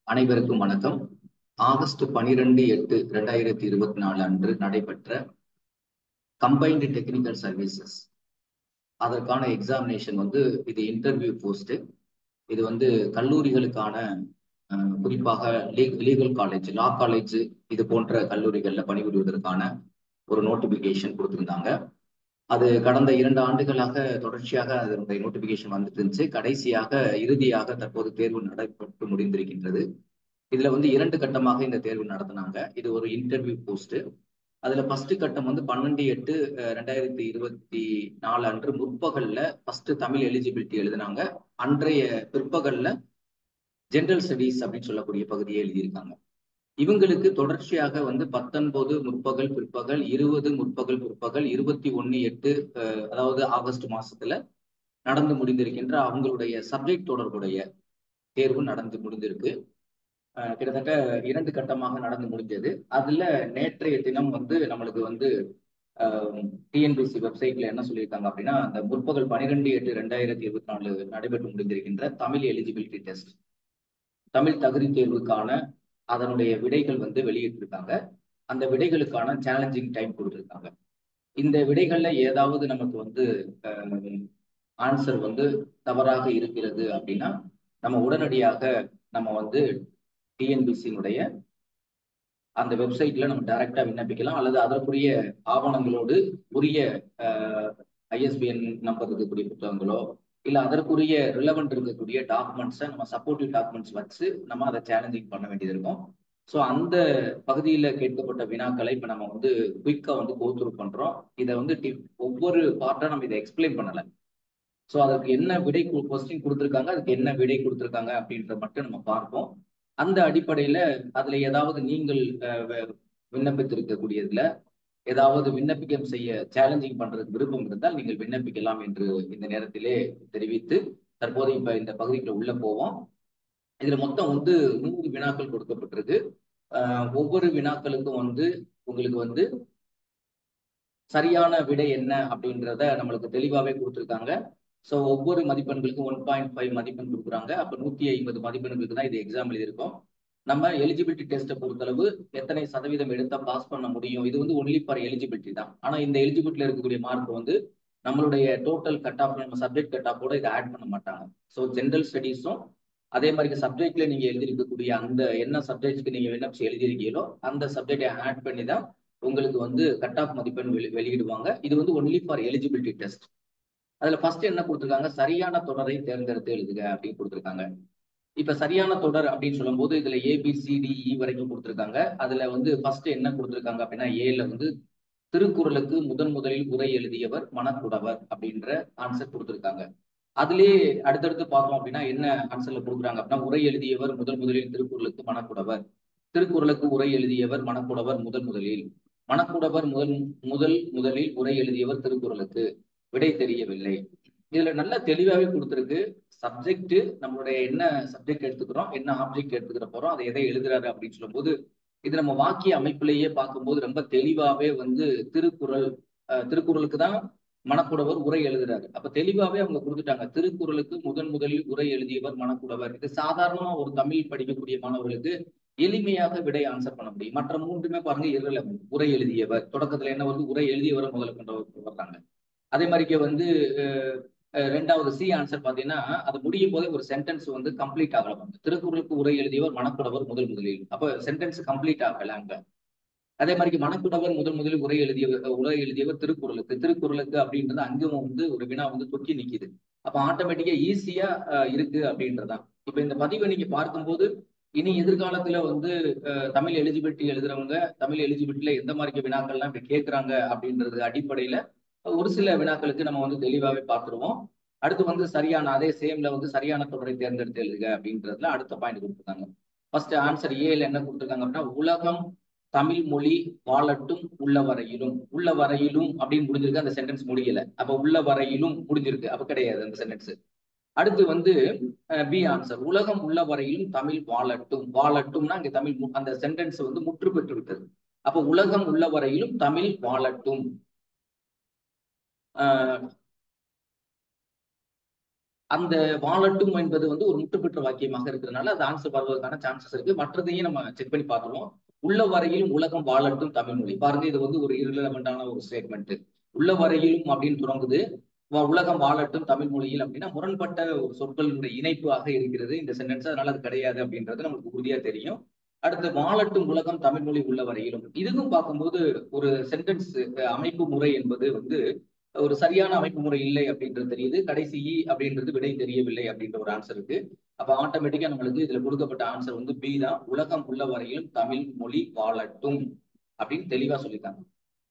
அனைவருக்கும் வணக்கம் ஆகஸ்ட் பனிரெண்டு எட்டு ரெண்டாயிரத்தி இருபத்தி நாலு அன்று நடைபெற்ற கம்பைன்டு டெக்னிக்கல் சர்வீசஸ் அதற்கான எக்ஸாமினேஷன் வந்து இது இன்டர்வியூ போஸ்ட் இது வந்து கல்லூரிகளுக்கான அஹ், குறிப்பாக லீகல் காலேஜ் லா காலேஜ் இது போன்ற கல்லூரிகளில் பணிபுரிவதற்கான ஒரு நோட்டிபிகேஷன் கொடுத்திருந்தாங்க அது கடந்த இரண்டு ஆண்டுகளாக தொடர்ச்சியாக அதனுடைய நோட்டிபிகேஷன் வந்துட்டு இருந்துச்சு கடைசியாக இறுதியாக தற்போது தேர்வு நடைபெற்று முடிந்திருக்கின்றது இதுல வந்து இரண்டு கட்டமாக இந்த தேர்வு நடத்தினாங்க இது ஒரு இன்டர்வியூ போஸ்ட் அதுல ஃபர்ஸ்ட் கட்டம் வந்து பன்னெண்டு எட்டு அஹ், ரெண்டாயிரத்தி இருபத்தி நாலு அன்று முற்பகல்ல ஃபர்ஸ்ட் தமிழ் எலிஜிபிலிட்டி எழுதினாங்க அன்றைய பிற்பகல்ல ஜெனரல் ஸ்டடீஸ் அப்படின்னு சொல்லக்கூடிய பகுதியை எழுதியிருக்காங்க இவங்களுக்கு தொடர்ச்சியாக வந்து பத்தொன்பது முற்பகல் பிற்பகல் இருபது முற்பகல் பிற்பகல் இருபத்தி ஒன்னு எட்டு அஹ், அதாவது ஆகஸ்ட் மாசத்துல நடந்து முடிந்திருக்கின்ற அவங்களுடைய சப்ஜெக்ட் தொடர்புடைய தேர்வு நடந்து முடிந்திருக்கு அஹ், கிட்டத்தட்ட இரண்டு கட்டமாக நடந்து முடிஞ்சது அதுல நேற்றைய தினம் வந்து நம்மளுக்கு வந்து டிஎன்பிசி வெப்சைட்ல என்ன சொல்லியிருக்காங்க அப்படின்னா அந்த முற்பகல் பனிரெண்டு எட்டு ரெண்டாயிரத்தி இருபத்தி நாலு நடைபெற்று முடிந்திருக்கின்ற தமிழ் எலிஜிபிலிட்டி டெஸ்ட் தமிழ் தகுதி தேர்வுக்கான அதனுடைய விடைகள் வந்து வெளியிட்டிருக்காங்க அந்த விடைகளுக்கான சேலஞ்சிங் டைம் கொடுத்துருக்காங்க இந்த விடைகள்ல ஏதாவது நமக்கு வந்து ஆன்சர் வந்து தவறாக இருக்கிறது அப்படின்னா நம்ம உடனடியாக நம்ம வந்து டிஎன்பிசியினுடைய அந்த வெப்சைட்ல நம்ம டைரக்டா விண்ணப்பிக்கலாம் அல்லது அதற்குரிய ஆவணங்களோடு உரிய ஐஎஸ்பிஎன் நம்பர் இருக்கக்கூடிய புத்தகங்களோ இல்ல அதற்குரிய ரிலவெண்ட் இருக்கக்கூடிய டாக்குமெண்ட்ஸை நம்ம சப்போர்ட்டிவ் டாக்குமெண்ட்ஸ் வச்சு நம்ம அதை சேலஞ்சிங் பண்ண வேண்டியது இருக்கும் ஸோ அந்த பகுதியில் கேட்கப்பட்ட வினாக்களை இப்போ நம்ம வந்து குயிக்காக வந்து கோத்ரூ பண்றோம் இதை வந்து டி- ஒவ்வொரு பார்ட்டாக நம்ம இதை எக்ஸ்பிளைன் பண்ணலை ஸோ அதுக்கு என்ன விடை கொஸ்டின் கொடுத்துருக்காங்க அதுக்கு என்ன விடை கொடுத்துருக்காங்க அப்படின்றத மட்டும் நம்ம பார்ப்போம் அந்த அடிப்படையில அதுல ஏதாவது நீங்கள் அஹ், வே- விண்ணப்பித்திருக்கக்கூடியதுல ஏதாவது விண்ணப்பிக்கம் செய்ய சேலஞ்சிங் பண்றதுக்கு விருப்பம் இருந்தால் நீங்கள் விண்ணப்பிக்கலாம் என்று இந்த நேரத்திலே தெரிவித்து தற்போது இப்ப இந்த பகுதிக்குள்ள உள்ள போவோம் இதுல மொத்தம் வந்து நூறு வினாக்கள் கொடுக்கப்பட்டிருக்கு அஹ், ஒவ்வொரு வினாக்களுக்கும் வந்து உங்களுக்கு வந்து சரியான விடை என்ன அப்படின்றத நம்மளுக்கு தெளிவாவே கொடுத்துருக்காங்க ஸோ ஒவ்வொரு மதிப்பெண்களுக்கும் ஒன் பாயிண்ட் ஃபைவ் மதிப்பெண் கொடுக்குறாங்க அப்போ நூத்தி ஐம்பது மதிப்பெண்களுக்கு தான் இது எக்ஸாம் எழுதியிருக்கோம் நம்ம எலிஜிபிலிட்டி டெஸ்ட்டை பொறுத்தளவு எத்தனை சதவீதம் எடுத்தா பாஸ் பண்ண முடியும் இது வந்து ஒன்லி ஃபார் எலிஜிபிலிட்டி தான் ஆனா இந்த எலிஜிபிலிட்டில இருக்கக்கூடிய மார்க் வந்து நம்மளுடைய டோட்டல் கட் ஆஃப் நம்ம சப்ஜெக்ட் கட் ஆஃபோட இதை ஆட் பண்ண மாட்டாங்க ஸோ ஜென்ரல் ஸ்டடீஸும் அதே மாதிரி சப்ஜெக்ட்ல நீங்க எழுதியிருக்கக்கூடிய அந்த என்ன சப்ஜெக்ட்க்கு நீங்க விண்ணப்பிச்சு எழுதியிருக்கீங்களோ அந்த சப்ஜெக்டை ஆட் பண்ணி தான் உங்களுக்கு வந்து கட் ஆஃப் மதிப்பெண் வெளி- வெளியிடுவாங்க இது வந்து ஒன்லி ஃபார் எலிஜிபிலிட்டி டெஸ்ட் அதுல ஃபர்ஸ்ட் என்ன கொடுத்துருக்காங்க சரியான தொடரை தேர்ந்தெடுத்து எழுதுக அப்படின்னு கொடுத்துருக்காங்க இப்ப சரியான தொடர் அப்படின்னு சொல்லும்போது இதுல ஏபிசிடிஇ வரைக்கும் கொடுத்துருக்காங்க அதுல வந்து ஃபர்ஸ்ட் என்ன கொடுத்துருக்காங்க அப்படின்னா ஏல வந்து திருக்குறளுக்கு முதன் முதலில் உரை எழுதியவர் மணக்குடவர் அப்படின்ற ஆன்சர் கொடுத்துருக்காங்க அதுலயே அடுத்தடுத்து பார்த்தோம் அப்படின்னா என்ன ஆன்சர்ல கொடுக்குறாங்க அப்படின்னா உரை எழுதியவர் முதல் முதலில் திருக்குறளுக்கு மணக்குடவர் திருக்குறளுக்கு உரை எழுதியவர் மணக்குடவர் முதல் முதலில் மணக்குடவர் முதல் முதல் முதலில் உரை எழுதியவர் திருக்குறளுக்கு விடை தெரியவில்லை இதுல நல்ல தெளிவாவே கொடுத்துருக்கு சப்ஜெக்ட் நம்மளுடைய என்ன சப்ஜெக்ட் எடுத்துக்கிறோம் என்ன ஆப்ஜெக்ட் எடுத்துக்கிற போறோம் அதை எதை எழுதுறாரு அப்படின்னு சொல்லும்போது இது நம்ம வாக்கிய அமைப்பிலேயே பார்க்கும்போது ரொம்ப தெளிவாவே வந்து திருக்குறள் அஹ், திருக்குறளுக்கு தான் மணக்குடவர் உரை எழுதுறாரு அப்ப தெளிவாவே அவங்க கொடுத்துட்டாங்க திருக்குறளுக்கு முதன் முதலில் உரை எழுதியவர் மணக்குடவர் இது சாதாரணமா ஒரு தமிழ் படிக்கக்கூடிய மாணவர்களுக்கு எளிமையாக விடை ஆன்சர் பண்ண முடியும் மற்ற மூன்றுமே பாருங்க irrelevant உரை எழுதியவர் தொடக்கத்துல என்ன வந்து உரை எழுதியவரை முதல்ல கொண்டு வர்றாங்க அதே மாதிரிக்கு வந்து அஹ், அஹ், ரெண்டாவது சி ஆன்சர் பாத்தீங்கன்னா அது முடியும் போதே ஒரு சென்டென்ஸ் வந்து கம்ப்ளீட் ஆகல வந்து திருக்குறளுக்கு உரை எழுதியவர் மணக்குடவர் முதல் முதலில் அப்ப சென்டென்ஸ் கம்ப்ளீட் ஆகல அங்க அதே மாதிரி மணக்குடவர் முதல் முதலில் உரை எழுதியவர் உரை எழுதியவர் திருக்குறளுக்கு திருக்குறளுக்கு அப்படின்றது அங்கும் வந்து ஒரு வினா வந்து தொக்கி நிக்குது அப்ப ஆட்டோமேட்டிக்கா ஈஸியா இருக்கு அப்படின்றதான் இப்ப இந்த பதிவை நீங்க பார்க்கும்போது இனி எதிர்காலத்துல வந்து அஹ், தமிழ் எலிஜிபிலிட்டி எழுதுறவங்க தமிழ் எலிஜிபிலிட்டியில எந்த மாதிரி வினாக்கள்லாம் இப்ப கேட்கறாங்க அப்படின்றது அடிப்படையில ஒரு சில வினாக்களுக்கு நம்ம வந்து தெளிவாவே பார்த்துருவோம் அடுத்து வந்து சரியான அதே சேம்ல வந்து சரியான தொடரை தேர்ந்தெடுத்து எழுதுக அப்படின்றதுல அடுத்த பாயிண்ட் கொடுத்துருக்காங்க ஃபர்ஸ்ட் ஆன்சர் ஏல என்ன கொடுத்துருக்காங்க அப்படின்னா உலகம் தமிழ் மொழி வாழட்டும் உள்ள வரையிலும் உள்ள வரையிலும் அப்படின்னு முடிஞ்சிருக்கு அந்த சென்டென்ஸ் முடியல அப்ப உள்ள வரையிலும் முடிஞ்சிருக்கு அப்ப கிடையாது அந்த சென்டென்ஸ் அடுத்து வந்து பி ஆன்சர் உலகம் உள்ள வரையிலும் தமிழ் வாழட்டும் வாழட்டும்னா இங்க தமிழ் மு- அந்த சென்டென்ஸ் வந்து முற்று பெற்று விட்டது அப்ப உலகம் உள்ள வரையிலும் தமிழ் வாழட்டும் அஹ் அந்த வாழட்டும் என்பது வந்து ஒரு முற்றுப்பெற்ற வாக்கியமாக இருக்கிறதுனால அது ஆன்சர் வருவதற்கான சான்சஸ் இருக்கு மற்றதையும் நம்ம செக் பண்ணி பார்த்துருவோம் உள்ள வரையிலும் உலகம் வாழட்டும் தமிழ் மொழி பாருங்க இது வந்து ஒரு irrelevant-ஆன ஒரு ஸ்டேட்மெண்ட் உள்ள வரையிலும் அப்படின்னு தொடங்குது வ- உலகம் வாழட்டும் தமிழ் மொழியில் அப்படின்னா முரண்பட்ட ஒரு சொற்களினுடைய இணைப்பாக இருக்கிறது இந்த சென்டென்ஸ் அதனால அது கிடையாது அப்படின்றது நமக்கு உறுதியா தெரியும் அடுத்து வாழட்டும் உலகம் தமிழ் மொழி உள்ள வரையிலும் இதுக்கும் பார்க்கும்போது ஒரு சென்டென்ஸ் அமைப்பு முறை என்பது வந்து ஒரு சரியான அமைப்பு முறை இல்லை அப்படின்றது தெரியுது கடைசி இ அப்படின்றது விடை தெரியவில்லை அப்படின்ற ஒரு ஆன்சர் இருக்கு அப்ப ஆட்டோமேட்டிக்கா நம்மளுக்கு இதுல கொடுக்கப்பட்ட ஆன்சர் வந்து பி தான் உலகம் உள்ள வரையிலும் தமிழ் மொழி வாழட்டும் அப்படின்னு தெளிவா சொல்லியிருக்காங்க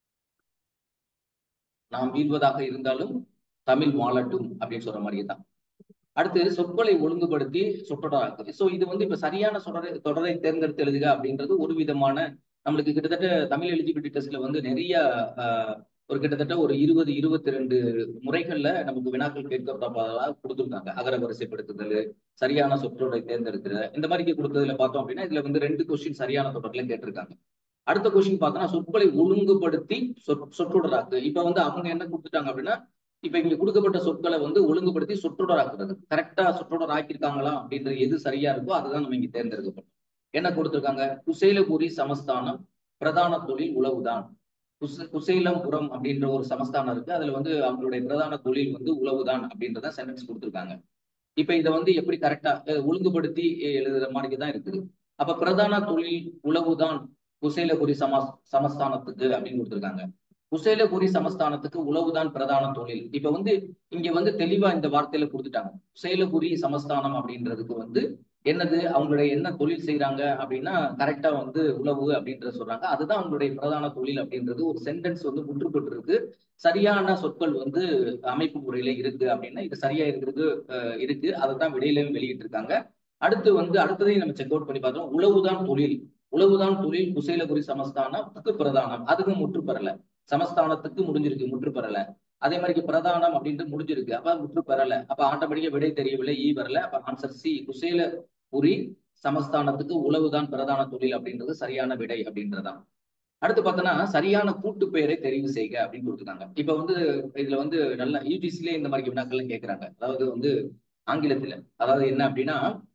நாம் வீழ்வதாக இருந்தாலும் தமிழ் வாழட்டும் அப்படின்னு சொல்ற மாதிரியே தான் அடுத்து சொற்களை ஒழுங்குபடுத்தி சொற்றொடராக்குது சோ இது வந்து இப்ப சரியான தொடரை தொடரை தேர்ந்தெடுத்து எழுதுக அப்படின்றது ஒரு விதமான நம்மளுக்கு கிட்டத்தட்ட தமிழ் எலிஜிபிலிட்டி டெஸ்ட்ல வந்து நிறைய ஆஹ், ஒரு கிட்டத்தட்ட ஒரு இருபது இருபத்தி ரெண்டு முறைகள்ல நமக்கு வினாக்கள் கேட்கப்பட்டதாக கொடுத்துருக்காங்க அகர வரிசைப்படுத்துதல் சரியான சொற்றொடரை தேர்ந்தெடுக்கிறது இந்த மாதிரி கொடுத்ததுல பார்த்தோம் அப்படின்னா இதுல வந்து ரெண்டு கொஸ்டின் சரியான தொடர்ல கேட்டிருக்காங்க அடுத்த கொஸ்டின் பார்த்தோம்னா சொற்களை ஒழுங்குபடுத்தி சொற் சொற்றொடராக்கு இப்ப வந்து அவங்க என்ன கொடுத்துட்டாங்க அப்படின்னா இப்ப இங்க கொடுக்கப்பட்ட சொற்களை வந்து ஒழுங்குபடுத்தி சொற்றொடராக்குறது கரெக்டா சொற்றொடர் ஆக்கியிருக்காங்களா அப்படின்றது எது சரியா இருக்கோ அதுதான் நம்ம இங்க தேர்ந்தெடுக்கப்படும் என்ன கொடுத்திருக்காங்க குசேலபுரி சமஸ்தானம் பிரதான தொழில் உழவுதான் குச குசேலம்புரம் அப்படின்ற ஒரு சமஸ்தானம் இருக்கு அதுல வந்து அவங்களுடைய பிரதான தொழில் வந்து உழவுதான் அப்படின்றத சென்டென்ஸ் கொடுத்திருக்காங்க இப்ப இதை வந்து எப்படி கரெக்டா ஒழுங்குபடுத்தி எழுதுற மாதிரி தான் இருக்குது அப்ப பிரதான தொழில் உழவுதான் குசேலபுரி சமஸ் சமஸ்தானத்துக்கு அப்படின்னு கொடுத்திருக்காங்க குசேலபுரி சமஸ்தானத்துக்கு உழவுதான் பிரதான தொழில் இப்ப வந்து இங்க வந்து தெளிவா இந்த வார்த்தையில கொடுத்துட்டாங்க குசேலபுரி சமஸ்தானம் அப்படின்றதுக்கு வந்து என்னது அவங்களுடைய என்ன தொழில் செய்யறாங்க அப்படின்னா கரெக்டா வந்து உழவு அப்படின்றத சொல்றாங்க அதுதான் அவங்களுடைய பிரதான தொழில் அப்படின்றது ஒரு சென்டென்ஸ் வந்து முற்றுப்பட்டு இருக்கு சரியான சொற்கள் வந்து அமைப்பு முறையில இருக்கு அப்படின்னா இது சரியா இருக்கிறது அஹ், இருக்கு அதை தான் விடையிலையும் வெளியிட்டு இருக்காங்க அடுத்து வந்து அடுத்ததையும் நம்ம செக் அவுட் பண்ணி பார்த்தோம் உழவுதான் தொழில் உழவுதான் தொழில் குசேலபுரி சமஸ்தானத்துக்கு பிரதானம் அதுக்கு முற்று பெறல சமஸ்தானத்துக்கு முடிஞ்சிருக்கு முற்று பெறல அதே மாதிரி பிரதானம் அப்படின்ட்டு முடிஞ்சிருக்கு அப்ப முற்று பெறல அப்ப ஆட்டோமேட்டிக்கா விடை தெரியவில்லை ஈ வரல அப்ப ஆன்சர் சி குசேலபுரி சமஸ்தானத்துக்கு உழவுதான் பிரதான தொழில் அப்படின்றது சரியான விடை அப்படின்றதுதான் அடுத்து பார்த்தோன்னா சரியான கூட்டு பெயரை தெரிவு செய்க அப்படின்னு கொடுத்துருக்காங்க இப்ப வந்து இதுல வந்து நல்ல யூஜிசிலே இந்த மாதிரி வினாக்கள்லாம் கேட்கறாங்க அதாவது வந்து ஆங்கிலத்துல அதாவது என்ன அப்படின்னா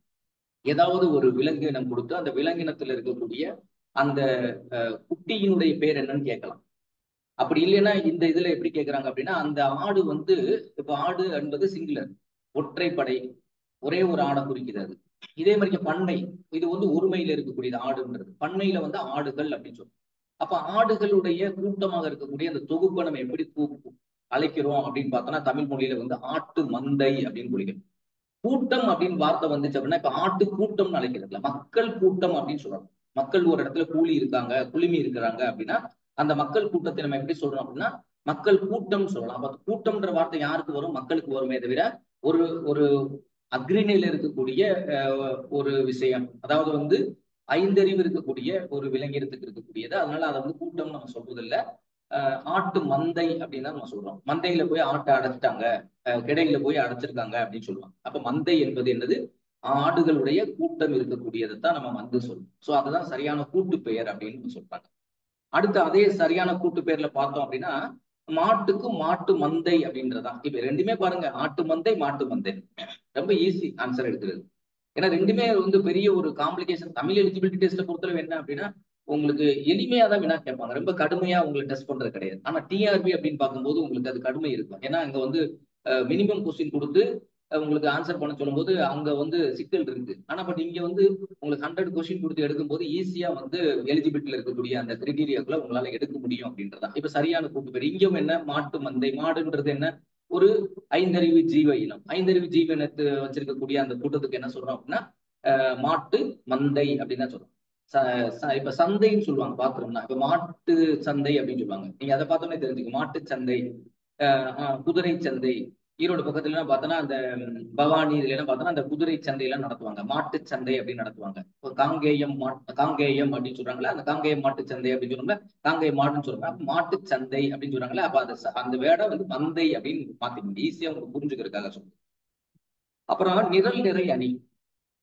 ஏதாவது ஒரு விலங்கினம் கொடுத்து அந்த விலங்கினத்துல இருக்கக்கூடிய அந்த அஹ், குட்டியினுடைய பேர் என்னன்னு கேட்கலாம் அப்படி இல்லைன்னா இந்த இதுல எப்படி கேட்கறாங்க அப்படின்னா அந்த ஆடு வந்து இப்ப ஆடு என்பது சிங்குலர் ஒற்றைப்படை ஒரே ஒரு ஆடை குறிக்குது அது இதே மாதிரி பண்ணை இது வந்து ஒருமையில இருக்கக்கூடியது ஆடுன்றது பண்ணையில வந்து ஆடுகள் அப்படின்னு சொல்றோம் அப்ப ஆடுகளுடைய கூட்டமாக இருக்கக்கூடிய அந்த தொகுப்பை நம்ம எப்படி கூ- அழைக்கிறோம் அப்படின்னு பார்த்தோம்னா தமிழ் மொழியில வந்து ஆட்டு மந்தை அப்படின்னு குறிக்கிறோம் கூட்டம் அப்படின்னு வார்த்தை வந்துச்சு அப்படின்னா இப்ப ஆட்டு கூட்டம்னு அழைக்கிறதுல மக்கள் கூட்டம் அப்படின்னு சொல்றோம் மக்கள் ஒரு இடத்துல கூலி இருக்காங்க குழுமி இருக்கிறாங்க அப்படின்னா அந்த மக்கள் கூட்டத்தை நம்ம எப்படி சொல்றோம் அப்படின்னா மக்கள் கூட்டம் சொல்லலாம் அப்ப கூட்டம்ன்ற வார்த்தை யாருக்கு வரும் மக்களுக்கு வருமே தவிர ஒரு ஒரு அக்ரிணையில இருக்கக்கூடிய அஹ், ஒரு விஷயம் அதாவது வந்து ஐந்தறிவு இருக்கக்கூடிய ஒரு விலங்கினத்துக்கு இருக்கக்கூடியது அதனால அதை வந்து கூட்டம் நம்ம சொல்றது இல்ல அஹ், ஆட்டு மந்தை அப்படின்னு தான் நம்ம சொல்றோம் மந்தையில போய் ஆட்டை அடைச்சிட்டாங்க அஹ், கிடையில போய் அடைச்சிருக்காங்க அப்படின்னு சொல்லுவாங்க அப்ப மந்தை என்பது என்னது ஆடுகளுடைய கூட்டம் இருக்கக்கூடியதை தான் நம்ம மந்து சொல்றோம் சோ அதுதான் சரியான கூட்டு பெயர் அப்படின்னு சொல்றாங்க அடுத்து அதே சரியான கூட்டு பெயர்ல பார்த்தோம் அப்படின்னா மாட்டுக்கு மாட்டு மந்தை அப்படின்றதான் இப்ப ரெண்டுமே பாருங்க ஆட்டு மந்தை மாட்டு மந்தை ரொம்ப ஈஸி ஆன்சர் எடுக்கிறது ஏன்னா ரெண்டுமே வந்து பெரிய ஒரு காம்ப்ளிகேஷன் தமிழ் எலிஜிபிலிட்டி டெஸ்ட்டை பொறுத்தளவு என்ன அப்படின்னா உங்களுக்கு எளிமையா தான் வினா கேட்பாங்க ரொம்ப கடுமையா உங்களை டெஸ்ட் பண்றது கிடையாது ஆனா டிஆர்பி அப்படின்னு பார்க்கும்போது உங்களுக்கு அது கடுமை இருக்கும் ஏன்னா அங்க வந்து மினிமம் கொஸ்டின் கொடுத்து அஹ், உங்களுக்கு ஆன்சர் பண்ண சொல்லும்போது அங்க வந்து சிக்கல் இருக்கு ஆனா பட் இங்க வந்து உங்களுக்கு ஹண்ட்ரட் கொஸ்டின் கொடுத்து எடுக்கும்போது ஈஸியா வந்து எலிஜிபிலிட்டில இருக்கக்கூடிய அந்த கிரிட்டீரியாக்குள்ள உங்களால எடுக்க முடியும் அப்படின்றதா இப்ப சரியான கூட்டு பேர் இங்கேயும் என்ன மாட்டு மந்தை மாடுன்றது என்ன ஒரு ஐந்தறிவு ஜீவ இனம் ஐந்தறிவு ஜீவ இனத்து வச்சிருக்கக்கூடிய அந்த கூட்டத்துக்கு என்ன சொல்றோம் அப்படின்னா அஹ், மாட்டு மந்தை அப்படின்னு தான் சொல்றோம் ச- ச- இப்ப சந்தைன்னு சொல்லுவாங்க பாக்குறோம்னா இப்ப மாட்டு சந்தை அப்படின்னு சொல்லுவாங்க நீங்க அதை பார்த்தோன்னே தெரிஞ்சுக்க மாட்டு சந்தை அஹ், அஹ், குதிரை சந்தை ஈரோடு பக்கத்துல எல்லாம் பார்த்தோன்னா அந்த ம், பவானி இதுல எல்லாம் பார்த்தோன்னா அந்த குதிரை சந்தை எல்லாம் நடத்துவாங்க மாட்டு சந்தை அப்படின்னு நடத்துவாங்க இப்போ காங்கேயம் மாட்டு காங்கேயம் அப்படின்னு சொல்றாங்களா அந்த காங்கேயம் மாட்டு சந்தை அப்படின்னு சொல்றாங்க காங்கேயம் மாடுன்னு சொல்றாங்க அப்ப மாட்டு சந்தை அப்படின்னு சொல்றாங்களா அப்ப அது ச- அந்த வேடை வந்து மந்தை அப்படின்னு மாத்திக்கணும் ஈஸியா உங்களுக்கு புரிஞ்சுக்கிறதுக்காக சொல்றேன் அப்புறம் நிரல் நிறை அணி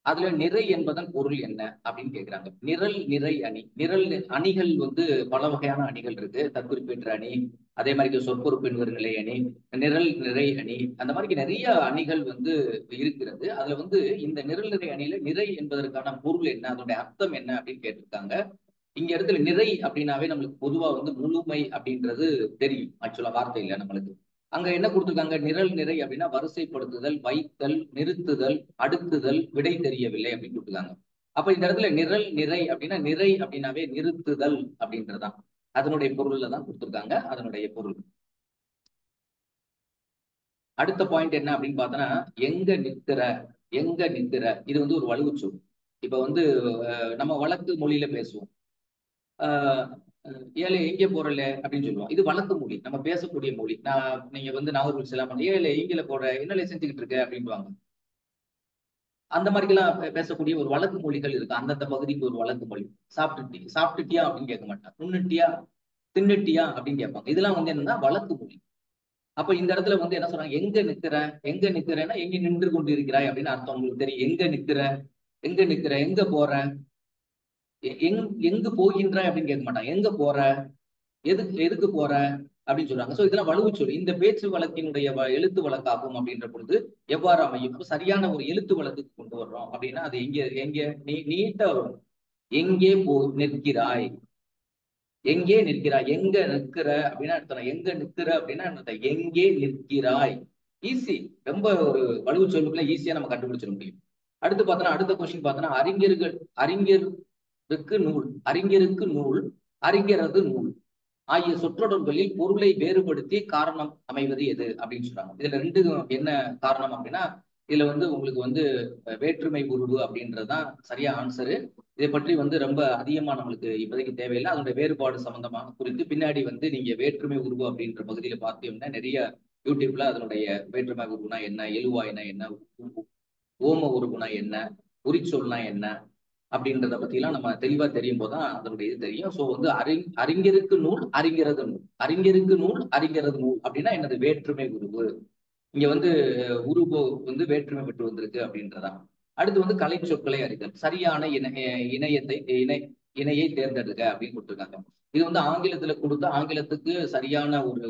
அதுல நிறை என்பதன் பொருள் என்ன அப்படின்னு கேக்குறாங்க நிரல் நிறை அணி நிரல் அணிகள் வந்து பல வகையான அணிகள் இருக்கு தற்குறிப்பேற்ற அணி அதே மாதிரி சொற்பொறுப்பின்வர் நிலை அணி நிரல் நிறை அணி அந்த மாதிரி நிறைய அணிகள் வந்து இருக்கிறது அதுல வந்து இந்த நிரல் நிறை அணியில நிறை என்பதற்கான பொருள் என்ன அதோட அர்த்தம் என்ன அப்படின்னு கேட்டிருக்காங்க இங்க இடத்துல நிறை அப்படின்னாவே நம்மளுக்கு பொதுவா வந்து முழுமை அப்படின்றது தெரியும் ஆக்சுவலா வார்த்தை இல்லை நம்மளுக்கு அங்க என்ன கொடுத்துருக்காங்க நிரல் நிறை அப்படின்னா வரிசைப்படுத்துதல் வைத்தல் நிறுத்துதல் அடுக்குதல் விடை தெரியவில்லை அப்படின்னு கொடுத்துருக்காங்க அப்ப இந்த இடத்துல நிரல் நிறை அப்படின்னா நிறை அப்படின்னாவே நிறுத்துதல் அப்படின்றதுதான் அதனுடைய பொருள்ல தான் கொடுத்துருக்காங்க அதனுடைய பொருள் அடுத்த பாயிண்ட் என்ன அப்படின்னு பார்த்தோன்னா எங்க நிற்கிற எங்க நிற்கிற இது வந்து ஒரு வலுவுச்சொல் இப்ப வந்து நம்ம வழக்கு மொழியில பேசுவோம் ஏழை எங்கே போறல அப்படின்னு சொல்லுவோம் இது வழக்கு மொழி நம்ம பேசக்கூடிய மொழி நான் நீங்க வந்து நாகர்கோவில் செல்லாம் பண்ணி ஏழை எங்கில போற என்னல செஞ்சுக்கிட்டு இருக்க அப்படின்வாங்க அந்த மாதிரிலாம் பேசக்கூடிய ஒரு வழக்கு மொழிகள் இருக்கு அந்தந்த பகுதிக்கு ஒரு வழக்கு மொழி சாப்பிட்டுட்டி சாப்பிட்டுட்டியா அப்படின்னு கேட்க மாட்டான் உன்னுட்டியா தின்னுட்டியா அப்படின்னு கேட்பாங்க இதெல்லாம் வந்து என்னன்னா வழக்கு மொழி அப்ப இந்த இடத்துல வந்து என்ன சொல்றாங்க எங்க நிக்கிற எங்க நிக்கிறேன்னா எங்க நின்று கொண்டு இருக்கிறாய் அப்படின்னு அர்த்தம் உங்களுக்கு தெரியும் எங்க நிக்கிற எங்க நிக்கிற எங்க போற எங் எங்கு போகின்றாய் அப்படின்னு கேட்க மாட்டாங்க எங்க போற எதுக்கு எதுக்கு போற அப்படின்னு சொல்றாங்க சோ இதெல்லாம் வலுவு சொல் இந்த பேச்சு வழக்கினுடைய எழுத்து வழக்காகும் அப்படின்ற பொழுது எவ்வாறு அமையும் சரியான ஒரு எழுத்து வழக்குக்கு கொண்டு வர்றோம் அப்படின்னா அது எங்க எங்க நீ நீட்ட வரும் எங்கே போ நிற்கிறாய் எங்கே நிற்கிறாய் எங்க நிற்கிற அப்படின்னா அர்த்தம் எங்க நிற்கிற அப்படின்னா எங்கே நிற்கிறாய் ஈஸி ரொம்ப ஒரு வலுவு சொல்லுக்குள்ள ஈஸியா நம்ம கண்டுபிடிச்சிட முடியும் அடுத்து பார்த்தோன்னா அடுத்த கொஸ்டின் பார்த்தோன்னா அறிஞர்கள் அறிஞருக்கு நூல் அறிஞருக்கு நூல் அறிஞரது நூல் ஆகிய சொற்றொடர்களில் பொருளை வேறுபடுத்தி காரணம் அமைவது எது அப்படின்னு சொல்றாங்க இதுல ரெண்டு என்ன காரணம் அப்படின்னா இதுல வந்து உங்களுக்கு வந்து வேற்றுமை உருவு அப்படின்றதுதான் சரியா ஆன்சரு இதை பற்றி வந்து ரொம்ப அதிகமா நம்மளுக்கு இப்போதைக்கு தேவையில்லை அதனுடைய வேறுபாடு சம்பந்தமாக குறித்து பின்னாடி வந்து நீங்க வேற்றுமை உருவு அப்படின்ற பகுதியில பார்த்தீங்கன்னா நிறைய யூடியூப்ல அதனுடைய வேற்றுமை உருவுனா என்ன எழுவாய்னா என்ன ஓம உருவுனா என்ன உரிச்சொல்னா என்ன அப்படின்றத பத்தி எல்லாம் நம்ம தெளிவா தெரியும் போதுதான் அதனுடைய இது தெரியும் சோ வந்து அறி அறிஞருக்கு நூல் அறிஞரது நூல் அறிஞருக்கு நூல் அறிஞரது நூல் அப்படின்னா என்னது வேற்றுமை உருவு இங்க வந்து உருவோ வந்து வேற்றுமை பெற்று வந்திருக்கு அப்படின்றதான் அடுத்து வந்து கலை சொற்களை அறிதல் சரியான இணைய இணையத்தை இணை இணையை தேர்ந்தெடுக்க அப்படின்னு கொடுத்துருக்காங்க இது வந்து ஆங்கிலத்துல கொடுத்து ஆங்கிலத்துக்கு சரியான ஒரு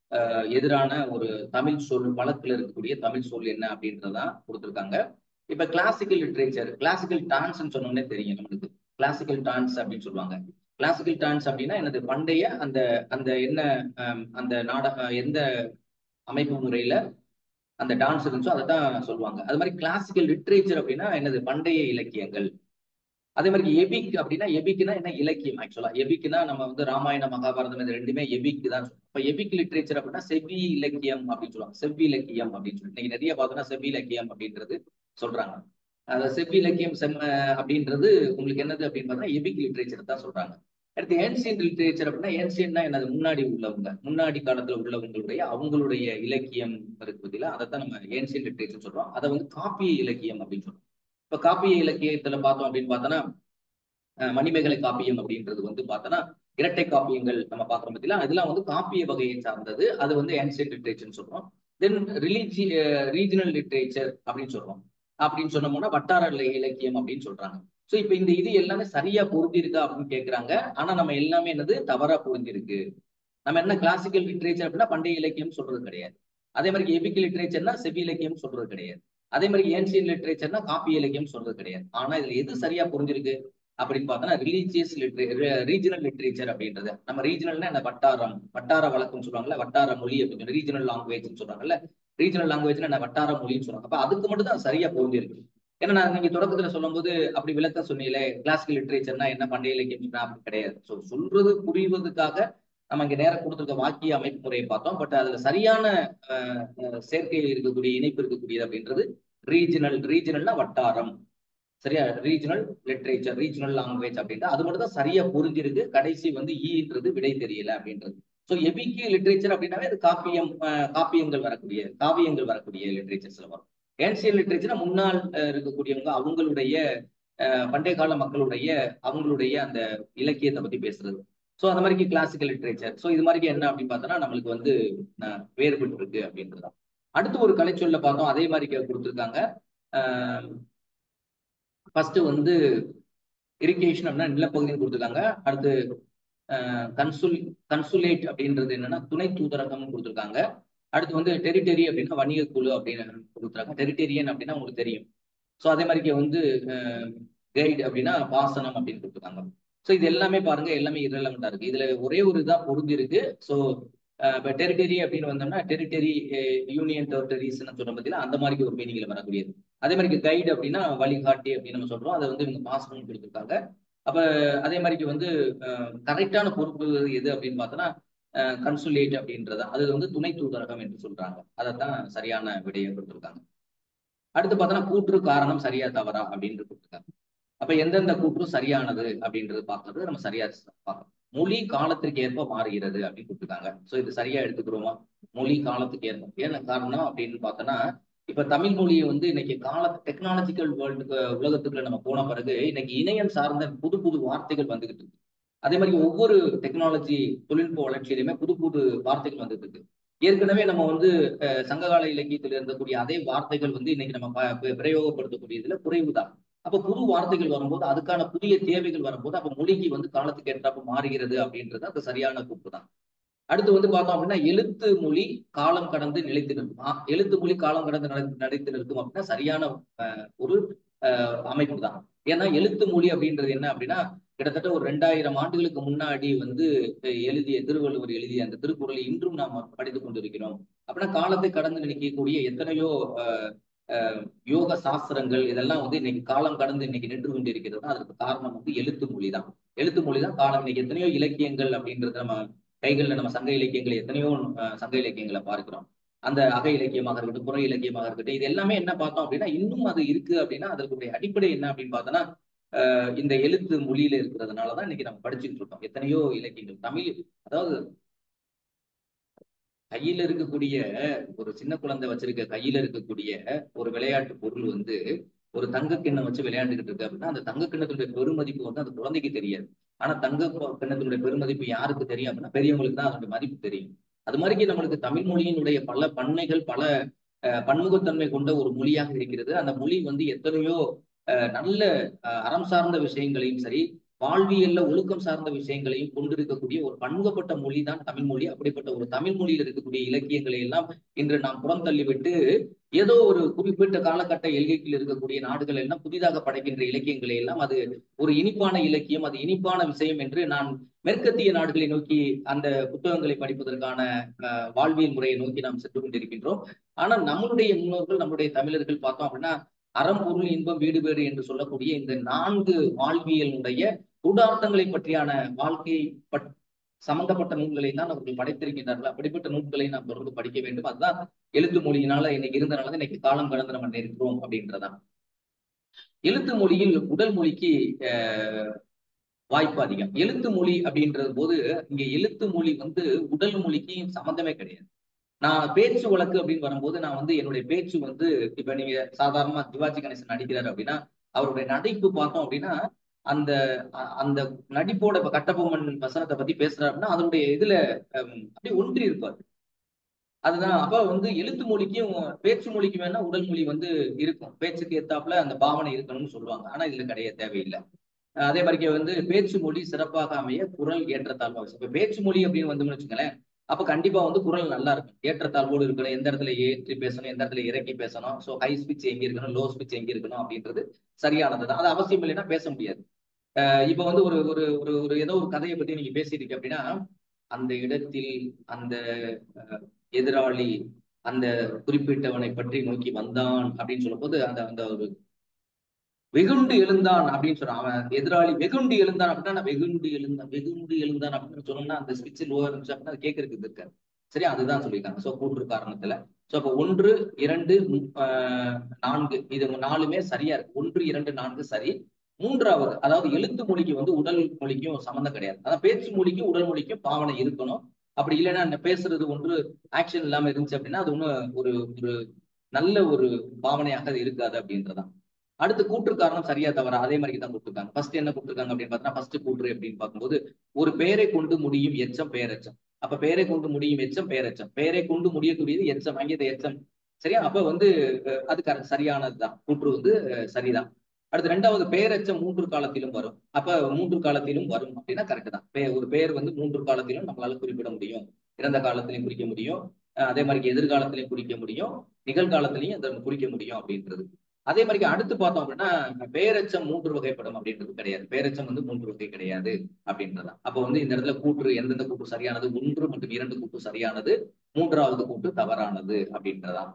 எதிரான ஒரு தமிழ் சொல் வழக்குல இருக்கக்கூடிய தமிழ் சொல் என்ன அப்படின்றதான் கொடுத்துருக்காங்க இப்ப கிளாசிக்கல் லிட்ரேச்சர் கிளாசிக்கல் டான்ஸ்ன்னு சொன்னோன்னே தெரியும் நம்மளுக்கு கிளாசிக்கல் டான்ஸ் அப்படின்னு சொல்லுவாங்க கிளாசிக்கல் டான்ஸ் அப்படின்னா எனது பண்டைய அந்த அந்த என்ன அந்த நாடக எந்த அமைப்பு முறையில அந்த டான்ஸ் இருந்துச்சோ அதை தான் சொல்லுவாங்க அது மாதிரி கிளாசிக்கல் லிட்ரேச்சர் அப்படின்னா என்னது பண்டைய இலக்கியங்கள் அதே மாதிரி எபிக் அப்படின்னா எபிக்னா என்ன இலக்கியம் ஆக்சுவலா எபிக்னா நம்ம வந்து ராமாயண மகாபாரதம் இது ரெண்டுமே எபிக் தான் இப்ப எபிக் லிட்ரேச்சர் அப்படின்னா செவ்வி இலக்கியம் அப்படின்னு சொல்லுவாங்க செவ்வி இலக்கியம் அப்படின்னு சொல்லி இன்னைக்கு நிறைய பார்த்தோம்னா செவ்வி இலக்கியம் அப்படின்றது சொல்றாங்க அந்த செவ்வி இலக்கியம் செம்ம அப்படின்றது உங்களுக்கு என்னது அப்படின்னு பார்த்தா எபிக் லிட்ரேச்சர் தான் சொல்றாங்க அடுத்து ஏன்சியன் லிட்ரேச்சர் அப்படின்னா ஏன்சியன்னா என்னது முன்னாடி உள்ளவங்க முன்னாடி காலத்துல உள்ளவங்களுடைய அவங்களுடைய இலக்கியம் இருக்கு பத்தியில அதைத்தான் நம்ம ஏன்சியன் லிட்ரேச்சர் சொல்றோம் அதை வந்து காப்பிய இலக்கியம் அப்படின்னு சொல்றோம் இப்ப காப்பிய இலக்கியத்துல பார்த்தோம் அப்படின்னு பார்த்தோன்னா மணிமேகலை காப்பியம் அப்படின்றது வந்து பார்த்தோன்னா இரட்டை காப்பியங்கள் நம்ம பாக்குறோம் பத்தியில அதெல்லாம் வந்து காப்பிய வகையை சார்ந்தது அது வந்து ஏன்சியன் லிட்ரேச்சர்னு சொல்றோம் தென் ரிலீஜி ரீஜனல் லிட்ரேச்சர் அப்படின்னு சொல்றோம் அப்படின்னு சொன்னோம்னா வட்டார இலக்கியம் அப்படின்னு சொல்றாங்க சோ இப்ப இந்த இது எல்லாமே சரியா பொருந்திருக்கா அப்படின்னு கேக்குறாங்க ஆனா நம்ம எல்லாமே என்னது தவறா பொருந்திருக்கு நம்ம என்ன கிளாசிக்கல் லிட்ரேச்சர் அப்படின்னா பண்டைய இலக்கியம் சொல்றது கிடையாது அதே மாதிரி எபிக் லிட்ரேச்சர்னா செவி இலக்கியம் சொல்றது கிடையாது அதே மாதிரி ஏன்சியன் லிட்ரேச்சர்னா காப்பி இலக்கியம் சொல்றது கிடையாது ஆனா இதுல எது சரியா புரிஞ்சிருக்கு அப்படின்னு பார்த்தோம்னா ரிலீஜியஸ் லிட்ரே ரீஜனல் லிட்ரேச்சர் அப்படின்றது நம்ம ரீஜனல்னா என்ன வட்டாரம் வட்டார வழக்குன்னு சொல்லுவாங்கல்ல வட்டார மொழி அப்படின்னு சொல்லி ரீஜனல் லாங்குவேஜ்னு சொல்றாங்கல்ல ரீஜனல் லாங்குவேஜ்னா என்ன வட்டார மொழின்னு சொல்றாங்க அப்ப அதுக்கு மட்டும் தான் சரியா பொருந்திருக்கு ஏன்னா நான் நீங்க தொடக்கத்துல சொல்லும்போது அப்படி விளக்கம் சொன்னீங்களே கிளாசிக்கல் லிட்ரேச்சர்னா என்ன பண்டைய இலக்கியம் அப்படி கிடையாது ஸோ சொல்றது புரிவதற்காக நம்ம இங்க நேரம் கொடுத்துருக்க வாக்கிய அமைப்பு முறையை பார்த்தோம் பட் அதுல சரியான சேர்க்கை இருக்கக்கூடிய இணைப்பு இருக்கக்கூடியது அப்படின்றது ரீஜனல் ரீஜனல்னா வட்டாரம் சரியா ரீஜனல் லிட்ரேச்சர் ரீஜனல் லாங்குவேஜ் அப்படின்ட்டு அது மட்டும் தான் சரியா புரிஞ்சிருக்கு கடைசி வந்து ஈன்றது விடை தெரியல அப்படின்றது ஸோ எபிக்கு லிட்ரேச்சர் அப்படின்னாவே அது காப்பியம் காப்பியங்கள் வரக்கூடிய காவியங்கள் வரக்கூடிய லிட்ரேச்சர்ஸ்ல வரும் ஏன்சியன் லிட்ரேச்சர்னா முன்னால் இருக்கக்கூடியவங்க அவங்களுடைய பண்டைய கால மக்களுடைய அவங்களுடைய அந்த இலக்கியத்தை பத்தி பேசுறது ஸோ அந்த மாதிரி கிளாசிக்கல் லிட்ரேச்சர் ஸோ இது மாதிரி என்ன அப்படின்னு பார்த்தோம்னா நம்மளுக்கு வந்து வேறுபட்டு இருக்கு அப்படின்றதான் அடுத்து ஒரு கலைச்சொல்ல பார்த்தோம் அதே மாதிரி கொடுத்துருக்காங்க ஃபர்ஸ்ட் வந்து இரிகேஷன் அப்படின்னா நிலப்பகுதின்னு கொடுத்துருக்காங்க அடுத்து கன்சுல் கன்சுலேட் அப்படின்றது என்னன்னா துணை தூதரகம் கொடுத்துருக்காங்க அடுத்து வந்து டெரிட்டரி அப்படின்னா வணிக குழு அப்படின்னு கொடுத்துருக்காங்க டெரிட்டரியன் அப்படின்னா உங்களுக்கு தெரியும் ஸோ அதே மாதிரி வந்து கைடு அப்படின்னா பாசனம் அப்படின்னு கொடுத்துருக்காங்க ஸோ இது எல்லாமே பாருங்க எல்லாமே இரலமெண்டா இருக்கு இதுல ஒரே ஒரு இதான் பொருந்தி இருக்கு ஸோ இப்போ டெரிட்டரி அப்படின்னு வந்தோம்னா டெரிட்டரி யூனியன் டெரிட்டரிஸ்ன்னு சொல்ற பத்தியில அந்த மாதிரி ஒரு மீனிங்ல வரக்கூடியது அதே மாதிரி கைடு அப்படின்னா வழிகாட்டி அப்படின்னு நம்ம சொல்றோம் அதை வந்து இவங்க பாசனம் கொடுத்துருக்காங்க அப்ப அதே மாதிரி வந்து கரெக்டான பொறுப்பு எது அப்படின்னு பார்த்தோன்னா கன்சுலேட் அப்படின்றத அது வந்து துணை தூதரகம் என்று சொல்றாங்க அதைத்தான் சரியான விடையை கொடுத்துருக்காங்க அடுத்து பார்த்தோன்னா கூற்று காரணம் சரியா தவறா அப்படின்னு கொடுத்துருக்காங்க அப்ப எந்தெந்த கூற்று சரியானது அப்படின்றது பார்க்கறது நம்ம சரியா பார்க்கணும் மொழி காலத்திற்கு ஏற்ப மாறுகிறது அப்படின்னு கொடுத்துருக்காங்க ஸோ இது சரியா எடுத்துக்கிறோமா மொழி காலத்துக்கு ஏற்ப என்ன காரணம் அப்படின்னு பார்த்தோன்னா இப்ப தமிழ் மொழியை வந்து இன்னைக்கு கால டெக்னாலஜிக்கல் வேர்ல்டுக்கு உலகத்துக்குள்ள நம்ம போன பிறகு இன்னைக்கு இணையம் சார்ந்த புது புது வார்த்தைகள் வந்துகிட்டு இருக்கு அதே மாதிரி ஒவ்வொரு டெக்னாலஜி தொழில்நுட்ப வளர்ச்சியிலுமே புது புது வார்த்தைகள் வந்துட்டு இருக்கு ஏற்கனவே நம்ம வந்து சங்ககால இலக்கியத்தில் இருந்தக்கூடிய அதே வார்த்தைகள் வந்து இன்னைக்கு நம்ம பிரயோகப்படுத்தக்கூடியதுல குறைவு தான் அப்ப புது வார்த்தைகள் வரும்போது அதுக்கான புதிய தேவைகள் வரும்போது அப்ப மொழிக்கு வந்து காலத்துக்கு ஏற்றாப்ப மாறுகிறது அப்படின்றது அது சரியான கூப்பு தான் அடுத்து வந்து பார்த்தோம் அப்படின்னா எழுத்து மொழி காலம் கடந்து நிலைத்து நிற்கும் எழுத்து மொழி காலம் கடந்து நிலைத்து நிற்கும் அப்படின்னா சரியான ஒரு அமைப்பு தான் ஏன்னா எழுத்து மொழி அப்படின்றது என்ன அப்படின்னா கிட்டத்தட்ட ஒரு ரெண்டாயிரம் ஆண்டுகளுக்கு முன்னாடி வந்து எழுதிய திருவள்ளுவர் எழுதிய அந்த திருக்குறளை இன்றும் நாம் படித்துக் கொண்டிருக்கிறோம் அப்படின்னா காலத்தை கடந்து நினைக்கக்கூடிய எத்தனையோ யோக சாஸ்திரங்கள் இதெல்லாம் வந்து இன்னைக்கு காலம் கடந்து இன்னைக்கு நின்று கொண்டிருக்கிறது அதற்கு காரணம் வந்து எழுத்து மொழி தான் எழுத்து மொழி தான் காலம் இன்னைக்கு எத்தனையோ இலக்கியங்கள் அப்படின்றத நம்ம கைகள்ல நம்ம சங்க இலக்கியங்கள் எத்தனையோ சங்க இலக்கியங்களை பார்க்கிறோம் அந்த அக இலக்கியமாக இருக்கட்டும் புற இலக்கியமாக இருக்கட்டும் இது எல்லாமே என்ன பார்த்தோம் அப்படின்னா இன்னும் அது இருக்கு அப்படின்னா அதற்குடைய அடிப்படை என்ன அப்படின்னு பார்த்தோன்னா இந்த எழுத்து மொழியில இருக்கிறதுனாலதான் இன்னைக்கு நம்ம படிச்சுட்டு இருக்கோம் எத்தனையோ இலக்கியங்கள் தமிழ் அதாவது கையில இருக்கக்கூடிய ஒரு சின்ன குழந்தை வச்சிருக்க கையில இருக்கக்கூடிய ஒரு விளையாட்டு பொருள் வந்து ஒரு தங்க கிண்ணம் வச்சு விளையாண்டுகிட்டு இருக்கு அப்படின்னா அந்த தங்க கிண்ணத்துடைய பெருமதிப்பு வந்து அந்த குழந்தைக்கு தெரியாது ஆனா தங்க கிண்ணத்தினுடைய பெருமதிப்பு யாருக்கு தெரியும் அப்படின்னா பெரியவங்களுக்கு தான் அதனுடைய மதிப்பு தெரியும் அது மாதிரி நம்மளுக்கு தமிழ் மொழியினுடைய பல பண்ணைகள் பல பன்முகத்தன்மை கொண்ட ஒரு மொழியாக இருக்கிறது அந்த மொழி வந்து எத்தனையோ நல்ல அறம் சார்ந்த விஷயங்களையும் சரி வாழ்வியல்ல ஒழுக்கம் சார்ந்த விஷயங்களையும் கொண்டிருக்கக்கூடிய ஒரு பன்முகப்பட்ட மொழி தான் தமிழ் மொழி அப்படிப்பட்ட ஒரு தமிழ் மொழியில் இருக்கக்கூடிய இலக்கியங்களை எல்லாம் இன்று நாம் புறம் தள்ளிவிட்டு ஏதோ ஒரு குறிப்பிட்ட காலகட்ட எல்கையில் இருக்கக்கூடிய நாடுகள் எல்லாம் புதிதாக படைக்கின்ற இலக்கியங்களை எல்லாம் அது ஒரு இனிப்பான இலக்கியம் அது இனிப்பான விஷயம் என்று நான் மேற்கத்திய நாடுகளை நோக்கி அந்த புத்தகங்களை படிப்பதற்கான வாழ்வியல் முறையை நோக்கி நாம் சென்று கொண்டிருக்கின்றோம் ஆனால் நம்மளுடைய முன்னோர்கள் நம்முடைய தமிழர்கள் பார்த்தோம் அப்படின்னா அறம் பொருள் இன்பம் வீடு வீடு என்று சொல்லக்கூடிய இந்த நான்கு வாழ்வியலுடைய கூடார்த்தங்களை பற்றியான வாழ்க்கையை சம்பந்தப்பட்ட நூல்களை தான் அவர்கள் படைத்திருக்கின்றார்கள் அப்படிப்பட்ட நூல்களை நாம் தொடர்ந்து படிக்க வேண்டும் அதுதான் எழுத்து மொழியினால இன்னைக்கு இருந்தனால இன்னைக்கு காலம் கடந்து நம்ம இருக்கிறோம் அப்படின்றதான் எழுத்து மொழியில் உடல் மொழிக்கு வாய்ப்பு அதிகம் எழுத்து மொழி அப்படின்றது போது இங்க எழுத்து மொழி வந்து உடல் மொழிக்கு சம்மந்தமே கிடையாது நான் பேச்சு வழக்கு அப்படின்னு வரும்போது நான் வந்து என்னுடைய பேச்சு வந்து இப்ப நீங்க சாதாரணமா சிவாஜி கணேசன் நடிக்கிறாரு அப்படின்னா அவருடைய நடிப்பு பார்த்தோம் அப்படின்னா அந்த அந்த நடிப்போட இப்ப கட்டபொம்மன் வசனத்தை பத்தி பேசுறாரு அப்படின்னா அதனுடைய இதுல அப்படியே ஒன்றி இருப்பாரு அதுதான் அப்ப வந்து எழுத்து மொழிக்கும் பேச்சு மொழிக்கும் வேணா உடல் மொழி வந்து இருக்கும் பேச்சுக்கு ஏத்தாப்புல அந்த பாவனை இருக்கணும்னு சொல்லுவாங்க ஆனா இதுல கிடையாது தேவையில்லை அதே மாதிரி வந்து பேச்சு மொழி சிறப்பாக அமைய குரல் ஏற்றத்தாழ்வாக இப்ப பேச்சு மொழி அப்படின்னு வந்தோம்னு வச்சுங்களேன் அப்ப கண்டிப்பா வந்து குரல் நல்லா இருக்கும் ஏற்றத்தாழ்வோடு இருக்கணும் எந்த இடத்துல ஏற்றி பேசணும் எந்த இடத்துல இறக்கி பேசணும் ஸோ ஹை ஸ்பீச் எங்க இருக்கணும் லோ ஸ்பீச் எங்க இருக்கணும் அப்படின்றது சரியானது தான் அது அவசியம் இல்லைன்னா பேச முடியாது இப்ப வந்து ஒரு ஒரு ஒரு ஒரு ஏதோ ஒரு கதையை பத்தி நீங்க பேசிட்டு அப்படின்னா அந்த இடத்தில் அந்த எதிராளி அந்த குறிப்பிட்டவனை பற்றி நோக்கி வந்தான் அப்படின்னு சொல்லும் போது அந்த அந்த ஒரு வெகுண்டு எழுந்தான் அப்படின்னு சொல்றான் அவன் எதிராளி வெகுண்டு எழுந்தான் அப்படின்னா வெகுண்டு எழுந்தான் வெகுண்டு எழுந்தான் அப்படின்னு சொன்னோம்னா அந்த ஸ்பிட்ச் லோவா இருந்துச்சு அப்படின்னா அது கேட்கறதுக்கு இருக்காரு சரி அதுதான் சொல்லியிருக்காங்க ஸோ கூற்று காரணத்துல ஸோ அப்போ ஒன்று இரண்டு நான்கு இது நாலுமே சரியா இருக்கு ஒன்று இரண்டு நான்கு சரி மூன்றாவது அதாவது எழுத்து மொழிக்கு வந்து உடல் மொழிக்கும் சம்மந்தம் கிடையாது அதான் பேச்சு மொழிக்கும் உடல் மொழிக்கும் பாவனை இருக்கணும் அப்படி இல்லைன்னா பேசுறது ஒன்று ஆக்ஷன் இல்லாம இருந்துச்சு அப்படின்னா அது ஒன்றும் ஒரு ஒரு நல்ல ஒரு பாவனையாக அது இருக்காது அப்படின்றதான் அடுத்து கூற்று காரணம் சரியா தவறா அதே மாதிரி தான் கொடுத்துருக்காங்க ஃபர்ஸ்ட் என்ன கொடுத்துருக்காங்க அப்படின்னு பார்த்தா ஃபர்ஸ்ட் கூற்று அப்படின்னு பார்க்கும்போது ஒரு பெயரை கொண்டு முடியும் எச்சம் பெயரெச்சம் அப்ப பெயரை கொண்டு முடியும் எச்சம் பெயரெச்சம் பெயரை கொண்டு முடியக்கூடியது எச்சம் அங்கே எச்சம் சரியா அப்ப வந்து அது சரியானதுதான் கூற்று வந்து சரிதான் அடுத்து ரெண்டாவது பேரச்சம் மூன்று காலத்திலும் வரும் அப்ப மூன்று காலத்திலும் வரும் அப்படின்னா கரெக்ட் தான் பே ஒரு பேர் வந்து மூன்று காலத்திலும் நம்மளால குறிப்பிட முடியும் இறந்த காலத்திலையும் குறிக்க முடியும் அஹ் அதே மாதிரி எதிர்காலத்திலையும் குறிக்க முடியும் நிகழ்காலத்திலையும் அதை குறிக்க முடியும் அப்படின்றது அதே மாதிரி அடுத்து பார்த்தோம் அப்படின்னா பேரச்சம் மூன்று வகைப்படும் அப்படின்றது கிடையாது பேரச்சம் வந்து மூன்று வகை கிடையாது அப்படின்றதான் அப்போ வந்து இந்த இடத்துல கூற்று எந்தெந்த கூற்று சரியானது ஒன்று மற்றும் இரண்டு கூற்று சரியானது மூன்றாவது கூற்று தவறானது அப்படின்றதான்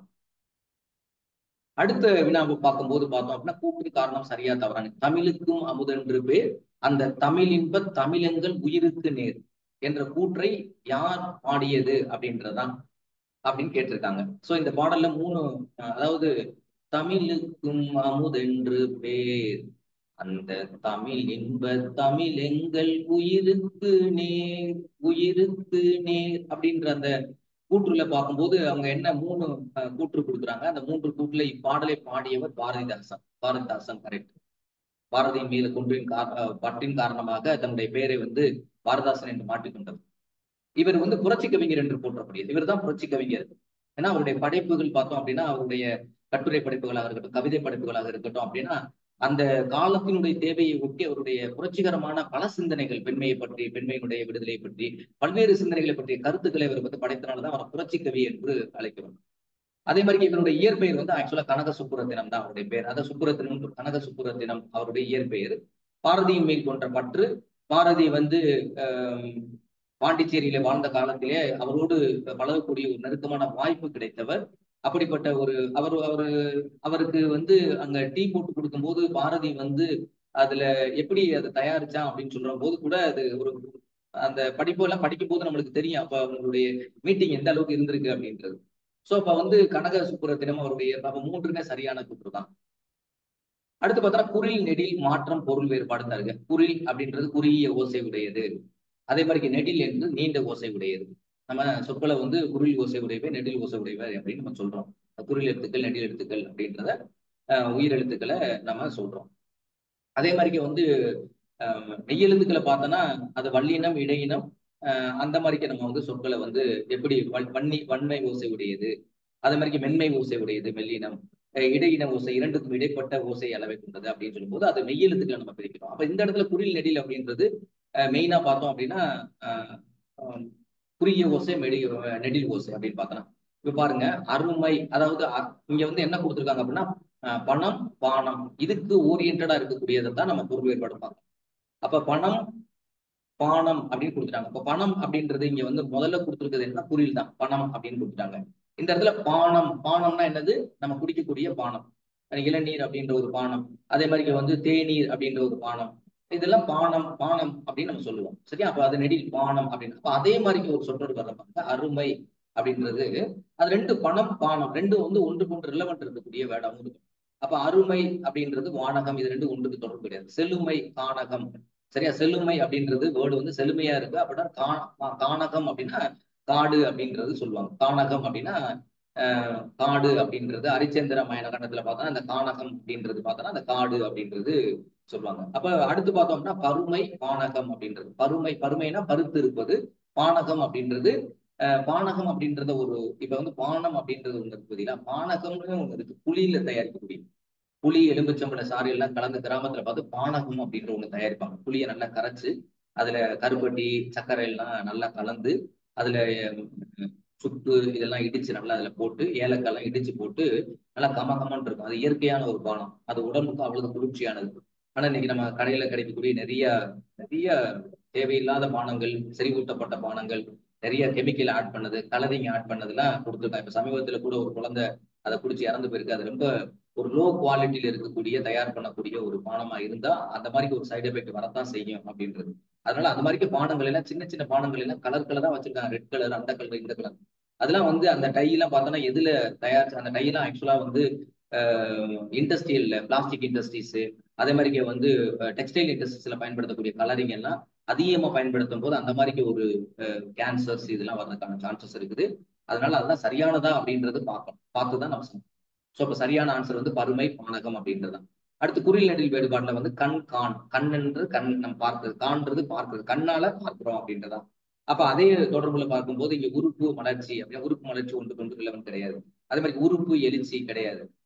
அடுத்த வினாவை பார்க்கும்போது பார்த்தோம் அப்படின்னா கூற்று காரணம் சரியா தவறான தமிழுக்கும் அமுதென்று பேர் அந்த தமிழின்ப தமிழங்கள் உயிருக்கு நேர் என்ற கூற்றை யார் பாடியது அப்படின்றதான் அப்படின்னு கேட்டிருக்காங்க சோ இந்த பாடல்ல மூணு அஹ், அதாவது தமிழுக்கும் அமுதென்று பேர் அந்த தமிழ் இன்ப தமிழ் எங்கள் உயிருக்கு நேர் உயிருக்கு நேர் அப்படின்ற அந்த கூற்றுல பார்க்கும்போது அவங்க என்ன மூணு அஹ், கூற்று கொடுக்குறாங்க அந்த மூன்று கூற்றுல இப்பாடலை பாடியவர் பாரதிதாசன் பாரதிதாசன் கரெக்ட் பாரதியின் மீது கொன்றின் கார அஹ், பற்றின் காரணமாக தன்னுடைய பெயரை வந்து பாரதாசன் என்று மாற்றிக்கொண்டவர் இவர் வந்து புரட்சி கவிஞர் என்று போற்றக்கூடியது இவர் தான் புரட்சி கவிஞர் ஏன்னா அவருடைய படைப்புகள் பார்த்தோம் அப்படின்னா அவருடைய கட்டுரை படைப்புகளாக இருக்கட்டும் கவிதை படைப்புகளாக இருக்கட்டும் அப்படின்னா அந்த காலத்தினுடைய தேவையை ஒட்டி அவருடைய புரட்சிகரமான பல சிந்தனைகள் பெண்மையை பற்றி பெண்மையினுடைய விடுதலை பற்றி பல்வேறு சிந்தனைகளை பற்றிய கருத்துக்களை இவர் வந்து படைத்தனால்தான் அவர் புரட்சி கவி என்று அழைக்கிறோம் அதே மாதிரி இவருடைய இயற்பெயர் வந்து ஆக்சுவலா கனக சுப்புரத்தினம் தான் அவருடைய பேர் அத சுப்புரத்தினம் கனக சுப்புரத்தினம் அவருடைய இயற்பெயர் பாரதியின் மேல் கொண்ட பற்று பாரதி வந்து ஆஹ் பாண்டிச்சேரியில வாழ்ந்த காலத்திலே அவரோடு பழகக்கூடிய ஒரு நெருக்கமான வாய்ப்பு கிடைத்தவர் அப்படிப்பட்ட ஒரு அவர் அவரு அவருக்கு வந்து அங்க டீ போட்டு கொடுக்கும்போது பாரதி வந்து அதுல எப்படி அதை தயாரிச்சான் அப்படின்னு சொல்ற போது கூட அது ஒரு அந்த படிப்பு எல்லாம் படிக்கும் போது நம்மளுக்கு தெரியும் அப்ப அவங்களுடைய மீட்டிங் எந்த அளவுக்கு இருந்திருக்கு அப்படின்றது சோ அப்ப வந்து கனக சுப்புரத்தினம் அவருடைய அப்ப மூன்றுமே சரியான கூற்று தான் அடுத்து பார்த்தா குறில் நெடில் மாற்றம் பொருள் வேறுபாடு தருக குறில் அப்படின்றது குறுகிய ஓசை உடையது அதே மாதிரி நெடில் என்று நீண்ட ஓசை உடையது நம்ம சொற்களை வந்து குரில் ஓசை உடையவை நெடில் ஓசை உடையவை அப்படின்னு நம்ம சொல்றோம் குரில் எழுத்துக்கள் நெடில் எழுத்துக்கள் அப்படின்றத அஹ், உயிர் எழுத்துக்களை நம்ம சொல்றோம் அதே மாதிரி வந்து அஹ், மெய் எழுத்துக்களை பார்த்தோன்னா அது வல்லினம் இடையினம் அஹ், அந்த மாதிரிக்கு நம்ம வந்து சொற்களை வந்து எப்படி வன்- வன்னி வன்மை ஓசை உடையது அதே மாதிரி மென்மை ஓசை உடையது மெல்லினம் அஹ், இடையின ஓசை இரண்டுக்கும் இடைப்பட்ட ஓசை அளவை கொண்டது அப்படின்னு சொல்லும்போது அது மெய் எழுத்துக்களை நம்ம பிரிக்கிறோம் அப்ப இந்த இடத்துல குறில் நெடில் அப்படின்றது மெயினா பார்த்தோம் அப்படின்னா அஹ், அஹ், குறுகிய ஓசை மெடி நெடில் ஓசை அப்படின்னு பார்த்தோன்னா இப்ப பாருங்க அருமை அதாவது அ- இங்க வந்து என்ன கொடுத்துருக்காங்க அப்படின்னா அஹ், பணம் பானம் இதுக்கு ஓரியன்டா இருக்கக்கூடியதை தான் நம்ம பொருள் வேறுபாடு பார்க்கணும் அப்ப பணம் பானம் அப்படின்னு கொடுத்துட்டாங்க இப்ப பணம் அப்படின்றது இங்க வந்து முதல்ல கொடுத்துருக்கிறது என்ன குறில் தான் பணம் அப்படின்னு கொடுத்துட்டாங்க இந்த இடத்துல பானம் பானம்னா என்னது நம்ம குடிக்கக்கூடிய பானம் அஹ் இளநீர் அப்படின்ற ஒரு பானம் அதே மாதிரி இங்க வந்து தேநீர் அப்படின்ற ஒரு பானம் இதெல்லாம் பானம் பானம் அப்படின்னு நம்ம சொல்லுவோம் சரியா அப்ப அது நெடில் பானம் அப்படின்னு அப்ப அதே மாதிரி ஒரு சொற்றொடர் வர்ற பாருங்க அருமை அப்படின்றது அது ரெண்டு பணம் பானம் ரெண்டும் வந்து ஒன்றுக்கு ஒன்று ரிலவெண்ட் இருக்கக்கூடிய வேடாவும் இருக்கும் அப்ப அருமை அப்படின்றது வானகம் இது ரெண்டும் ஒன்றுக்கு தொடர்பு கிடையாது செழுமை கானகம் சரியா செழுமை அப்படின்றது வேர்டு வந்து செழுமையா இருக்கு அப்படின்னா கா- கானகம் அப்படின்னா காடு அப்படின்றது சொல்லுவாங்க கானகம் அப்படின்னா ஆஹ் காடு அப்படின்றது அரிச்சந்திர மயன கண்டத்துல பார்த்தோம்னா அந்த கானகம் அப்படின்றது பார்த்தோம்னா அந்த காடு அப்படின்றது சொல்லுவாங்க அப்ப அடுத்து பார்த்தோம்னா பருமை பானகம் அப்படின்றது பருமை பருமைனா பருத்து இருப்பது பானகம் அப்படின்றது அஹ் பானகம் அப்படின்றத ஒரு இப்ப வந்து பானம் அப்படின்றது ஒண்ணு இருக்கு பார்த்தீங்களா பானகம்னு ஒண்ணு இருக்கு புளியில தயாரிக்கக்கூடிய புளி எலும்புச்சம்பழ சாறு எல்லாம் கலந்து கிராமத்துல பார்த்து பானகம் அப்படின்ற ஒண்ணு தயாரிப்பாங்க புளியை நல்லா கரைச்சு அதுல கருப்பட்டி சர்க்கரை எல்லாம் நல்லா கலந்து அதுல உம், சுக்கு இதெல்லாம் இடிச்சு நல்லா அதுல போட்டு ஏலக்காய் எல்லாம் இடிச்சு போட்டு நல்லா கம கமன்னு இருக்கும் அது இயற்கையான ஒரு பானம் அது உடம்புக்கு அவ்வளவு குளிர்ச்சியானது ஆனா இன்னைக்கு நம்ம கடையில கிடைக்கக்கூடிய நிறைய நிறைய தேவையில்லாத பானங்கள் செறிவூட்டப்பட்ட பானங்கள் நிறைய கெமிக்கல் ஆட் பண்ணது கலரிங் ஆட் பண்ணதெல்லாம் கொடுத்துருக்காங்க இப்ப சமீபத்துல கூட ஒரு குழந்தை அதை குடிச்சு இறந்து போயிருக்கு அது ரொம்ப ஒரு லோ குவாலிட்டியில இருக்கக்கூடிய தயார் பண்ணக்கூடிய ஒரு பானமா இருந்தா அந்த மாதிரி ஒரு சைடு எஃபெக்ட் வரத்தான் செய்யும் அப்படின்றது அதனால அந்த மாதிரி பானங்கள் எல்லாம் சின்ன சின்ன பானங்கள் எல்லாம் கலர் கலரா வச்சிருக்காங்க ரெட் கலர் அந்த கலர் இந்த கலர் அதெல்லாம் வந்து அந்த டை எல்லாம் பார்த்தோன்னா எதுல தயார் அந்த டை எல்லாம் ஆக்சுவலா வந்து இண்டஸ்ட்ரியல்ல பிளாஸ்டிக் இண்டஸ்ட்ரீஸ் அதே மாதிரி வந்து டெக்ஸ்டைல் இண்டஸ்ட்ரீஸ்ல பயன்படுத்தக்கூடிய கலரிங் எல்லாம் அதிகமா பயன்படுத்தும் போது அந்த மாதிரி ஒரு கேன்சர்ஸ் இதெல்லாம் வர்றதுக்கான சான்சஸ் இருக்குது அதனால அதெல்லாம் சரியானதா அப்படின்றது பார்க்கணும் பார்த்து தான் நம்ம சொல்லணும் ஸோ இப்போ சரியான ஆன்சர் வந்து பருமை பானகம் அப்படின்றது அடுத்து குறில் நெடில் வேறுபாடுல வந்து கண் கான் கண் என்று கண் நம்ம பார்க்கிறது காண்றது பார்க்கிறது கண்ணால பார்க்கிறோம் அப்படின்றதா அப்ப அதே தொடர்புல பார்க்கும்போது இங்க உறுப்பு மலர்ச்சி அப்படின்னா உறுப்பு மலர்ச்சி ஒன்று கொண்டு இலவன் கிடையாது அதே மாதிரி உறுப்பு எழுச்சி கிடையாது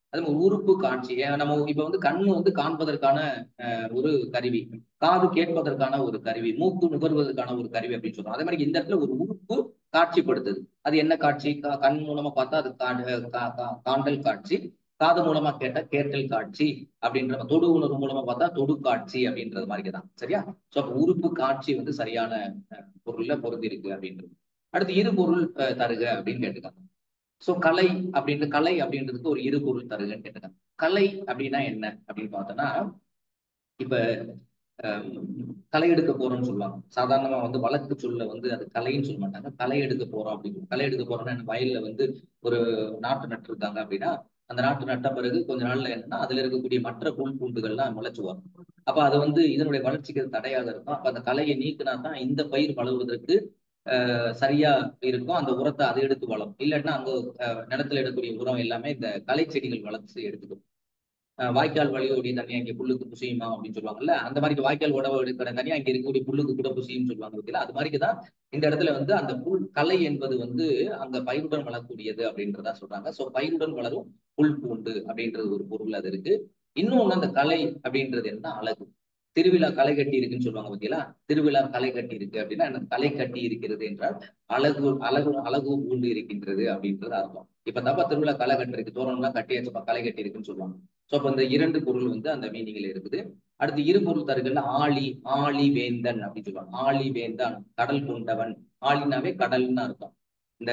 அது மாதிரி உறுப்பு காட்சி ஏன் நம்ம இப்ப வந்து கண்ணு வந்து காண்பதற்கான அஹ், ஒரு கருவி காது கேட்பதற்கான ஒரு கருவி மூக்கு நுகர்வதற்கான ஒரு கருவி அப்படின்னு சொல்றோம் அதே மாதிரி இந்த இடத்துல ஒரு உறுப்பு காட்சிப்படுத்துது அது என்ன காட்சி கா- கண் மூலமா பார்த்தா அது கா- கா- கா- காண்டல் காட்சி காது மூலமா கேட்டா கேட்டல் காட்சி அப்படின்ற தொடு உணர்வு மூலமா பார்த்தா தொடு காட்சி அப்படின்றது மாதிரி தான் சரியா சோ அப்ப உறுப்பு காட்சி வந்து சரியான அஹ், பொருள்ல பொருந்தி இருக்கு அப்படின்றது அடுத்து இரு பொருள் அஹ், தருக அப்படின்னு கேட்டுக்காங்க சோ கலை அப்படின்ற கலை அப்படின்றதுக்கு ஒரு இரு பொருள் தருகன்னு கேட்டுக்காங்க கலை அப்படின்னா என்ன அப்படின்னு பார்த்தோம்னா இப்ப அஹ், களை எடுக்க போறோம்னு சொல்லுவாங்க சாதாரணமா வந்து வழக்கு சொல்ல வந்து அது கலைன்னு சொல்ல மாட்டாங்க களை எடுக்க போறோம் அப்படின்னு களை எடுக்க போறோம்னா என்ன, வயல்ல வந்து ஒரு நாட்டு நட்டு இருக்காங்க அப்படின்னா அந்த நாட்டு நட்ட பிறகு கொஞ்ச நாள்ல என்னன்னா அதுல இருக்கக்கூடிய மற்ற புல் பூண்டுகள்லாம் முளைச்சு வரும் அப்ப அது வந்து இதனுடைய வளர்ச்சிக்கு அது தடையாக இருக்கும் அப்ப அந்த களையை நீக்கினா தான் இந்த பயிர் வளர்வதற்கு அஹ், சரியா இருக்கும் அந்த உரத்தை அதை எடுத்து வளரும் இல்லைன்னா அங்க அஹ், நிலத்துல எடுக்கக்கூடிய உரம் எல்லாமே இந்த களை செடிகள் வளர்ச்சி எடுத்துக்கும் அஹ் வாய்க்கால் வழியோடி தண்ணி அங்கே புல்லுக்கு புசியுமா அப்படின்னு சொல்லுவாங்கல்ல அந்த மாதிரி வாய்க்கால் உடவு எடுக்கிற தண்ணி அங்கே இருக்கக்கூடிய புல்லுக்கு கூட புசியும்னு சொல்லுவாங்க பார்த்தீங்களா அது மாதிரி தான் இந்த இடத்துல வந்து அந்த புல் கலை என்பது வந்து அங்க பயிருடன் வளரக்கூடியது அப்படின்றதா சொல்றாங்க சோ பயிருடன் வளரும் புல் பூண்டு அப்படின்றது ஒரு பொருள் அது இருக்கு இன்னொன்னு அந்த கலை அப்படின்றது என்ன அழகு திருவிழா களை கட்டி இருக்குன்னு சொல்லுவாங்க பார்த்தீங்களா திருவிழா களை கட்டி இருக்கு அப்படின்னா என்ன களை கட்டி இருக்கிறது என்றால் அழகு அழகு அழகு பூண்டு இருக்கின்றது அப்படின்றது அர்த்தம் இப்ப தப்பா திருவிழா களை கட்டிருக்கு தோரணம்லாம் கட்டியாச்சுப்பா களை கட்டி இருக்குன்னு சொல்லுவாங்க சோ அப்ப இந்த இரண்டு பொருள் வந்து அந்த மீனிங்ல இருக்குது அடுத்து இரு பொருள் தருகள்ல ஆழி ஆழி வேந்தன் அப்படின்னு சொல்லுவாங்க ஆழி வேந்தன் கடல் கொண்டவன் ஆழினாவே கடல்னு அர்த்தம் இந்த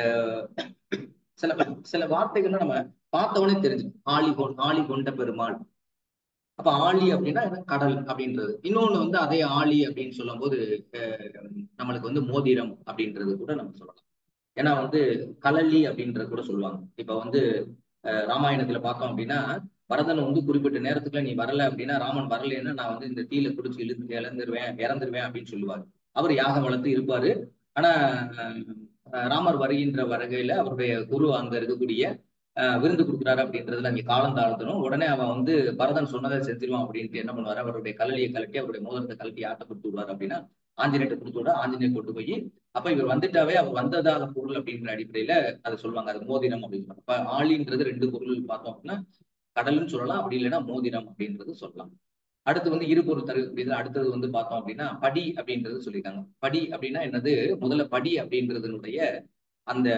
சில சில வார்த்தைகள்லாம் நம்ம பார்த்தவொடனே தெரிஞ்சுக்கும் ஆழி கொ ஆழி கொண்ட பெருமாள் அப்ப ஆழி அப்படின்னா என்ன? கடல் அப்படின்றது இன்னொன்னு வந்து அதே ஆழி அப்படின்னு சொல்லும் போது அஹ், நம்மளுக்கு வந்து மோதிரம் அப்படின்றது கூட நம்ம சொல்லலாம் ஏன்னா வந்து கலலி அப்படின்றது கூட சொல்லுவாங்க இப்ப வந்து அஹ், ராமாயணத்துல பார்த்தோம் அப்படின்னா பரதன் வந்து குறிப்பிட்ட நேரத்துக்குள்ள நீ வரல அப்படின்னா ராமன் வரலைன்னா நான் வந்து இந்த தீயில குடிச்சு இழுத்து இழந்துருவேன் இறந்துருவேன் அப்படின்னு சொல்லுவார் அவர் யாகம் வளர்த்து இருப்பாரு ஆனா அஹ், ராமர் வருகின்ற வருகையில அவருடைய குரு அங்க இருக்கக்கூடிய அஹ், விருந்து கொடுக்குறாரு அப்படின்றதுல அங்கே காலம் தாழ்த்தணும் உடனே அவன் வந்து பரதன் சொன்னதை செஞ்சிருவான் அப்படின்ட்டு என்ன பண்ணுவாரு அவருடைய கலலியை கலட்டி அவருடைய மோதிரத்தை கலட்டி ஆட்ட கொடுத்து விடுவார் அப்படின்னா ஆஞ்சநேயத்தை கொடுத்து விட ஆஞ்சநேயர் கொண்டு போய் அப்ப இவர் வந்துட்டாவே அவர் வந்ததாக பொருள் அப்படின்ற அடிப்படையில அதை சொல்லுவாங்க அது மோதிரம் அப்படின்னு சொல்லுவாங்க அப்ப ஆழின்றது ரெண்டு பொருள் பார்த்தோம் அப்படின்னா கடல்னு சொல்லலாம் அப்படி இல்லைன்னா மோதிரம் அப்படின்றது சொல்லலாம் அடுத்து வந்து இரு பொருள் தரக்கூடியது அடுத்தது வந்து பார்த்தோம் அப்படின்னா படி அப்படின்றது சொல்லியிருக்காங்க படி அப்படின்னா என்னது முதல்ல படி அப்படின்றதுனுடைய அந்த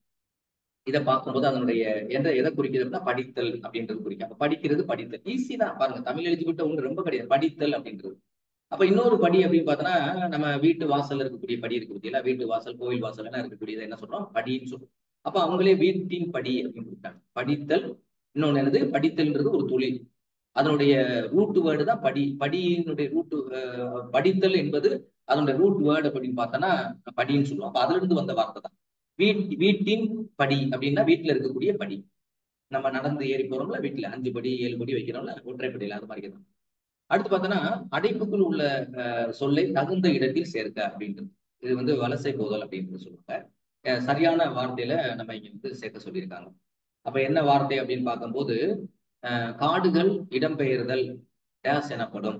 இதை பார்க்கும்போது அதனுடைய எந்த எதை குறிக்கிறது அப்படின்னா படித்தல் அப்படின்றது குறிக்கும் அப்ப படிக்கிறது படித்தல் ஈஸி தான் பாருங்க தமிழ் எழுதிக்கிட்ட ஒண்ணு ரொம்ப கிடையாது படித்தல் அப்படின்றது அப்ப இன்னொரு படி அப்படின்னு பார்த்தோன்னா நம்ம வீட்டு வாசல்ல இருக்கக்கூடிய படி இருக்கு பார்த்தீங்களா வீட்டு வாசல் கோயில் வாசல் எல்லாம் இருக்கக்கூடியது என்ன சொல்றோம் படின்னு சொல்றோம் அப்ப அவங்களே வீட்டின் படி அப்படின்னு கொடுத்தாங்க படித்தல் இன்னொன்னு என்னது படித்தல்ன்றது ஒரு தொழில் அதனுடைய ரூட் வேர்டு தான் படி படியினுடைய ரூட் படித்தல் என்பது அதனுடைய ரூட் வேர்டு அப்படின்னு பார்த்தோன்னா படின்னு சொல்லுவோம் அப்ப அதுல இருந்து வந்த வார்த்தை தான் வீட் வீட்டின் படி அப்படின்னா வீட்டுல இருக்கக்கூடிய படி நம்ம நடந்து ஏறி போறோம்ல வீட்டுல அஞ்சு படி ஏழு படி வைக்கிறோம்ல ஒற்றைப்படியில அது மாதிரி தான் அடுத்து பார்த்தோன்னா அடைப்புக்குள் உள்ள அஹ், சொல்லை தகுந்த இடத்தில் சேர்க்க அப்படின்றது இது வந்து வலசை போதல் அப்படின்றது சொல்லுவாங்க அஹ், சரியான வார்த்தையில நம்ம இங்க வந்து சேர்க்க சொல்லியிருக்காங்க அப்ப என்ன வார்த்தை அப்படின்னு பார்க்கும்போது அஹ், காடுகள் இடம்பெயர்தல் டேஸ் எனப்படும்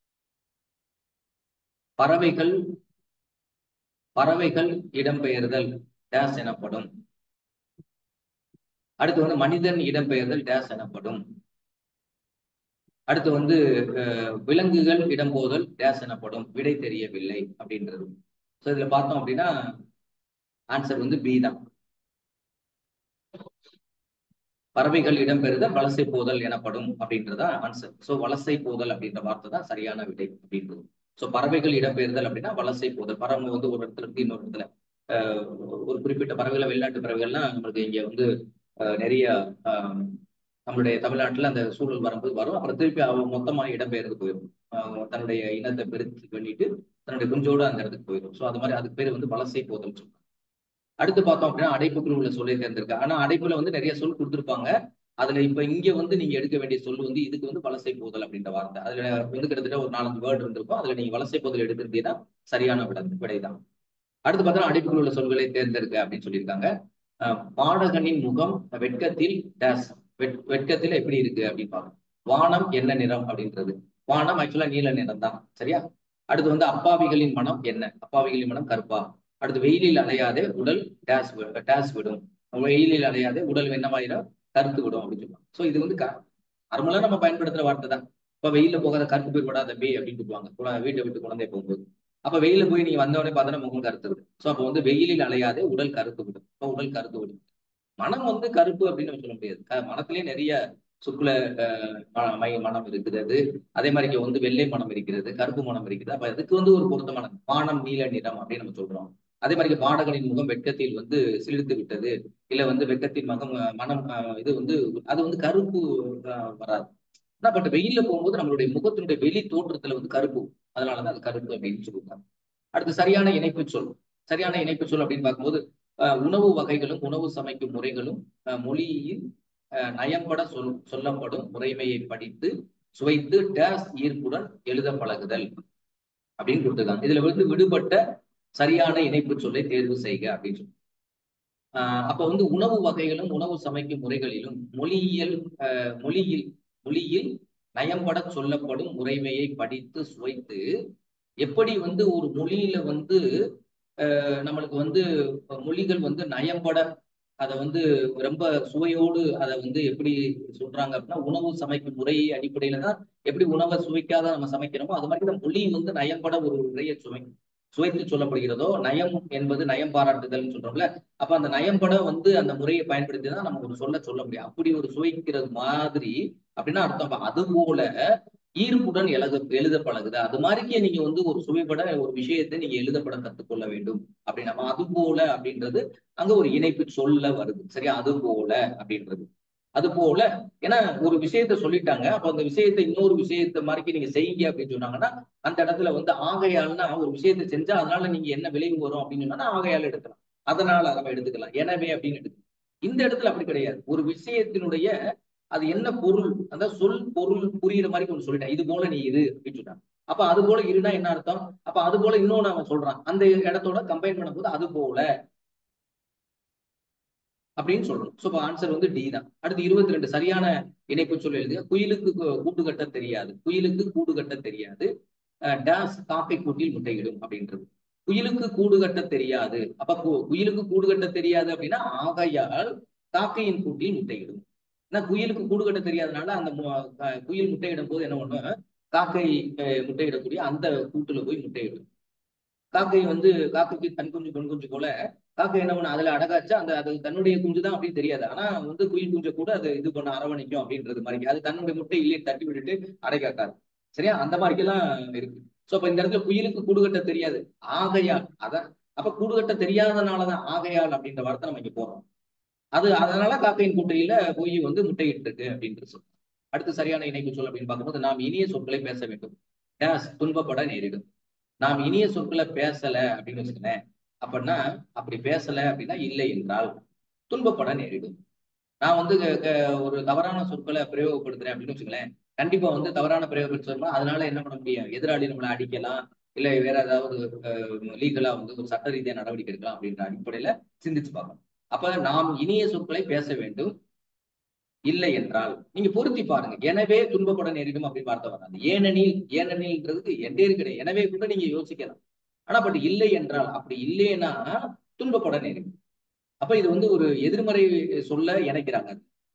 பறவைகள் பறவைகள் இடம்பெயர்தல் டேஸ் எனப்படும் அடுத்து வந்து மனிதன் இடம்பெயர்தல் டேஸ் எனப்படும் அடுத்து வந்து அஹ், விலங்குகள் இடம்போதல் டேஸ் எனப்படும் விடை தெரியவில்லை அப்படின்றது ஸோ இதுல பார்த்தோம் அப்படின்னா ஆன்சர் வந்து பி தான் பறவைகள் இடம்பெறுதல் வலசை போதல் எனப்படும் அப்படின்றதா ஆன்சர் ஸோ வலசை போதல் அப்படின்ற வார்த்தை தான் சரியான விடை அப்படின்றது ஸோ பறவைகள் இடம்பெயர்தல் அப்படின்னா வலசை போதல் பறவை வந்து ஒரு இடத்துல இருந்து இன்னொரு இடத்துல அஹ், ஒரு குறிப்பிட்ட பறவைகளை வெளிநாட்டு பறவைகள்லாம் நம்மளுக்கு இங்க வந்து அஹ், நிறைய அஹ், நம்மளுடைய தமிழ்நாட்டுல அந்த சூழல் வரும்போது வரும் அப்புறம் திருப்பி அவ மொத்தமா இடம்பெயர்ந்து போயிடும் அஹ், தன்னுடைய இனத்தை பெருத்து பண்ணிட்டு தன்னுடைய குஞ்சோட அந்த இடத்துக்கு போயிடும் ஸோ அது மாதிரி அதுக்கு பேர் வந்து வலசை போதல் சொல்லுவாங்க அடுத்து பார்த்தோம் அப்படின்னா அடைப்புக்குள் உள்ள சொல்லை தேர்ந்தெடுக்க ஆனா அடைப்புல வந்து நிறைய சொல் கொடுத்துருப்பாங்க அதுல இப்ப இங்க வந்து நீங்க எடுக்க வேண்டிய சொல் வந்து இதுக்கு வந்து வலசை போதல் அப்படின்ற வார்த்தை அதுல வந்து கிட்டத்தட்ட ஒரு நாலஞ்சு வேர்டு இருந்திருக்கும் அதுல நீங்க வலசை போதல் எடுத்திருந்தீங்கன்னா சரியான விட விடைதான் அடுத்து பார்த்தா அடைப்புக்குள் உள்ள சொல்களை தேர்ந்தெடுக்க அப்படின்னு சொல்லியிருக்காங்க அஹ் பாடகனின் முகம் வெட்கத்தில் டேஸ் வெட்- வெட்கத்துல எப்படி இருக்கு அப்படின்னு பார்க்கணும் வானம் என்ன நிறம் அப்படின்றது வானம் ஆக்சுவலா நீல நிறம் தான் சரியா அடுத்து வந்து அப்பாவிகளின் மனம் என்ன அப்பாவிகளின் மனம் கருப்பா அடுத்து வெயிலில் அலையாதே உடல் டேஸ் வி- டேஸ் விடும் வெயிலில் அலையாதே உடல் என்னவாயிரும் கருத்து விடும் அப்படின்னு சொல்லுவாங்க ஸோ இது வந்து நார்மலா நம்ம பயன்படுத்துற வார்த்தை தான் இப்ப வெயில போகாத கருத்து போய் விடாத பே அப்படின்னு சொல்லுவாங்க வீட்டை விட்டு குழந்தை போகும்போது அப்ப வெயில போய் நீங்க வந்தவொடனே பார்த்தோன்னா முகம் கருத்து விடும் ஸோ அப்போ வந்து வெயிலில் அலையாதே உடல் கருத்து விடும் இப்போ உடல் கருத்து விடும் மனம் வந்து கருப்பு அப்படின்னு நம்ம சொல்ல முடியாது மனத்திலேயே நிறைய சுக்குல மை மனம் இருக்கிறது அதே மாதிரி இங்க வந்து வெள்ளை மனம் இருக்கிறது கருப்பு மனம் இருக்கிறது அப்ப அதுக்கு வந்து ஒரு பொருத்தமான வானம் நீல நிறம் அப்படின்னு நம்ம சொல்றோம் அதே மாதிரி பாடகனின் முகம் வெட்கத்தில் வந்து சிலிர்த்து விட்டது இல்ல வந்து வெட்கத்தின் மகம் மனம் இது வந்து அது வந்து கருப்பு வராது ஆனா பட் வெயில்ல போகும்போது நம்மளுடைய முகத்தினுடைய வெளி தோற்றத்துல வந்து கருப்பு அதனாலதான் அது கருப்பு அப்படின்னு சொல்லுவாங்க அடுத்து சரியான இணைப்பு சொல் சரியான இணைப்பு சொல் அப்படின்னு பார்க்கும்போது உணவு வகைகளும் உணவு சமைக்கும் முறைகளும் மொழியில் நயம்பட சொல் சொல்லப்படும் முறைமையை படித்து சுவைத்து டேஸ் ஈர்ப்புடன் எழுத பழகுதல் அப்படின்னு கொடுத்துருக்காங்க இதுல வந்து விடுபட்ட சரியான இணைப்பு சொல்லை தேர்வு செய்க அப்படின்னு சொல்லி ஆஹ் அப்ப வந்து உணவு வகைகளும் உணவு சமைக்கும் முறைகளிலும் மொழியியல் மொழியில் மொழியில் நயம்பட சொல்லப்படும் முறைமையை படித்து சுவைத்து எப்படி வந்து ஒரு மொழியில வந்து நம்மளுக்கு வந்து மொழிகள் வந்து நயம்பட அதை வந்து ரொம்ப சுவையோடு அதை வந்து எப்படி சொல்றாங்க அப்படின்னா உணவு சமைக்கும் முறை அடிப்படையில தான் எப்படி உணவை சுவைக்காத நம்ம சமைக்கிறோமோ அது மாதிரி தான் மொழி வந்து நயம்பட ஒரு முறையை சுவை சுவைத்து சொல்லப்படுகிறதோ நயம் என்பது நயம் பாராட்டுதல்னு சொல்றோம்ல அப்ப அந்த நயம்பட வந்து அந்த முறையை பயன்படுத்தி தான் நம்ம ஒரு சொல்ல சொல்ல முடியும் அப்படி ஒரு சுவைக்கிறது மாதிரி அப்படின்னா அர்த்தம் அது போல ஈர்ப்புடன் எழுத எழுத பழகுது அது மாதிரிக்கே நீங்க வந்து ஒரு சுவைப்பட ஒரு விஷயத்தை நீங்க எழுதப்பட கத்துக்கொள்ள வேண்டும் அப்படின்னா அது போல அப்படின்றது அங்க ஒரு இணைப்பு சொல்ல வருது சரியா அது போல அப்படின்றது அது போல ஏன்னா ஒரு விஷயத்த சொல்லிட்டாங்க அப்ப அந்த விஷயத்தை இன்னொரு விஷயத்த மாதிரி நீங்க செய்யுங்க அப்படின்னு சொன்னாங்கன்னா அந்த இடத்துல வந்து ஆகையால்னா ஒரு விஷயத்தை செஞ்சா அதனால நீங்க என்ன விளைவு வரும் அப்படின்னு சொன்னா ஆகையால் எடுக்கலாம் அதனால நம்ம எடுத்துக்கலாம் எனவே அப்படின்னு எடுத்துக்கலாம் இந்த இடத்துல அப்படி கிடையாது ஒரு விஷயத்தினுடைய அது என்ன பொருள் அந்த சொல் பொருள் புரியுற மாதிரி ஒன்று சொல்லிட்டேன் இது போல நீ இரு அப்படின்னு சொன்னாங்க அப்ப அது போல இருனா என்ன அர்த்தம் அப்ப அது போல இன்னொன்னு அவன் சொல்றான் அந்த இடத்தோட கம்பைன் பண்ணும்போது அது போல அப்படின்னு சொல்லணும் ஸோ ஆன்சர் வந்து டி தான் அடுத்து இருபத்தி ரெண்டு சரியான இணைப்பு சொல் எழுதுக குயிலுக்கு கூட்டு கட்ட தெரியாது குயிலுக்கு கூடு கட்ட தெரியாது டாஸ் காக்கை கூட்டில் முட்டையிடும் அப்படின்றது குயிலுக்கு கூடு கட்ட தெரியாது அப்ப குயிலுக்கு கூடு கட்ட தெரியாது அப்படின்னா ஆகையால் காக்கையின் கூட்டில் முட்டையிடும் ஏன்னா குயிலுக்கு கூடு கட்ட தெரியாதனால அந்த குயில் முட்டையிடும் போது என்ன பண்ணும் காக்கை முட்டையிடக்கூடிய அந்த கூட்டுல போய் முட்டையிடும் காக்கை வந்து காக்கைக்கு தன் குஞ்சு பெண் குஞ்சு போல காக்கை என்ன பண்ண அதுல அடகாச்சா அந்த அது தன்னுடைய குஞ்சு தான் அப்படின்னு தெரியாது ஆனா வந்து குயில் குஞ்சை கூட அது இது பண்ண அரவணைக்கும் அப்படின்றது மாதிரி அது தன்னுடைய முட்டை இல்லையே தட்டி விட்டுட்டு அடைக்காக்காது சரியா அந்த மாதிரிக்கெல்லாம் இருக்கு சோ அப்ப இந்த இடத்துல குயிலுக்கு கூடுகட்ட தெரியாது ஆகையால் அதான் அப்ப கூடுகட்ட தெரியாதனாலதான் ஆகையால் அப்படின்ற வார்த்தை நம்ம இங்க போறோம் அது அதனால காக்கையின் குட்டையில போய் வந்து முட்டையிட்டு இருக்கு அப்படின்றது சொல்றோம் அடுத்து சரியான இணைப்பு சொல் அப்படின்னு பார்க்கும்போது நாம் இனிய சொற்களை பேச வேண்டும் டேஸ் துன்பப்பட நேரிடும் நாம் இனிய சொற்களை பேசல அப்படின்னு வச்சுக்கேன் அப்படின்னா அப்படி பேசல அப்படின்னா இல்லை என்றால் துன்பப்பட நேரிடும் நான் வந்து ஒரு தவறான சொற்களை பிரயோகப்படுத்துறேன் அப்படின்னு வச்சுக்கலேன் கண்டிப்பா வந்து தவறான பிரயோகப்படுத்தோம்னா அதனால என்ன பண்ண முடியும் எதிராளி நம்மளை அடிக்கலாம் இல்ல வேற ஏதாவது லீகலா வந்து ஒரு சட்ட ரீதியா நடவடிக்கை எடுக்கலாம் அப்படின்ற அடிப்படையில சிந்திச்சு பார்க்கணும் அப்ப நாம் இனிய சொற்களை பேச வேண்டும் இல்லை என்றால் நீங்க பொருத்தி பாருங்க எனவே துன்பப்பட நேரிடும் அப்படின்னு பார்த்த வராது ஏனெனில் ஏனெனில்ன்றதுக்கு எண்டே கிடையாது எனவே கூட நீங்க யோசிக்கலாம் ஆனா பட் இல்லை என்றால் அப்படி இல்லைன்னா துன்பப்பட நேரிடும் அப்ப இது வந்து ஒரு எதிர்மறை சொல்ல இணைக்கிறாங்க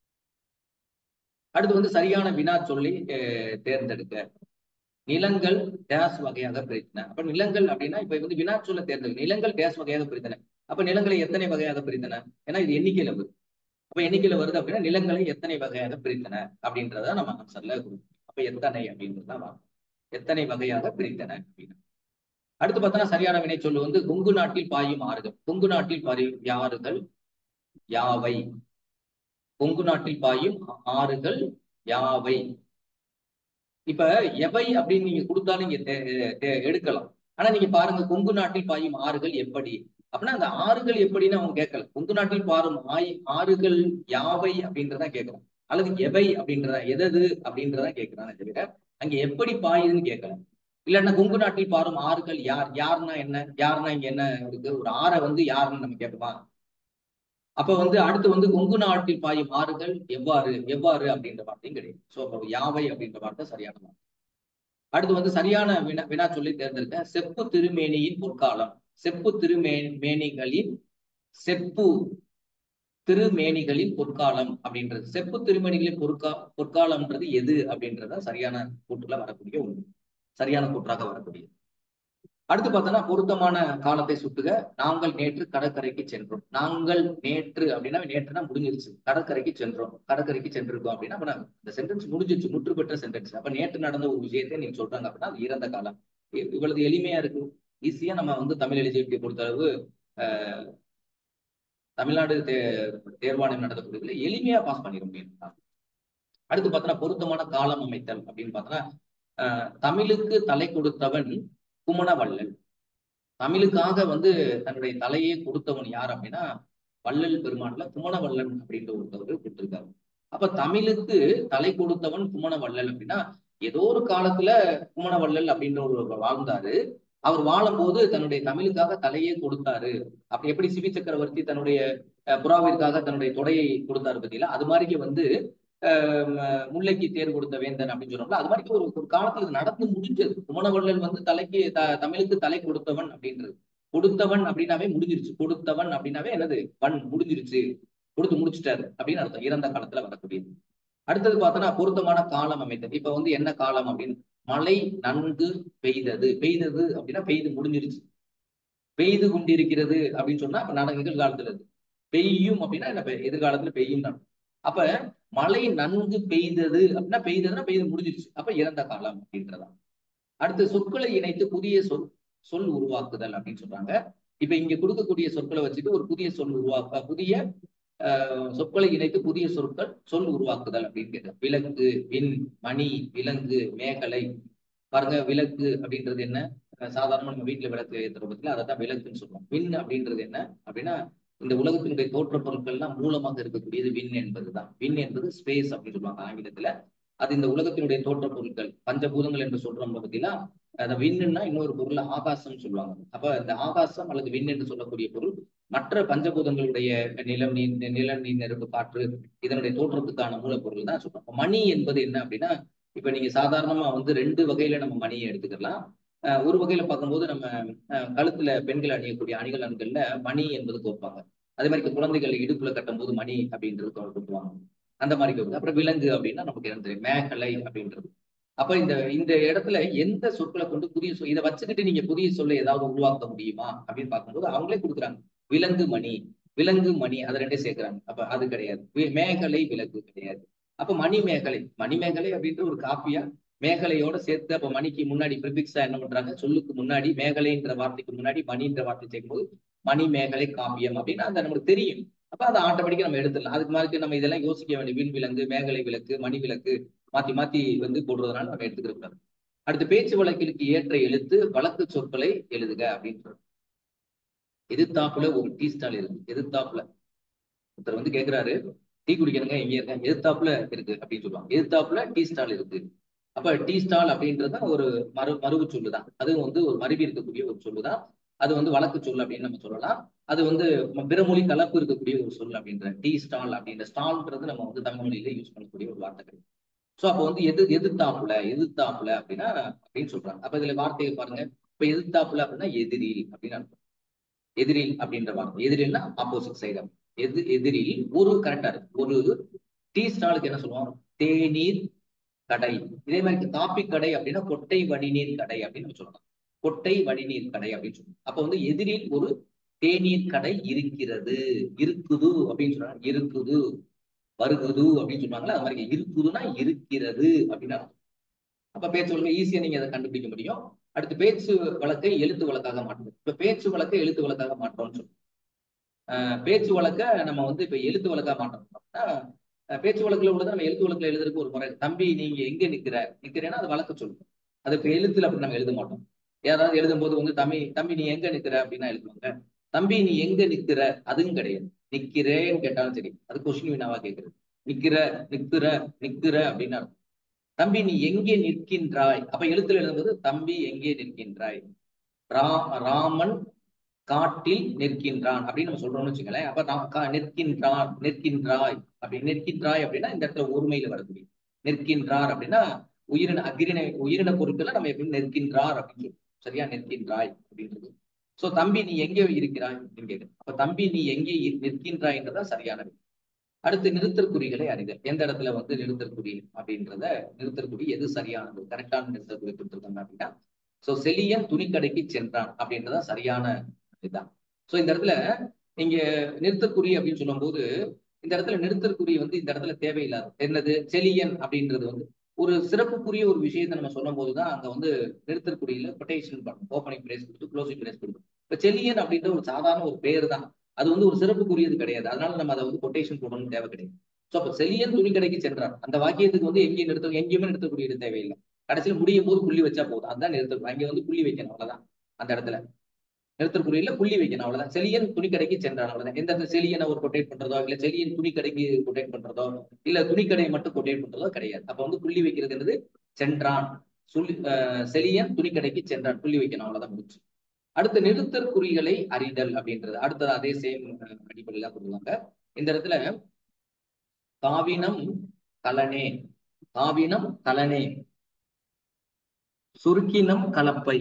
அடுத்து வந்து சரியான வினா சொல்லி தேர்ந்தெடுக்க நிலங்கள் டேஸ் வகையாக பிரித்தன அப்ப நிலங்கள் அப்படின்னா இப்ப வந்து வினா சொல்ல தேர்ந்தெடுக்க நிலங்கள் டேஸ் வகையாக பிரித்தன அப்ப நிலங்களை எத்தனை வகையாக பிரித்தன ஏன்னா இது எண்ணிக்கையில வருது அப்ப எண்ணிக்கையில வருது அப்படின்னா நிலங்களை எத்தனை வகையாக பிரித்தன அப்படின்றத நம்ம ஆன்சர்ல அப்ப எத்தனை அப்படின்றதுதான் வரும் எத்தனை வகையாக பிரித்தன அப்படின்னு அடுத்து பார்த்தோன்னா சரியான வினை சொல்லு வந்து கொங்கு நாட்டில் பாயும் ஆறுகள் கொங்கு நாட்டில் பாயும் யாறுகள் யாவை கொங்கு நாட்டில் பாயும் ஆறுகள் யாவை இப்ப எவை அப்படின்னு நீங்க கொடுத்தாலும் நீங்க எடுக்கலாம் ஆனா நீங்க பாருங்க கொங்கு நாட்டில் பாயும் ஆறுகள் எப்படி அப்படின்னா அந்த ஆறுகள் எப்படின்னு அவங்க கேட்கல கொங்கு நாட்டில் பாரும் ஆய் ஆறுகள் யாவை அப்படின்றதான் கேட்கலாம் அல்லது எவை அப்படின்றதா எதது அப்படின்றதா கேட்கிறானே தவிர அங்க எப்படி பாயுதுன்னு கேட்கலாம் இல்லைன்னா கொங்கு நாட்டில் பாரும் ஆறுகள் யார் யாருன்னா என்ன யாருன்னா இங்க என்ன இருக்கு ஒரு ஆறை வந்து யாருன்னு நம்ம கேட்போமா அப்ப வந்து அடுத்து வந்து கொங்கு நாட்டில் பாயும் ஆறுகள் எவ்வாறு எவ்வாறு அப்படின்ற வார்த்தையும் கிடையாது சோ அப்ப யாவை அப்படின்ற வார்த்தை சரியான வார்த்தை அடுத்து வந்து சரியான வினா வினா சொல்லி தேர்ந்தெடுக்க செப்பு திருமேனியின் பொற்காலம் செப்பு திருமே மேனிகளின் செப்பு திருமேனிகளின் பொற்காலம் அப்படின்றது செப்பு திருமேனிகளின் பொற்கா பொற்காலம்ன்றது எது அப்படின்றத சரியான கூற்றுல வரக்கூடிய ஒன்று சரியான கூற்றாக வரக்கூடியது அடுத்து பார்த்தோன்னா பொருத்தமான காலத்தை சுட்டுக நாங்கள் நேற்று கடற்கரைக்கு சென்றோம் நாங்கள் நேற்று அப்படின்னா நேற்றுனா முடிஞ்சிருச்சு கடற்கரைக்கு சென்றோம் கடற்கரைக்கு சென்றிருக்கோம் அப்படின்னா அப்ப இந்த சென்டென்ஸ் முடிஞ்சிச்சு முற்று பெற்ற சென்டென்ஸ் அப்ப நேற்று நடந்த ஒரு விஷயத்தை நீங்க சொல்றாங்க அப்படின்னா அது இறந்த காலம் இவ்வளவு எளிமையா இருக்கு ஈஸியா நம்ம வந்து தமிழ் எலிஜிபிலிட்டி பொறுத்தளவு ஆஹ் தமிழ்நாடு தே தேர்வாணையம் நடத்தக்கூடியதுல எளிமையா பாஸ் பண்ணிட முடியும் அடுத்து பார்த்தோன்னா பொருத்தமான காலம் அமைத்தல் அப்படின்னு பார்த்தோன்னா தமிழுக்கு தலை கொடுத்தவன் குமணவள்ளல் தமிழுக்காக வந்து தன்னுடைய தலையே கொடுத்தவன் யார் அப்படின்னா வள்ளல் பெருமான்ல குமணவள்ளன் அப்படின்ற ஒருத்தவர் கொடுத்திருக்காரு அப்ப தமிழுக்கு தலை கொடுத்தவன் குமணவள்ளல் அப்படின்னா ஏதோ ஒரு காலத்துல குமணவள்ளல் அப்படின்ற ஒரு வாழ்ந்தாரு அவர் வாழும்போது தன்னுடைய தமிழுக்காக தலையே கொடுத்தாரு அப்படி எப்படி சிவி சக்கரவர்த்தி தன்னுடைய புறாவிற்காக தன்னுடைய தொடையை கொடுத்தாரு பத்தியில அது மாதிரி வந்து முல்லைக்கு தேர் கொடுத்த வேந்தன் அப்படின்னு சொல்றோம்ல அது மாதிரி ஒரு ஒரு காலத்துல இது நடந்து முடிஞ்சது குமணவள்ளல் வந்து தலைக்கு த தமிழுக்கு தலை கொடுத்தவன் அப்படின்றது கொடுத்தவன் அப்படின்னாவே முடிஞ்சிருச்சு கொடுத்தவன் அப்படின்னாவே என்னது வன் முடிஞ்சிருச்சு கொடுத்து முடிச்சிட்டாரு அப்படின்னு அர்த்தம் இறந்த காலத்துல வரக்கூடியது அடுத்தது பார்த்தோன்னா பொருத்தமான காலம் அமைத்தது இப்ப வந்து என்ன காலம் அப்படின்னு மழை நன்கு பெய்தது பெய்தது அப்படின்னா பெய்து முடிஞ்சிருச்சு பெய்து கொண்டிருக்கிறது அப்படின்னு சொன்னா அப்ப நட நிகழ்காலத்துல இருக்கு பெய்யும் அப்படின்னா என்ன எதிர்காலத்துல பெய்யும் அப்ப மழை நன்கு பெய்தது அப்படின்னா பெய்ததுன்னா பெய்து முடிஞ்சிருச்சு அப்ப இறந்த காலம் அப்படின்றதா அடுத்து சொற்களை இணைத்து புதிய சொல் சொல் உருவாக்குதல் அப்படின்னு சொல்றாங்க இப்ப இங்க கொடுக்கக்கூடிய சொற்களை வச்சுட்டு ஒரு புதிய சொல் உருவாக்க புதிய சொற்களை இணைத்து புதிய சொற்கள் சொல் உருவாக்குதல் அப்படின்னு கேட்டு விலங்கு விண் மணி விலங்கு மேகலை பாருங்க விளக்கு அப்படின்றது என்ன சாதாரண நம்ம வீட்டுல விளக்கு ஏற்றுற பத்தில அதை தான் விளக்குன்னு சொல்லுவோம் விண் அப்படின்றது என்ன அப்படின்னா இந்த உலகத்தினுடைய தோற்ற பொருட்கள்லாம் மூலமாக இருக்கக்கூடியது விண் என்பதுதான் விண் என்பது ஸ்பேஸ் அப்படின்னு சொல்லுவாங்க ஆங்கிலத்துல அது இந்த உலகத்தினுடைய தோற்ற பொருட்கள் பஞ்சபூதங்கள் என்று சொல்றோம் பார்த்தீங்கன்னா அந்த விண்ணுன்னா இன்னொரு பொருள் ஆகாசம் சொல்லுவாங்க அப்ப இந்த ஆகாசம் அல்லது விண் என்று சொல்லக்கூடிய பொருள் மற்ற பஞ்சபூதங்களுடைய நிலம் நீர் நில நீர் நெருப்பு காற்று இதனுடைய தோற்றத்துக்கான மூலப்பொருள் தான் சொல்றோம் மணி என்பது என்ன அப்படின்னா இப்ப நீங்க சாதாரணமா வந்து ரெண்டு வகையில நம்ம மணியை எடுத்துக்கலாம் ஒரு வகையில பார்க்கும்போது நம்ம கழுத்துல பெண்கள் அணியக்கூடிய அணிகள் அணிகள்ல மணி என்பது கோப்பாங்க அதே மாதிரி குழந்தைகள் இடுப்புல கட்டும் போது மணி அப்படின்றது கொட்டுவாங்க அந்த மாதிரி கோப்பு அப்புறம் விலங்கு அப்படின்னா நமக்கு என்ன தெரியும் மேகலை அப்படின்றது அப்ப இந்த இந்த இடத்துல எந்த சொற்களை கொண்டு புதிய சொல் இதை வச்சுக்கிட்டு நீங்க புதிய சொல்ல ஏதாவது உருவாக்க முடியுமா அப்படின்னு பார்க்கும்போது அவங்களே கொடுக்குறாங்க விலங்கு மணி விலங்கு மணி அதை ரெண்டே சேர்க்கிறாங்க அப்ப அது கிடையாது மேகலை விலங்கு கிடையாது அப்ப மணி மேகலை மணி மேகலை அப்படின்ற ஒரு காப்பியா மேகலையோட சேர்த்து அப்ப மணிக்கு முன்னாடி ப்ரிபிக்ஸா என்ன பண்றாங்க சொல்லுக்கு முன்னாடி மேகலைன்ற வார்த்தைக்கு முன்னாடி மணின்ற வார்த்தை சேர்க்கும்போது மணி மேகலை காப்பியம் அப்படின்னு அந்த நமக்கு தெரியும் அப்ப அதை ஆட்டோமேட்டிக்கா நம்ம எடுத்துடலாம் அதுக்கு மாதிரி நம்ம இதெல்லாம் யோசிக்க வேண்டிய விண் விலங்கு மேகலை விளக்கு மணி விளக்கு மாத்தி மாத்தி வந்து போடுறதுனால நம்ம எடுத்துக்கிற கூடாது அடுத்து பேச்சு வழக்கிற்கு ஏற்ற எழுத்து வழக்கு சொற்களை எழுதுக அப்படின்னு எதிர்த்தாப்புல ஒரு டீ ஸ்டால் இருக்கு எதிர்த்தாப்புல ஒருத்தர் வந்து கேக்குறாரு டீ குடிக்கணுங்க எங்க இருக்க எதிர்த்தாப்புல இருக்கு அப்படின்னு சொல்லுவாங்க எதிர்த்தாப்புல டீ ஸ்டால் இருக்கு அப்ப டீ ஸ்டால் அப்படின்றது ஒரு மறு மறுவு சொல்லுதான் அது வந்து ஒரு மருவி இருக்கக்கூடிய ஒரு சொல்லுதான் அது வந்து வழக்கு சொல் அப்படின்னு நம்ம சொல்லலாம் அது வந்து பிறமொழி கலப்பு இருக்கக்கூடிய ஒரு சொல் அப்படின்ற டீ ஸ்டால் அப்படின்ற ஸ்டால்ன்றது நம்ம வந்து தமிழ் மொழியில யூஸ் பண்ணக்கூடிய ஒரு வார்த்தைகள் சோ அப்போ வந்து எது எதிர்த்தாப்புல எதிர்த்தாப்புல அப்படின்னா அப்படின்னு சொல்றாங்க அப்ப இதுல வார்த்தையை பாருங்க இப்ப எதிர்த்தாப்புல அப்படின்னா எதிரில் அப்படின்னு அர்த்தம் எதிரில் அப்படின்ற வார்த்தை எதிரில்னா ஆப்போசிட் சைடு எது எதிரில் ஒரு கரெக்டா இருக்கு ஒரு டீ ஸ்டாலுக்கு என்ன சொல்லுவோம் தேநீர் கடை இதே மாதிரி காப்பி கடை அப்படின்னா கொட்டை வடிநீர் கடை அப்படின்னு நம்ம சொல்லலாம் கொட்டை வடிநீர் கடை அப்படின்னு சொல்லணும் அப்ப வந்து எதிரில் ஒரு தேநீர் கடை இருக்கிறது இருக்குது அப்படின்னு சொல்றாங்க இருக்குது வருகுது அப்படின்னு சொன்னாங்களா அது மாதிரி இருக்குதுன்னா இருக்கிறது அப்படின்னா அப்ப பேச்சு வழக்கு ஈஸியா நீங்க அதை கண்டுபிடிக்க முடியும் அடுத்து பேச்சு வழக்கை எழுத்து வழக்காக மாற்றணும் இப்ப பேச்சு வழக்கை எழுத்து வழக்காக மாற்றோம்னு சொல்லுவோம் பேச்சு வழக்க நம்ம வந்து இப்ப எழுத்து வழக்காக மாற்றணும் பேச்சு வழக்குல உள்ளது நம்ம எழுத்து வழக்குல எழுதுறதுக்கு ஒரு முறை தம்பி நீங்க எங்க நிக்கிற நிக்கிறேன்னா அது வழக்கு சொல்லுவோம் அது இப்ப எழுத்துல அப்படி நம்ம எழுத மாட்டோம் யாராவது எழுதும் போது வந்து தம்பி தம்பி நீ எங்க நிக்கிற அப்படின்னா எழுதுவாங்க தம்பி நீ எங்க நிக்கிற அதுவும் கிடையாது நிக்கிறேன்னு கேட்டாலும் சரி அது கொஸ்டின் வினாவா கேக்குறது நிக்கிற நிக்கிற நிக்கிற அப்படின்னா தம்பி நீ எங்கே நிற்கின்றாய் அப்ப எழுத்துல எழுதும்போது தம்பி எங்கே நிற்கின்றாய் ரா ராமன் காட்டில் நிற்கின்றான் அப்படின்னு நம்ம சொல்றோம்னு வச்சுங்களேன் அப்ப நிற்கின்றான் நிற்கின்றாய் அப்படி நிற்கின்றாய் அப்படின்னா இந்த இடத்துல ஒருமையில வரக்கூடிய நிற்கின்றார் அப்படின்னா உயிரின அகிரின உயிரின பொருட்களை நம்ம எப்படி நிற்கின்றார் அப்படின்னு சொல்லுவோம் சரியா நிற்கின்றாய் அப்படின்றது சோ தம்பி நீ எங்கே இருக்கிறாய் அப்படின்னு கேக்குது அப்ப தம்பி நீ எங்கே இரு- நிற்கின்றாய் என்றதான் சரியான விடை. அடுத்து நிறுத்தற் குறிகளை அறிதல் எந்த இடத்துல வந்து நிறுத்தற் குறி அப்படின்றத நிறுத்தற் குறி எது சரியானது கரெக்டான நிறுத்தற் குறி கொடுத்துருக்காங்க அப்படின்னா சோ செலியன் துணிக்கடைக்கு சென்றான் அப்படின்றதா சரியான இதுதான் சோ இந்த இடத்துல நீங்க நிறுத்தற்குறி அப்படின்னு சொல்லும்போது இந்த இடத்துல நிறுத்தற்குறி வந்து இந்த இடத்துல தேவையில்லாது என்னது செலியன் அப்படின்றது வந்து ஒரு சிறப்புக்குரிய ஒரு விஷயத்தை நம்ம சொல்லும் போதுதான் அங்க வந்து நிறுத்தற்குறியில கொட்டேஷன் பண்ணும் ஓப்பனிங் பிரேஸ் கொடுத்து க்ளோசிங் பிரேஸ் கொடுக்கும் இப்ப செலியன் அப்படின்ற ஒரு சாதாரண ஒரு பேர் தான் அது வந்து ஒரு சிறப்புக்குரியது கிடையாது அதனால நம்ம அதை வந்து கொட்டேஷன் போடணும்னு தேவை கிடையாது சோ அப்ப செலியன் துணி கடைக்கு சென்றார் அந்த வாக்கியத்துக்கு வந்து எங்கேயும் நிறுத்த எங்கேயுமே நிறுத்தக்கூடியது தேவையில்லை கடைசியில் முடியும் போது புள்ளி வச்சா போதும் அதுதான் நிறுத்த அங்க வந்து புள்ளி வைக்கணும் அவ்வளவுதான் அந்த இடத்துல நிறுத்தற்குறியில புள்ளி வைக்கணும் அவ்வளவுதான் செலியன் துணி கடைக்கு சென்றான் அவ்வளவுதான் எந்த இடத்துல செலியனை ஒரு கொட்டேட் பண்றதோ இல்ல செலியன் துணி கடைக்கு கொட்டேட் பண்றதோ இல்ல துணி கடையை மட்டும் கொட்டேட் பண்றதோ கிடையாது அப்ப வந்து புள்ளி வைக்கிறது என்னது சென்றான் சொல்லி அஹ் செலியன் துணி கடைக்கு சென்றான் புள்ளி வைக்கணும் அவ்வளவுதான் முடிச்சு அடுத்து நிறுத்தற் குறிகளை அறிதல் அப்படின்றது அடுத்தது அதே சேம் அடிப்படையில கொடுக்குறாங்க இந்த இடத்துல காவினம் கலனே காவினம் கலனே சுருக்கினம் கலப்பை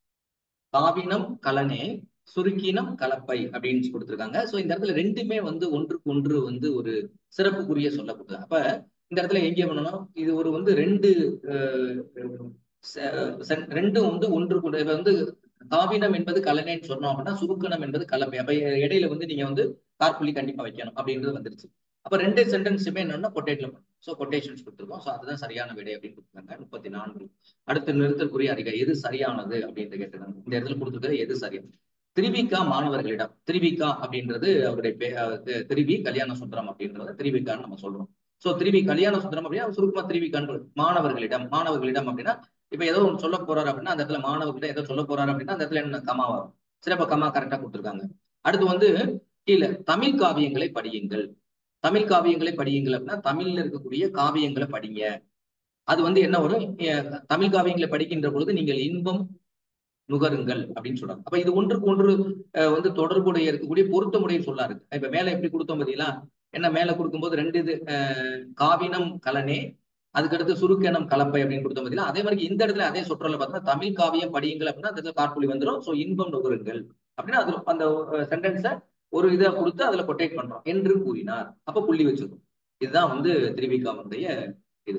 காவினம் கலனே சுருக்கினம் கலப்பை அப்படின்னு கொடுத்திருக்காங்க சோ இந்த இடத்துல ரெண்டுமே வந்து ஒன்றுக்கு ஒன்று வந்து ஒரு சிறப்புக்குரிய சொல்லப்படுது அப்ப இந்த இடத்துல எங்கே பண்ணணும் இது ஒரு வந்து ரெண்டு அஹ், செ- செ- ரெண்டும் வந்து ஒன்றுக்கு ஒன்று இப்ப வந்து காவினம் என்பது கலனேன்னு சொன்னோம் அப்படின்னா சுருக்கணம் என்பது கலப்பை அப்ப இடையில வந்து நீங்க வந்து கார்புள்ளி கண்டிப்பா வைக்கணும் அப்படின்றது வந்துருச்சு அப்ப ரெண்டு சென்டென்ஸுமே என்னன்னா கொட்டேட்ல ஸோ கொட்டேஷன்ஸ் கொடுத்துருக்கோம் ஸோ அதுதான் சரியான விடை அப்படின்னு கொடுத்துருக்காங்க முப்பத்தி நான்கு அடுத்து நிறுத்தற்குரிய அறிக்கை எது சரியானது அப்படின்னு கேட்டிருக்காங்க இந்த இடத்துல கொடுத்துருக்கிறது எது சரியானது திரிவிகா மாணவர்களிடம் திரிவிகா அப்படின்றது அவருடைய பே அஹ் தி- திரிவி கல்யாண சுந்தரம் அப்படின்றத திரிவிகான்னு நம்ம சொல்றோம் சோ திரிவி கல்யாண சுந்தரம் அப்படின்னா சுருக்கமா திரிவிகான்னு மாணவர்களிடம் மாணவர்களிடம் அப்படின்னா இப்ப ஏதோ ஒன்று சொல்ல போறாரு அப்படின்னா அந்த இடத்துல மாணவர்களிடம் ஏதோ சொல்ல போறாரு அப்படின்னா அந்த இடத்துல என்ன கமா வரும் சரி அப்ப கமா கரெக்டா கொடுத்துருக்காங்க அடுத்து வந்து கீழே தமிழ் காவியங்களை படியுங்கள் தமிழ் காவியங்களை படியுங்கள் அப்படின்னா தமிழ்ல இருக்கக்கூடிய காவியங்களை படிங்க அது வந்து என்ன வரும் அஹ் தமிழ் காவியங்களை படிக்கின்ற பொழுது நீங்கள் இன்பம் நுகருங்கள் அப்படின்னு சொல்றாங்க அப்ப இது ஒன்றுக்கு ஒன்று அஹ், வந்து தொடர்புடைய இருக்கக்கூடிய பொருத்தமுடைய சொல்லா இருக்கு இப்ப மேல எப்படி கொடுத்தோம் பாத்தீங்களா என்ன மேல கொடுக்கும்போது ரெண்டு இது அஹ், காவினம் கலனே அதுக்கடுத்து சுருக்கெனம் கலப்பை அப்படின்னு கொடுத்தோம் பாத்தீங்களா அதே மாதிரி இந்த இடத்துல அதே சொற்றொல்ல பார்த்தீங்கன்னா தமிழ் காவியம் படியுங்கள் அப்படின்னா அந்த இடத்துல காற்புலி வந்துடும் சோ இன்பம் நுகருங்கள் அப்படின்னா அது அந்த சென்டென்ஸை ஒரு இதை கொடுத்து அதுல கொட்டேட் பண்றோம் என்று கூறினார் அப்ப புள்ளி வச்சிருக்கோம் இதுதான் வந்து திருவிக்காவுடைய இது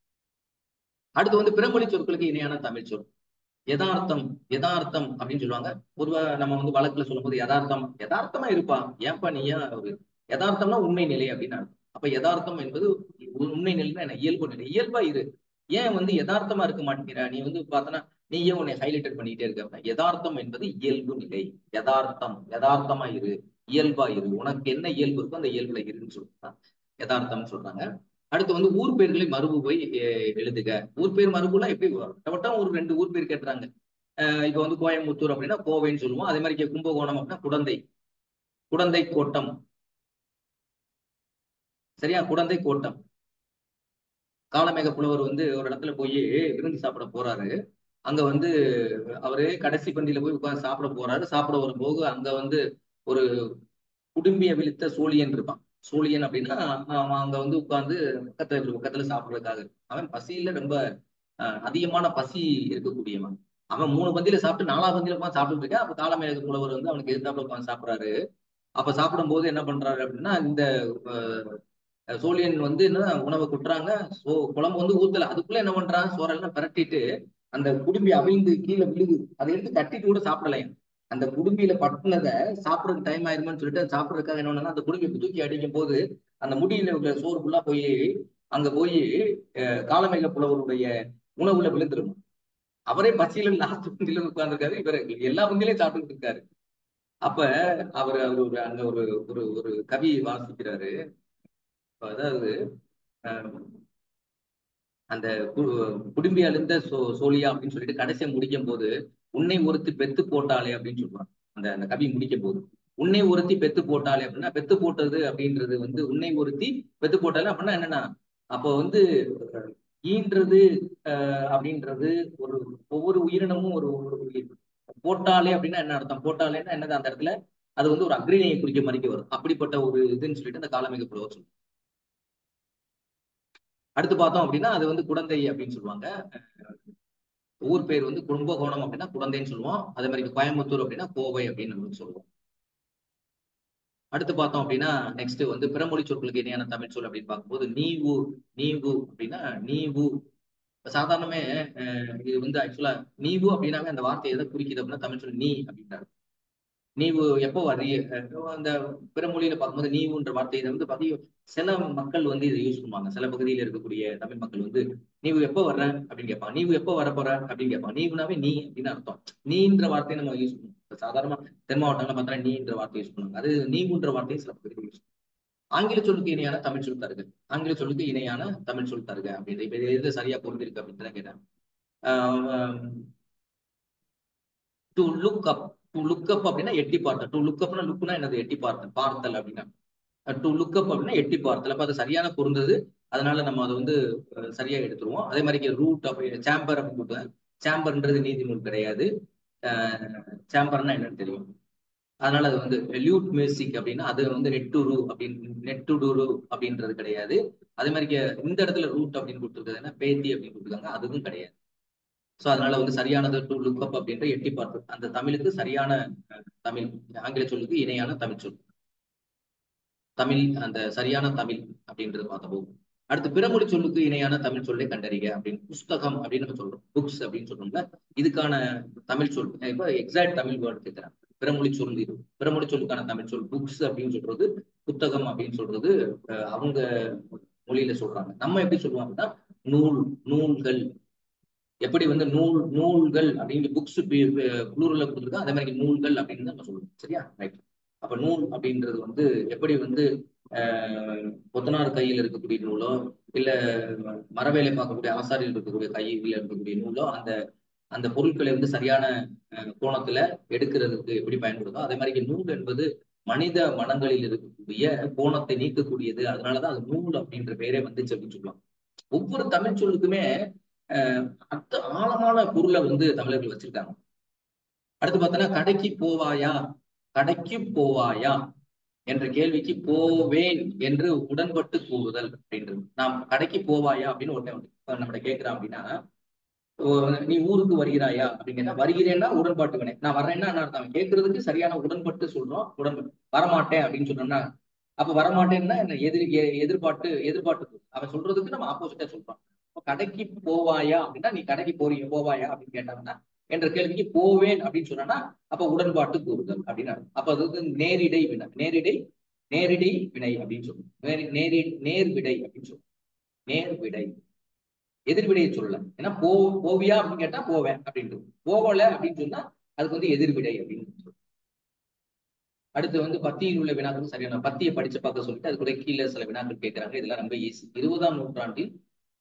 அடுத்து வந்து பிறமொழி சொற்களுக்கு இணையான தமிழ் சொல் யதார்த்தம் யதார்த்தம் அப்படின்னு சொல்லுவாங்க பொதுவா நம்ம வந்து வழக்குல சொல்லும்போது யதார்த்தம் யதார்த்தமா இருப்பா ஏன்பா நீயா ஒரு யதார்த்தம்னா உண்மை நிலை அப்படின்னு அர்த்தம் அப்ப யதார்த்தம் என்பது உ- உண்மை நிலைன்னா என்ன இயல்பு நிலை இயல்பா இரு ஏன் வந்து யதார்த்தமா இருக்க மாட்டேங்கிற நீ வந்து பார்த்தனா நீயே உன்னை ஹைலைட்டட் பண்ணிட்டே இருக்க அப்படின்னா, யதார்த்தம் என்பது இயல்பு நிலை யதார்த்தம் யதார்த்தமா இரு இயல்பா இரு உனக்கு என்ன இயல்பு இருக்கோ அந்த இயல்புல இருன்னு சொல்றாங்க யதார்த்தம்னு சொல்றாங்க அடுத்து வந்து ஊர் பெயர்களை மறுபுவை எ- எழுதுக ஊர் பேர் மறுபுனா எப்படி வட்டம் ஒரு ரெண்டு ஊர் பேர் கேட்டுறாங்க அஹ் இப்ப வந்து கோயம்புத்தூர் அப்படின்னா கோவைன்னு சொல்லுவோம் அதே மாதிரி இங்க கும்பகோணம் அப்படின்னா குடந்தை குடந்தை கோட்டம் சரியா குடந்தை கோட்டம் காலமேக புலவர் வந்து ஒரு இடத்துல போய் விருந்து சாப்பிட போறாரு அங்க வந்து அவரு கடைசி பந்தியில போய் உட்கார்ந்து சாப்பிட போறாரு சாப்பிட வரும்போது அங்க வந்து ஒரு குடும்பிய விழித்த சூழியன் இருப்பான் சூழியன் அப்படின்னா அவன் அங்க வந்து உட்கார்ந்து பக்கத்துல இவரு பக்கத்துல சாப்பிடுறதுக்காக இருப்பான். அவன் பசியில ரொம்ப அஹ், அதிகமான பசி இருக்கக்கூடியவன் அவன் மூணு பந்தியில சாப்பிட்டு நாலாம் பந்தியில உட்காந்து சாப்பிட்டு இருக்கான் அப்ப காலமேக புலவர் வந்து அவனுக்கு எதிர்த்தாப்புல உட்காந்து சாப்பிடுறாரு அப்ப சாப்பிடும்போது என்ன பண்றாரு அப்படின்னா இந்த அஹ், சோழியன் வந்து என்ன உணவை கொட்டுறாங்க சோ குழம்பு வந்து ஊத்தல அதுக்குள்ள என்ன பண்றான் சோறெல்லாம் பிரட்டிட்டு அந்த குடும்பி அவிழ்ந்து கீழே விழுது அதை எடுத்து கட்டிட்டு கூட சாப்பிடலையாம் அந்த குடும்பியில பட்டினதை சாப்பிடறதுக்கு டைம் ஆயிருமான்னு சொல்லிட்டு அது சாப்பிடறதுக்காக என்ன பண்ணா அந்த குடும்பியை தூக்கி அடிக்கும் போது அந்த முடியில உள்ள சோறு ஃபுல்லா போய் அங்க போய் காலமேக புலவருடைய உணவுல விழுந்துரும் அவரே பசியில லாஸ்ட் பந்தியில உட்கார்ந்துருக்காரு இவர் எல்லா பந்திலையும் சாப்பிட்டுட்டு இருக்காரு அப்ப அவர் அவர் ஒரு அங்க ஒரு ஒரு ஒரு கவி வாசிக்கிறாரு அதாவது அஹ், அந்த கு- குடும்பி அழுந்த சோ சோழியா அப்படின்னு சொல்லிட்டு கடைசியா முடிக்கும் போது உன்னை ஒருத்தி பெத்து போட்டாளே அப்படின்னு சொல்லுவாங்க அந்த அந்த கவி முடிக்கும் போது உன்னை ஒருத்தி பெத்து போட்டாளே அப்படின்னா பெத்து போட்டது அப்படின்றது வந்து உன்னை ஒருத்தி பெத்து போட்டாலே அப்படின்னா என்னன்னா அப்போ வந்து அஹ், ஈன்றது அஹ், அப்படின்றது ஒரு ஒவ்வொரு உயிரினமும் ஒரு ஒரு உயிர் போட்டாலே அப்படின்னா என்ன அர்த்தம் போட்டாலேன்னா என்னது அந்த இடத்துல அது வந்து ஒரு அக்ரிணையை குறிக்க மாதிரிக்கு வரும் அப்படிப்பட்ட ஒரு இதுன்னு சொல்லிட்டு அந்த காலமிக புலவர் சொல்லுவாங்க அடுத்து பார்த்தோம் அப்படின்னா அது வந்து குடந்தை அப்படின்னு சொல்லுவாங்க ஊர் பேர் வந்து கும்பகோணம் அப்படின்னா குழந்தைன்னு சொல்லுவோம் அதே மாதிரி கோயம்புத்தூர் அப்படின்னா கோவை அப்படின்னு நம்ம சொல்லுவோம் அடுத்து பார்த்தோம் அப்படின்னா நெக்ஸ்ட் வந்து பிறமொழி சொற்களுக்கு இணையான தமிழ் சொல் அப்படின்னு பார்க்கும்போது நீவு நீவு அப்படின்னா நீவு சாதாரணமே அஹ் இது வந்து ஆக்சுவலா நீவு அப்படின்னாவே அந்த வார்த்தை எதை குறிக்குது அப்படின்னா தமிழ் சொல் நீ அப்படின்றாரு நீவு எப்போ வரிய அந்த பிற மொழியில பார்க்கும்போது நீவுன்ற வார்த்தையை வந்து பாத்தீங்க சில மக்கள் வந்து இதை யூஸ் பண்ணுவாங்க சில பகுதியில இருக்கக்கூடிய தமிழ் மக்கள் வந்து நீவு எப்போ வர்ற அப்படின்னு கேட்பாங்க நீவு எப்போ வர போற அப்படின்னு கேட்பாங்க நீவுனாவே நீ அப்படின்னு அர்த்தம் நீன்ற வார்த்தையை நம்ம யூஸ் பண்ணுவோம் சாதாரணமா தென் மாவட்டம்ல பார்த்தா நீன்ற வார்த்தை யூஸ் பண்ணுவாங்க அது நீவுன்ற வார்த்தையை சில பகுதியில் யூஸ் ஆங்கில சொல்லுக்கு இணையான தமிழ் சொல் தருக ஆங்கில சொல்லுக்கு இணையான தமிழ் சொல் தருக அப்படின்ற இப்ப இது எது சரியா பொருந்திருக்கு அப்படின்னு தான் கேட்டேன் to look up to look up அப்படின்னா எட்டி பார்த்தல் டு லுக் அப்னா லுக்னா என்னது எட்டி பார்த்தல் பார்த்தல் அப்படின்னா டு லுக் அப் அப்படின்னா எட்டி பார்த்தல் அப்ப அது சரியான பொருந்தது அதனால நம்ம அதை வந்து சரியா எடுத்துருவோம் அதே மாதிரி ரூட் அப்படி சாம்பர் அப்படின்னு கொடுத்தேன் சாம்பர்ன்றது நீதிநூல் கிடையாது சாம்பர்னா என்னன்னு தெரியும் அதனால அது வந்து லியூட் மியூசிக் அப்படின்னா அது வந்து நெட்டுரு அப்படின்னு நெட்டுடுரு அப்படின்றது கிடையாது அதே மாதிரி இந்த இடத்துல ரூட் அப்படின்னு கொடுத்துருக்குதுன்னா பேத்தி அப்படின்னு கொடுத்துருக்காங்க அதுவும் கிடையாது ஸோ அதனால வந்து சரியானது டு லுக் அப் அப்படின்ற எட்டி பார்த்து அந்த தமிழுக்கு சரியான தமிழ் ஆங்கில சொல்லுக்கு இணையான தமிழ் சொல் தமிழ் அந்த சரியான தமிழ் அப்படின்றது பார்த்தோம் அடுத்து பிறமொழி சொல்லுக்கு இணையான தமிழ் சொல்லை கண்டறிக அப்படின்னு புஸ்தகம் அப்படின்னு நம்ம சொல்றோம் புக்ஸ் அப்படின்னு சொல்றோம்ல இதுக்கான தமிழ் சொல் இப்போ எக்ஸாக்ட் தமிழ் வேர்டு கேட்கிறேன் பிறமொழி சொல் இது பிறமொழி சொல்லுக்கான தமிழ் சொல் புக்ஸ் அப்படின்னு சொல்றது புத்தகம் அப்படின்னு சொல்றது அவங்க மொழியில சொல்றாங்க நம்ம எப்படி சொல்லுவோம் அப்படின்னா நூல் நூல்கள் எப்படி வந்து நூல் நூல்கள் அப்படின்னு புக்ஸ் குளூர்ல கொடுத்துருக்கோம் அதே மாதிரி நூல்கள் அப்படின்னு நம்ம சொல்லுவோம் சரியா ரைட் அப்ப நூல் அப்படின்றது வந்து எப்படி வந்து கொத்தனார் கையில் இருக்கக்கூடிய நூலோ இல்ல மரவேலை பார்க்கக்கூடிய ஆசாரியில் இருக்கக்கூடிய கையில் இருக்கக்கூடிய நூலோ அந்த அந்த பொருட்களை வந்து சரியான கோணத்துல எடுக்கிறதுக்கு எப்படி பயன்படுதோ அதே மாதிரி நூல் என்பது மனித மனங்களில் இருக்கக்கூடிய கோணத்தை நீக்கக்கூடியது அதனாலதான் அது நூல் அப்படின்ற பெயரே வந்துச்சு அப்படின்னு சொல்லலாம் ஒவ்வொரு தமிழ் சொல்லுக்குமே அத்த ஆழமான பொருளை வந்து தமிழர்கள் வச்சிருக்காங்க அடுத்து பார்த்தோன்னா கடைக்கு போவாயா கடைக்கு போவாயா என்ற கேள்விக்கு போவேன் என்று உடன்பட்டு கூறுதல் அப்படின்றது நாம் கடைக்கு போவாயா அப்படின்னு ஒருத்தன் நம்மகிட்ட கேட்கிறான் அப்படின்னா நீ ஊருக்கு வருகிறாயா அப்படின்னு வருகிறேன்னா உடன்பாட்டு வினை நான் வர்றேன்னா அர்த்தம் கேட்கறதுக்கு சரியான உடன்பட்டு சொல்றோம் உடன்பட்டு வரமாட்டேன் அப்படின்னு சொன்னோம்னா அப்ப வரமாட்டேன்னா என்ன எதிர் எதிர்பார்ட்டு எதிர்பார்ட்டு அவன் சொல்றதுக்கு நம்ம ஆப்போசிட்டா சொல்றோம் கடைக்கு போவாயா அப்படின்னா நீ கடைக்கு போறீங்க போவாயா அப்படின்னு கேட்டாங்கன்னா என்ற கேள்விக்கு போவேன் அப்படின்னு சொன்னா அப்ப உடன்பாட்டு கூறுதல் அப்படின்னு அப்ப அது வந்து நேரிடை வினை நேரிடை நேரிடை வினை அப்படின்னு சொல்லுவோம் நேரி நேர் விடை அப்படின்னு சொல்லுவோம் நேர் விடை எதிர்விடையை சொல்லலாம் ஏன்னா போ போவியா அப்படின்னு கேட்டா போவேன் அப்படின்றது போகல அப்படின்னு சொன்னா அதுக்கு வந்து எதிர்விடை அப்படின்னு சொல்லுவோம் அடுத்து வந்து பத்தியில் உள்ள வினாக்கள் சரியான பத்தியை படிச்சு பார்க்க சொல்லிட்டு அது கூட கீழே சில வினாக்கள் கேட்கிறாங்க இதெல்லாம் ரொம்ப ஈஸி இருபதாம் நூற்றாண்டில்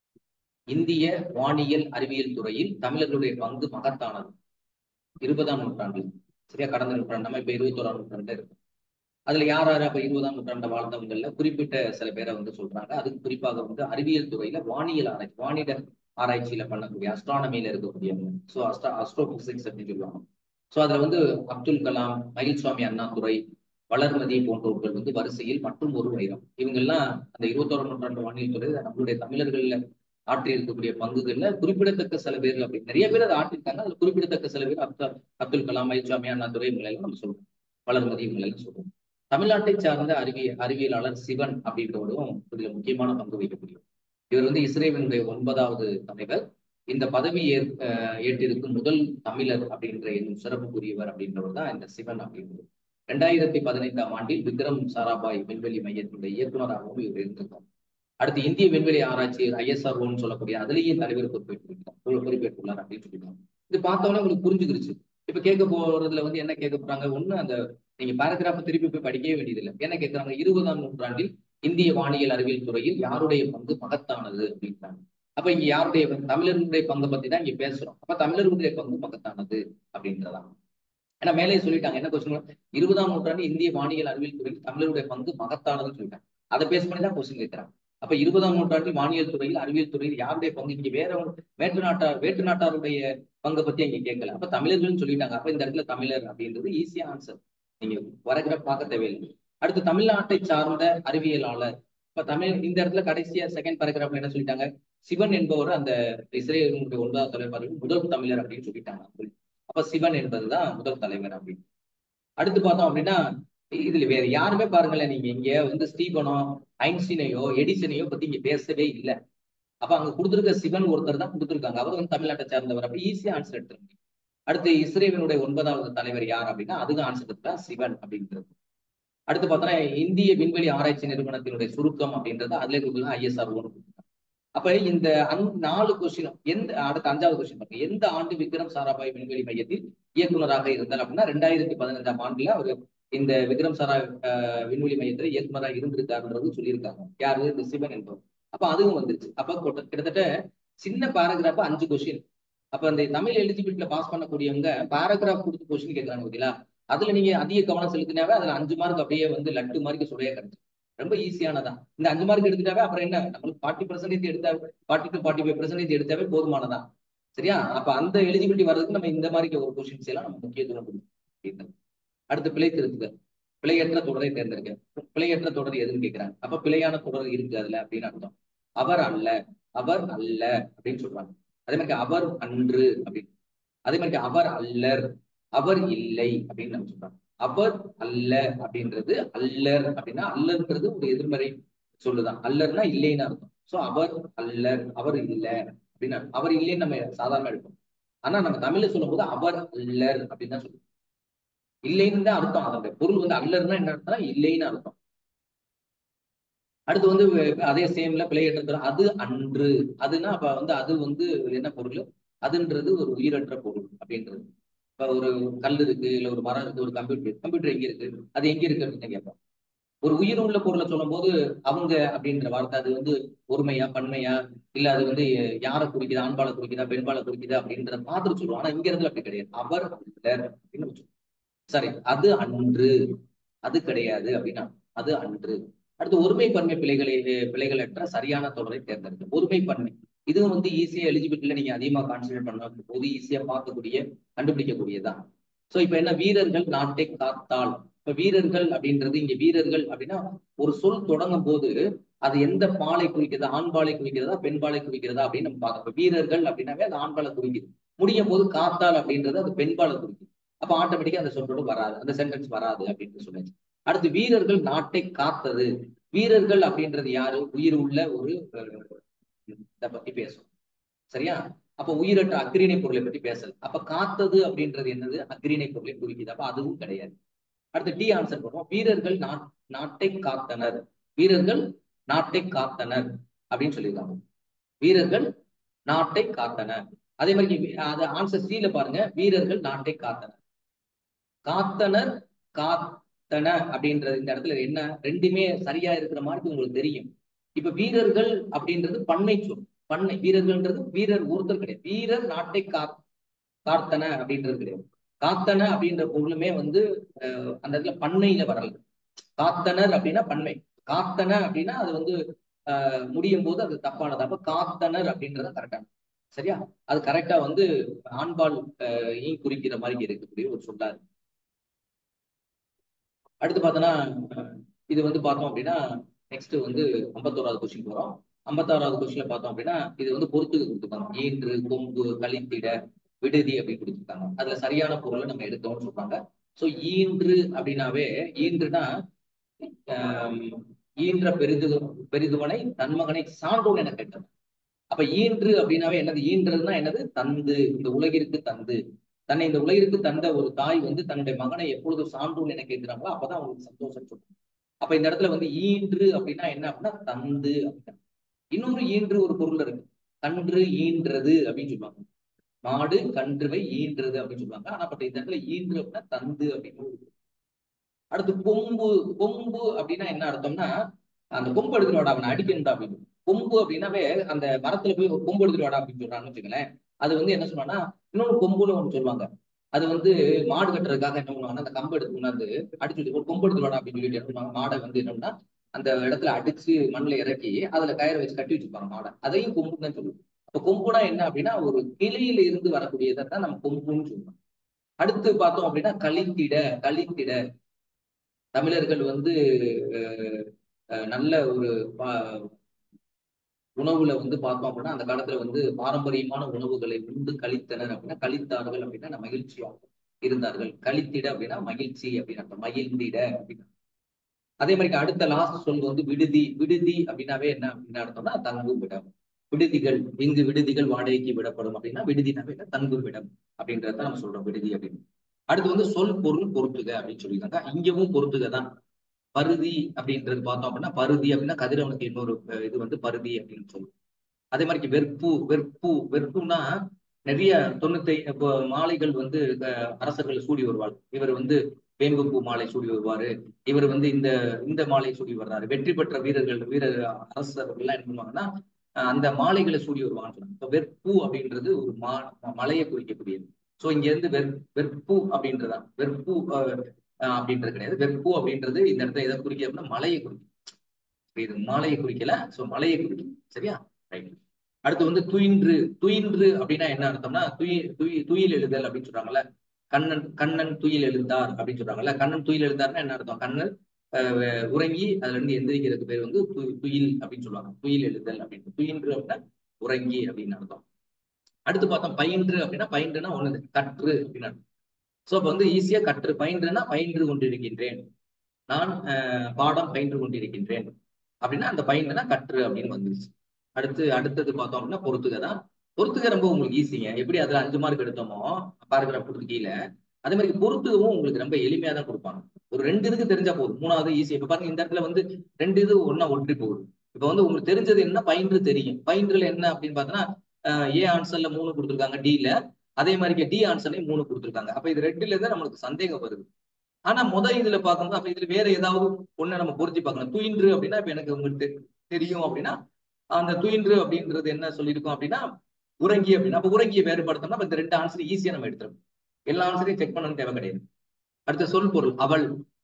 இந்திய வானியல் அறிவியல் துறையில் தமிழர்களுடைய பங்கு மகத்தானது இருபதாம் நூற்றாண்டில் சரியா கடந்த நூற்றாண்டு நம்ம இப்ப இருபத்தோராம் நூற்றாண்டு இருக்கு அதுல யார் யார் அப்ப இருபதாம் நூற்றாண்டு வாழ்ந்தவங்கல்ல குறிப்பிட்ட சில பேரை வந்து சொல்றாங்க அதுக்கு குறிப்பாக வந்து அறிவியல் துறையில வானியல் ஆராய்ச்சி வானிட ஆராய்ச்சியில பண்ணக்கூடிய அஸ்ட்ரானமியில இருக்கக்கூடியவங்க ஸோ அஸ்ட்ரா அஸ்ட்ரோ பிசிக்ஸ் அப்படின்னு சொல்லுவாங்க ஸோ அதுல வந்து அப்துல் கலாம் மயில்சுவாமி அண்ணாதுரை வளர்மதி போன்றவர்கள் வந்து வரிசையில் மற்றும் ஒரு வைரம் இவங்கெல்லாம் அந்த இருபத்தோராம் நூற்றாண்டு வானியல் துறை நம்மளுடைய தமிழர்கள்ல ஆற்றி இருக்கக்கூடிய பங்குகள்ல குறிப்பிடத்தக்க சில பேர் அப்படி நிறைய பேர் அதை ஆற்றிருக்காங்க அதுல குறிப்பிடத்தக்க சில பேர் அப்துல் அப்துல் கலாம் மயில்சுவாமி அண்ணாதுரை இவங்களெல்லாம் நம்ம சொல்றோம் வளர்மதி இவங்களெல்லாம் சொல்றோம் தமிழ்நாட்டை சார்ந்த அறிவியல் அறிவியலாளர் சிவன் அப்படின்றவரும் இதுல முக்கியமான பங்கு வகிக்கக்கூடியவர் இவர் வந்து இஸ்ரேலினுடைய ஒன்பதாவது தலைவர் இந்த பதவி ஏற் ஏற்றிருக்கும் முதல் தமிழர் அப்படின்ற என்னும் சிறப்புக்குரியவர் அப்படின்றவர் தான் இந்த சிவன் அப்படின்றது ரெண்டாயிரத்தி பதினைந்தாம் ஆண்டில் விக்ரம் சாராபாய் விண்வெளி மையத்தினுடைய இயக்குநராகவும் இவர் இருந்திருக்கார் அடுத்து இந்திய விண்வெளி ஆராய்ச்சி ஐஎஸ்ஆர்ஓன்னு சொல்லக்கூடிய அதுலேயே தலைவர் பொறுப்பேற்றிருக்கார் பொறுப்பேற்றுள்ளார் அப்படின்னு சொல்லியிருக்காங்க இது பார்த்தோன்னே உங்களுக்கு புரிஞ்சுக்கிருச்சு இப்ப கேட்க போறதுல வந்து என்ன கேட்க போறாங்க ஒண்ணு அந்த நீங்க பேராகிராஃப திருப்பி போய் படிக்கவே வேண்டியதில்லை என்ன கேட்கறாங்க இருபதாம் நூற்றாண்டில் இந்திய வானியல் அறிவியல் துறையில் யாருடைய பங்கு மகத்தானது அப்படின்றாங்க அப்ப இங்க யாருடைய தமிழர்களுடைய பங்கை பத்தி தான் இங்க பேசுறோம் அப்ப தமிழர்களுடைய பங்கு மகத்தானது அப்படின்றதான் ஏன்னா மேலே சொல்லிட்டாங்க என்ன கொஸ்டின் இருபதாம் நூற்றாண்டு இந்திய வானியல் அறிவியல் துறையில் தமிழருடைய பங்கு மகத்தானதுன்னு சொல்லிட்டாங்க அதை பேஸ் பண்ணி தான் கொஸ்டின் கேட்கிறாங்க அப்ப இருபதாம் நூற்றாண்டில் வானியல் துறையில் அறிவியல் துறையில் யாருடைய பங்கு இங்க வேற வேற்று நாட்டார் வேற்று நாட்டாருடைய பங்கை பத்தி இங்க கேட்கல அப்ப தமிழர்கள்னு சொல்லிட்டாங்க அப்ப இந்த இடத்துல தமிழர் அப்படின்றது ஈஸியா ஆன்சர் நீங்க வரைகிற பார்க்க தேவையில்லை அடுத்து தமிழ்நாட்டை சார்ந்த அறிவியலாளர் இப்ப தமிழ் இந்த இடத்துல கடைசியா செகண்ட் பேராகிராஃப்ல என்ன சொல்லிட்டாங்க சிவன் என்பவர் அந்த இஸ்ரேலுடைய ஒன்பதாவது தலைவர் முதல் தமிழர் அப்படின்னு சொல்லிட்டாங்க அப்ப சிவன் என்பதுதான் முதல் தலைவர் அப்படின்னு அடுத்து பார்த்தோம் அப்படின்னா இதுல வேற யாருமே பாருங்களேன் நீங்க இங்க வந்து ஸ்டீபனோ ஐன்ஸ்டீனையோ எடிசனையோ பத்தி இங்க பேசவே இல்லை அப்ப அங்க கொடுத்திருக்க சிவன் ஒருத்தர் தான் கொடுத்திருக்காங்க அவர் வந்து தமிழ்நாட்டை சேர்ந்தவர் அப்படி ஈஸியா ஆன்சர் எடுத்துட முடியும் அடுத்து இஸ்ரேலினுடைய ஒன்பதாவது தலைவர் யார் அப்படின்னா அதுக்கு ஆன்சர் எடுத்தா சிவன் அப்படின்றது அடுத்து பார்த்தோன்னா இந்திய விண்வெளி ஆராய்ச்சி நிறுவனத்தினுடைய சுருக்கம் அப்படின்றது அதுல கொடுக்கலாம் ஐஎஸ்ஆர் ஒன்று கொடுத்துருக்காங்க அப்ப இந்த நாலு கொஸ்டின் எந்த அடுத்த அஞ்சாவது கொஸ்டின் பாருங்க எந்த ஆண்டு விக்ரம் சாராபாய் விண்வெளி மையத்தில் இயக்குநராக இருந்தார் அப்படின்னா ரெண்டாயிரத்தி பதினஞ்சாம் ஆண்டுல அவர் இந்த விக்ரம் சாரா விண்வெளி மையத்துல இயக்குநராக இருந்திருக்காருன்றது சொல்லியிருக்காங்க யாரு இந்த சிவன் என்பவர் அப்ப அதுவும் வந்துருச்சு அப்ப கிட்டத்தட்ட சின்ன பேராகிராஃப் அஞ்சு கொஸ்டின் அப்ப அந்த தமிழ் எலிஜிபிலிட்டில பாஸ் பண்ணக்கூடியவங்க பேராகிராஃப் கொடுத்து கொஸ்டின் கேட்கறாங்க பார்த்தீங்களா அதுல நீங்க அதிக கவனம் செலுத்தினாவே அதுல அஞ்சு மார்க் அப்படியே வந்து லட்டு மார்க்கு சுடைய கிடைச்சு ரொம்ப ஈஸியானதான் இந்த அஞ்சு மார்க் எடுத்துட்டாவே அப்புறம் என்ன நம்மளுக்கு ஃபார்ட்டி பர்சன்டேஜ் எடுத்தா forty to forty five percentage எடுத்தாவே போதுமானதான் சரியா அப்ப அந்த எலிஜிபிலிட்டி வர்றதுக்கு நம்ம இந்த மாதிரி ஒரு கொஸ்டின்ஸ் எல்லாம் நம்ம முக்கியத்துவம் கொடுக்கணும் அடுத்து பிழை திருத்துதல் பிழையற்ற தொடரை தேர்ந்தெடுக்க பிழையற்ற தொடர் எதுன்னு கேட்கிறாங்க அப்ப பிழையான தொடர் இருக்கு அதுல அப்படின்னு அர்த்தம் அவர் அல்ல அவர் அல்ல அப்படின்னு சொல்றாங்க அதே மாதிரி அவர் அன்று அப்படின்னு அதே மாதிரி அவர் அல்லர் அவர் இல்லை அப்படின்னு நம்ம சொல்றாங்க அவர் அல்ல அப்படின்றது அல்லர் அப்படின்னா அல்லர்ன்றது ஒரு எதிர்மறை சொல்லுதான் அல்லர்னா இல்லைன்னு அர்த்தம் சோ அவர் அல்லர் அவர் இல்லை அப்படின்னு அவர் இல்லைன்னு நம்ம சாதாரண எடுப்போம் ஆனா நம்ம தமிழ்ல சொல்லும் போது அவர் அல்லர் அப்படின்னு தான் சொல்லுவோம் இல்லைன்னு தான் அர்த்தம் அதோட பொருள் வந்து அல்லர்னா என்ன அர்த்தம் இல்லைன்னு அர்த்தம் அடுத்து வந்து அதே சேம்ல பிழையற்ற அது அன்று அதுனா அப்ப வந்து அது வந்து என்ன பொருள் அதுன்றது ஒரு உயிரற்ற பொருள் அப்படின்றது இப்ப ஒரு கல் இருக்கு இல்ல ஒரு மரம் இருக்கு ஒரு கம்ப்யூட்டர் கம்ப்யூட்டர் எங்க இருக்கு அது எங்க இருக்கு அப்படின்னு கேட்போம் ஒரு உயிர் உள்ள பொருளை சொல்லும் போது அவங்க அப்படின்ற வார்த்தை அது வந்து ஒருமையா பன்மையா இல்ல அது வந்து யாரை குறிக்குதா ஆண்பாலை குறிக்குதா பெண்பாலை குறிக்குதா அப்படின்றத பார்த்துட்டு சொல்லுவோம் ஆனா இங்க இருந்து அப்படி கிடையாது அவர் அப்படின்னு சரி அது அன்று அது கிடையாது அப்படின்னா அது அன்று அடுத்து ஒருமை பன்மை பிழைகளை பிழைகளற்ற சரியான தொடரை தேர்ந்தெடுக்கும் ஒருமை பன்மை இதுவும் வந்து ஈஸியா எலிஜிபிலிட்டில நீங்க அதிகமா கான்சன்ட்ரேட் பண்ண போது ஈஸியா பார்க்கக்கூடிய கண்டுபிடிக்கக்கூடியதான் சோ இப்ப என்ன வீரர்கள் நாட்டை காத்தால் இப்ப வீரர்கள் அப்படின்றது இங்க வீரர்கள் அப்படின்னா ஒரு சொல் தொடங்கும் போது அது எந்த பாலை குறிக்கிறதா ஆண்பாலை குறிக்கிறதா பெண்பாலை குறிக்கிறதா அப்படின்னு நம்ம பார்க்கணும் வீரர்கள் அப்படின்னாவே அது ஆண்பாலை குறிக்குது முடியும் போது காத்தால் அப்படின்றது அது பெண்பாலை குறிக்குது அப்ப ஆட்டோமேட்டிக்கா அந்த சொல்லோடு வராது அந்த சென்டென்ஸ் வராது அப்படின்னு சொல்லுச்சு அடுத்து வீரர்கள் நாட்டை காத்தது வீரர்கள் அப்படின்றது யாரு உயிர் உள்ள ஒரு இதை பத்தி பேசும் சரியா அப்ப உயிரற்ற அக்ரிணை பொருளை பத்தி பேசல அப்ப காத்தது அப்படின்றது என்னது அக்ரிணை பொருளை குறிக்குது அப்ப அதுவும் கிடையாது அடுத்து டி ஆன்சர் பண்ணுவோம் வீரர்கள் நாட்டை காத்தனர் வீரர்கள் நாட்டை காத்தனர் அப்படின்னு சொல்லியிருக்காங்க வீரர்கள் நாட்டை காத்தனர் அதே மாதிரி அது ஆன்சர் சில பாருங்க வீரர்கள் நாட்டை காத்தனர் காத்தனர் காத்தன அப்படின்றது இந்த இடத்துல என்ன ரெண்டுமே சரியா இருக்கிற மாதிரி உங்களுக்கு தெரியும் இப்ப வீரர்கள் அப்படின்றது பண்ணை சொல் பண்ணை வீரர்கள்ன்றது வீரர் ஒருத்தர் கிடையாது வீரர் நாட்டை கா காத்தன அப்படின்றது கிடையாது காத்தன அப்படின்ற பொருளுமே வந்து அந்த இடத்துல பண்ணையில வரல காத்தனர் அப்படின்னா பன்மை காத்தன அப்படின்னா அது வந்து ஆஹ் முடியும் போது அது தப்பானது அப்ப காத்தனர் அப்படின்றது கரெக்டான சரியா அது கரெக்டா வந்து ஆண்பால் குறிக்கிற மாதிரி இருக்கக்கூடிய ஒரு சொல்லாரு அடுத்து பார்த்தோன்னா இது வந்து பார்த்தோம் அப்படின்னா நெக்ஸ்ட் வந்து ஐம்பத்தோராவது கொஸ்டின் போறோம் ஐம்பத்தாறாவது கொஸ்டின்ல பார்த்தோம் அப்படின்னா இது வந்து பொறுத்துக்கு கொடுத்துருக்காங்க ஈன்று கொம்பு கழித்திட விடுதி அப்படின்னு கொடுத்துருக்காங்க அதுல சரியான பொருளை நம்ம எடுத்தோம்னு சொல்றாங்க சோ ஈன்று அப்படின்னாவே ஈன்றுனா ஈன்ற பெரிது பெரிதுவனை தன்மகனை சான்றோன் என கேட்டது அப்ப ஈன்று அப்படின்னாவே என்னது ஈன்றதுன்னா என்னது தந்து இந்த உலகிற்கு தந்து தன்னை இந்த உலகிற்கு தந்த ஒரு தாய் வந்து தன்னுடைய மகனை எப்பொழுது சான்றோன் என கேட்கிறாங்களோ அப்பதான் அவங்களுக்கு சந்தோஷம் சொல்றாங்க அப்ப இந்த இடத்துல வந்து ஈன்று அப்படின்னா என்ன அப்படின்னா தந்து அப்படின்னா இன்னொரு ஈன்று ஒரு பொருள் இருக்கு கன்று ஈன்றது அப்படின்னு சொல்லுவாங்க மாடு கன்றுவை ஈன்றது அப்படின்னு சொல்லுவாங்க ஆனா பட் இந்த இடத்துல ஈன்று அப்படின்னா தந்து அப்படின்னு அடுத்து கொம்பு கொம்பு அப்படின்னா என்ன அர்த்தம்னா அந்த கொம்பு எடுத்துட்டு வாடா அவனை அடிக்கணும்டா அப்படின்னு கொம்பு அப்படின்னாவே அந்த மரத்துல போய் ஒரு கொம்பு எடுத்துட்டு வாடா அப்படின்னு சொல்றான்னு வச்சுக்கலேன் அது வந்து என்ன சொல்லுவாங்கன்னா இன்னொரு கொம்புன்னு ஒன்று சொல்லுவாங்க அது வந்து மாடு கட்டுறதுக்காக என்ன பண்ணுவாங்கன்னா அந்த கம்பு எடுத்து கொண்டாந்து அடிச்சு ஒரு கொம்பு எடுத்து வாடா அப்படின்னு சொல்லிட்டு என்ன பண்ணுவாங்க மாடை வந்து என்னன்னா அந்த இடத்துல அடிச்சு மண்ணில் இறக்கி அதுல கயிறை வச்சு கட்டி வச்சிருப்பாங்க மாடை அதையும் கொம்புன்னு தான் சொல்லுவோம் அப்ப கொம்புனா என்ன அப்படின்னா ஒரு கிளையில இருந்து வரக்கூடியதை தான் நம்ம கொம்புன்னு சொல்லுவோம் அடுத்து பார்த்தோம் அப்படின்னா கழித்திட கழித்திட தமிழர்கள் வந்து நல்ல ஒரு உணவுல வந்து பார்த்தோம் அப்படின்னா அந்த காலத்துல வந்து பாரம்பரியமான உணவுகளை உண்டு கழித்தனர் அப்படின்னா கழித்தார்கள் அப்படின்னா மகிழ்ச்சியாக இருந்தார்கள் கழித்திட அப்படின்னா மகிழ்ச்சி அப்படின்னு அர்த்தம் மகிழ்ந்திட அப்படின்னா அதே மாதிரி அடுத்த லாஸ்ட் சொல் வந்து விடுதி விடுதி அப்படின்னாவே என்ன அப்படின்னு அர்த்தம்னா தங்கும் இடம் விடுதிகள் இங்கு விடுதிகள் வாடகைக்கு விடப்படும் அப்படின்னா விடுதினாவே என்ன தங்கும் இடம் அப்படின்றத நம்ம சொல்றோம் விடுதி அப்படின்னு அடுத்து வந்து சொல் பொருள் பொருத்துக அப்படின்னு சொல்லியிருக்காங்க இங்கவும் பொருத்துக தான் பருதி அப்படின்றது பார்த்தோம் அப்படின்னா பருதி அப்படின்னா கதிரவனுக்கு இன்னொரு இது வந்து பருதி அப்படின்னு சொல்லுவோம் அதே மாதிரி வெற்பு வெற்பு வெற்புனா நிறைய தொண்ணூத்தி இப்போ மாலைகள் வந்து அரசர்கள் சூடி வருவாள் இவர் வந்து வேம்புப்பூ மாலை சூடி வருவாரு இவர் வந்து இந்த இந்த மாலை சூடி வர்றாரு வெற்றி பெற்ற வீரர்கள் வீர அரசர்கள் எல்லாம் என்ன பண்ணுவாங்கன்னா அந்த மாலைகளை சூடி வருவாங்கன்னு சொன்னாங்க இப்போ வெற்பு அப்படின்றது ஒரு மா மலையை குறிக்கக்கூடியது ஸோ இங்க இருந்து வெற் வெற்பு அப்படின்றதா வெற்பு அப்படின்றது கிடையாது வெற்பு அப்படின்றது இந்த இடத்துல எதை குறிக்க அப்படின்னா மலையை குறிக்கும் இது மாலையை குறிக்கல ஸோ மலையை குறிக்கும் சரியா ரைட் அடுத்து வந்து துயின்று துயின்று அப்படின்னா என்ன அர்த்தம்னா துயி துயி துயில் எழுதல் அப்படின்னு சொல்றாங்கல்ல கண்ணன் கண்ணன் துயில் எழுந்தார் அப்படின்னு சொல்றாங்கல்ல கண்ணன் துயில் எழுந்தார்னா என்ன அர்த்தம் கண்ணன் உறங்கி அதுல இருந்து எந்திரிக்கிறதுக்கு பேர் வந்து துயில் அப்படின்னு சொல்லுவாங்க துயில் எழுதல் அப்படின்னு துயின்று அப்படின்னா உறங்கி அப்படின்னு அர்த்தம் அடுத்து பார்த்தோம் பயின்று அப்படின்னா பயின்றுனா ஒண்ணுது கற்று அப்படின்னு அர்த்தம் ஸோ அப்போ வந்து ஈஸியா கற்று பயின்றுனா பயின்று கொண்டிருக்கின்றேன் நான் பாடம் பயின்று கொண்டிருக்கின்றேன் அப்படின்னா அந்த பயின்றுனா கற்று அப்படின்னு வந்துருச்சு அடுத்து அடுத்தது பார்த்தோம் அப்படின்னா பொறுத்துக தான் பொறுத்துக ரொம்ப உங்களுக்கு ஈஸிங்க எப்படி அதுல அஞ்சு மார்க் எடுத்தோமோ பாராகிராஃப் கொடுத்து கீழே அதே மாதிரி பொறுத்துகவும் உங்களுக்கு ரொம்ப எளிமையா தான் கொடுப்பாங்க ஒரு ரெண்டு இதுக்கு தெரிஞ்சா போதும் மூணாவது ஈஸி இப்ப பாருங்க இந்த இடத்துல வந்து ரெண்டு இது ஒன்னா ஒன்றி போகுது இப்ப வந்து உங்களுக்கு தெரிஞ்சது என்ன பயின்று தெரியும் பயின்றுல என்ன அப்படின்னு பார்த்தோன்னா ஏ ஆன்சர்ல மூணு கொடுத்துருக்காங்க டில அதே மாதிரி டி ஆன்சர்லயும் மூணு கொடுத்துருக்காங்க அப்ப இது ரெண்டுல தான் நம்மளுக்கு சந்தேகம் வருது ஆனா முதல் இதுல பார்க்கும்போது அப்ப இதுல வேற ஏதாவது ஒண்ணு நம்ம பொருத்தி பார்க்கணும் துயின்று அப்படின்னா இப்ப எனக்கு உங்களுக்கு தெரியும் அப்படின்னா அந்த துயின்று அப்படின்றது என்ன சொல்லியிருக்கோம் அப்படின்னா உறங்கி அப்படின்னா அப்ப உறங்கிய வேறுபடுத்தோம்னா இந்த ரெண்டு ஆன்சர் ஈஸியா நம்ம எடுத்துரும் எல்லா ஆன்சரையும் செக் பண்ணணும் தேவை கிடையாது அடுத்த சொல் பொருள் அவள்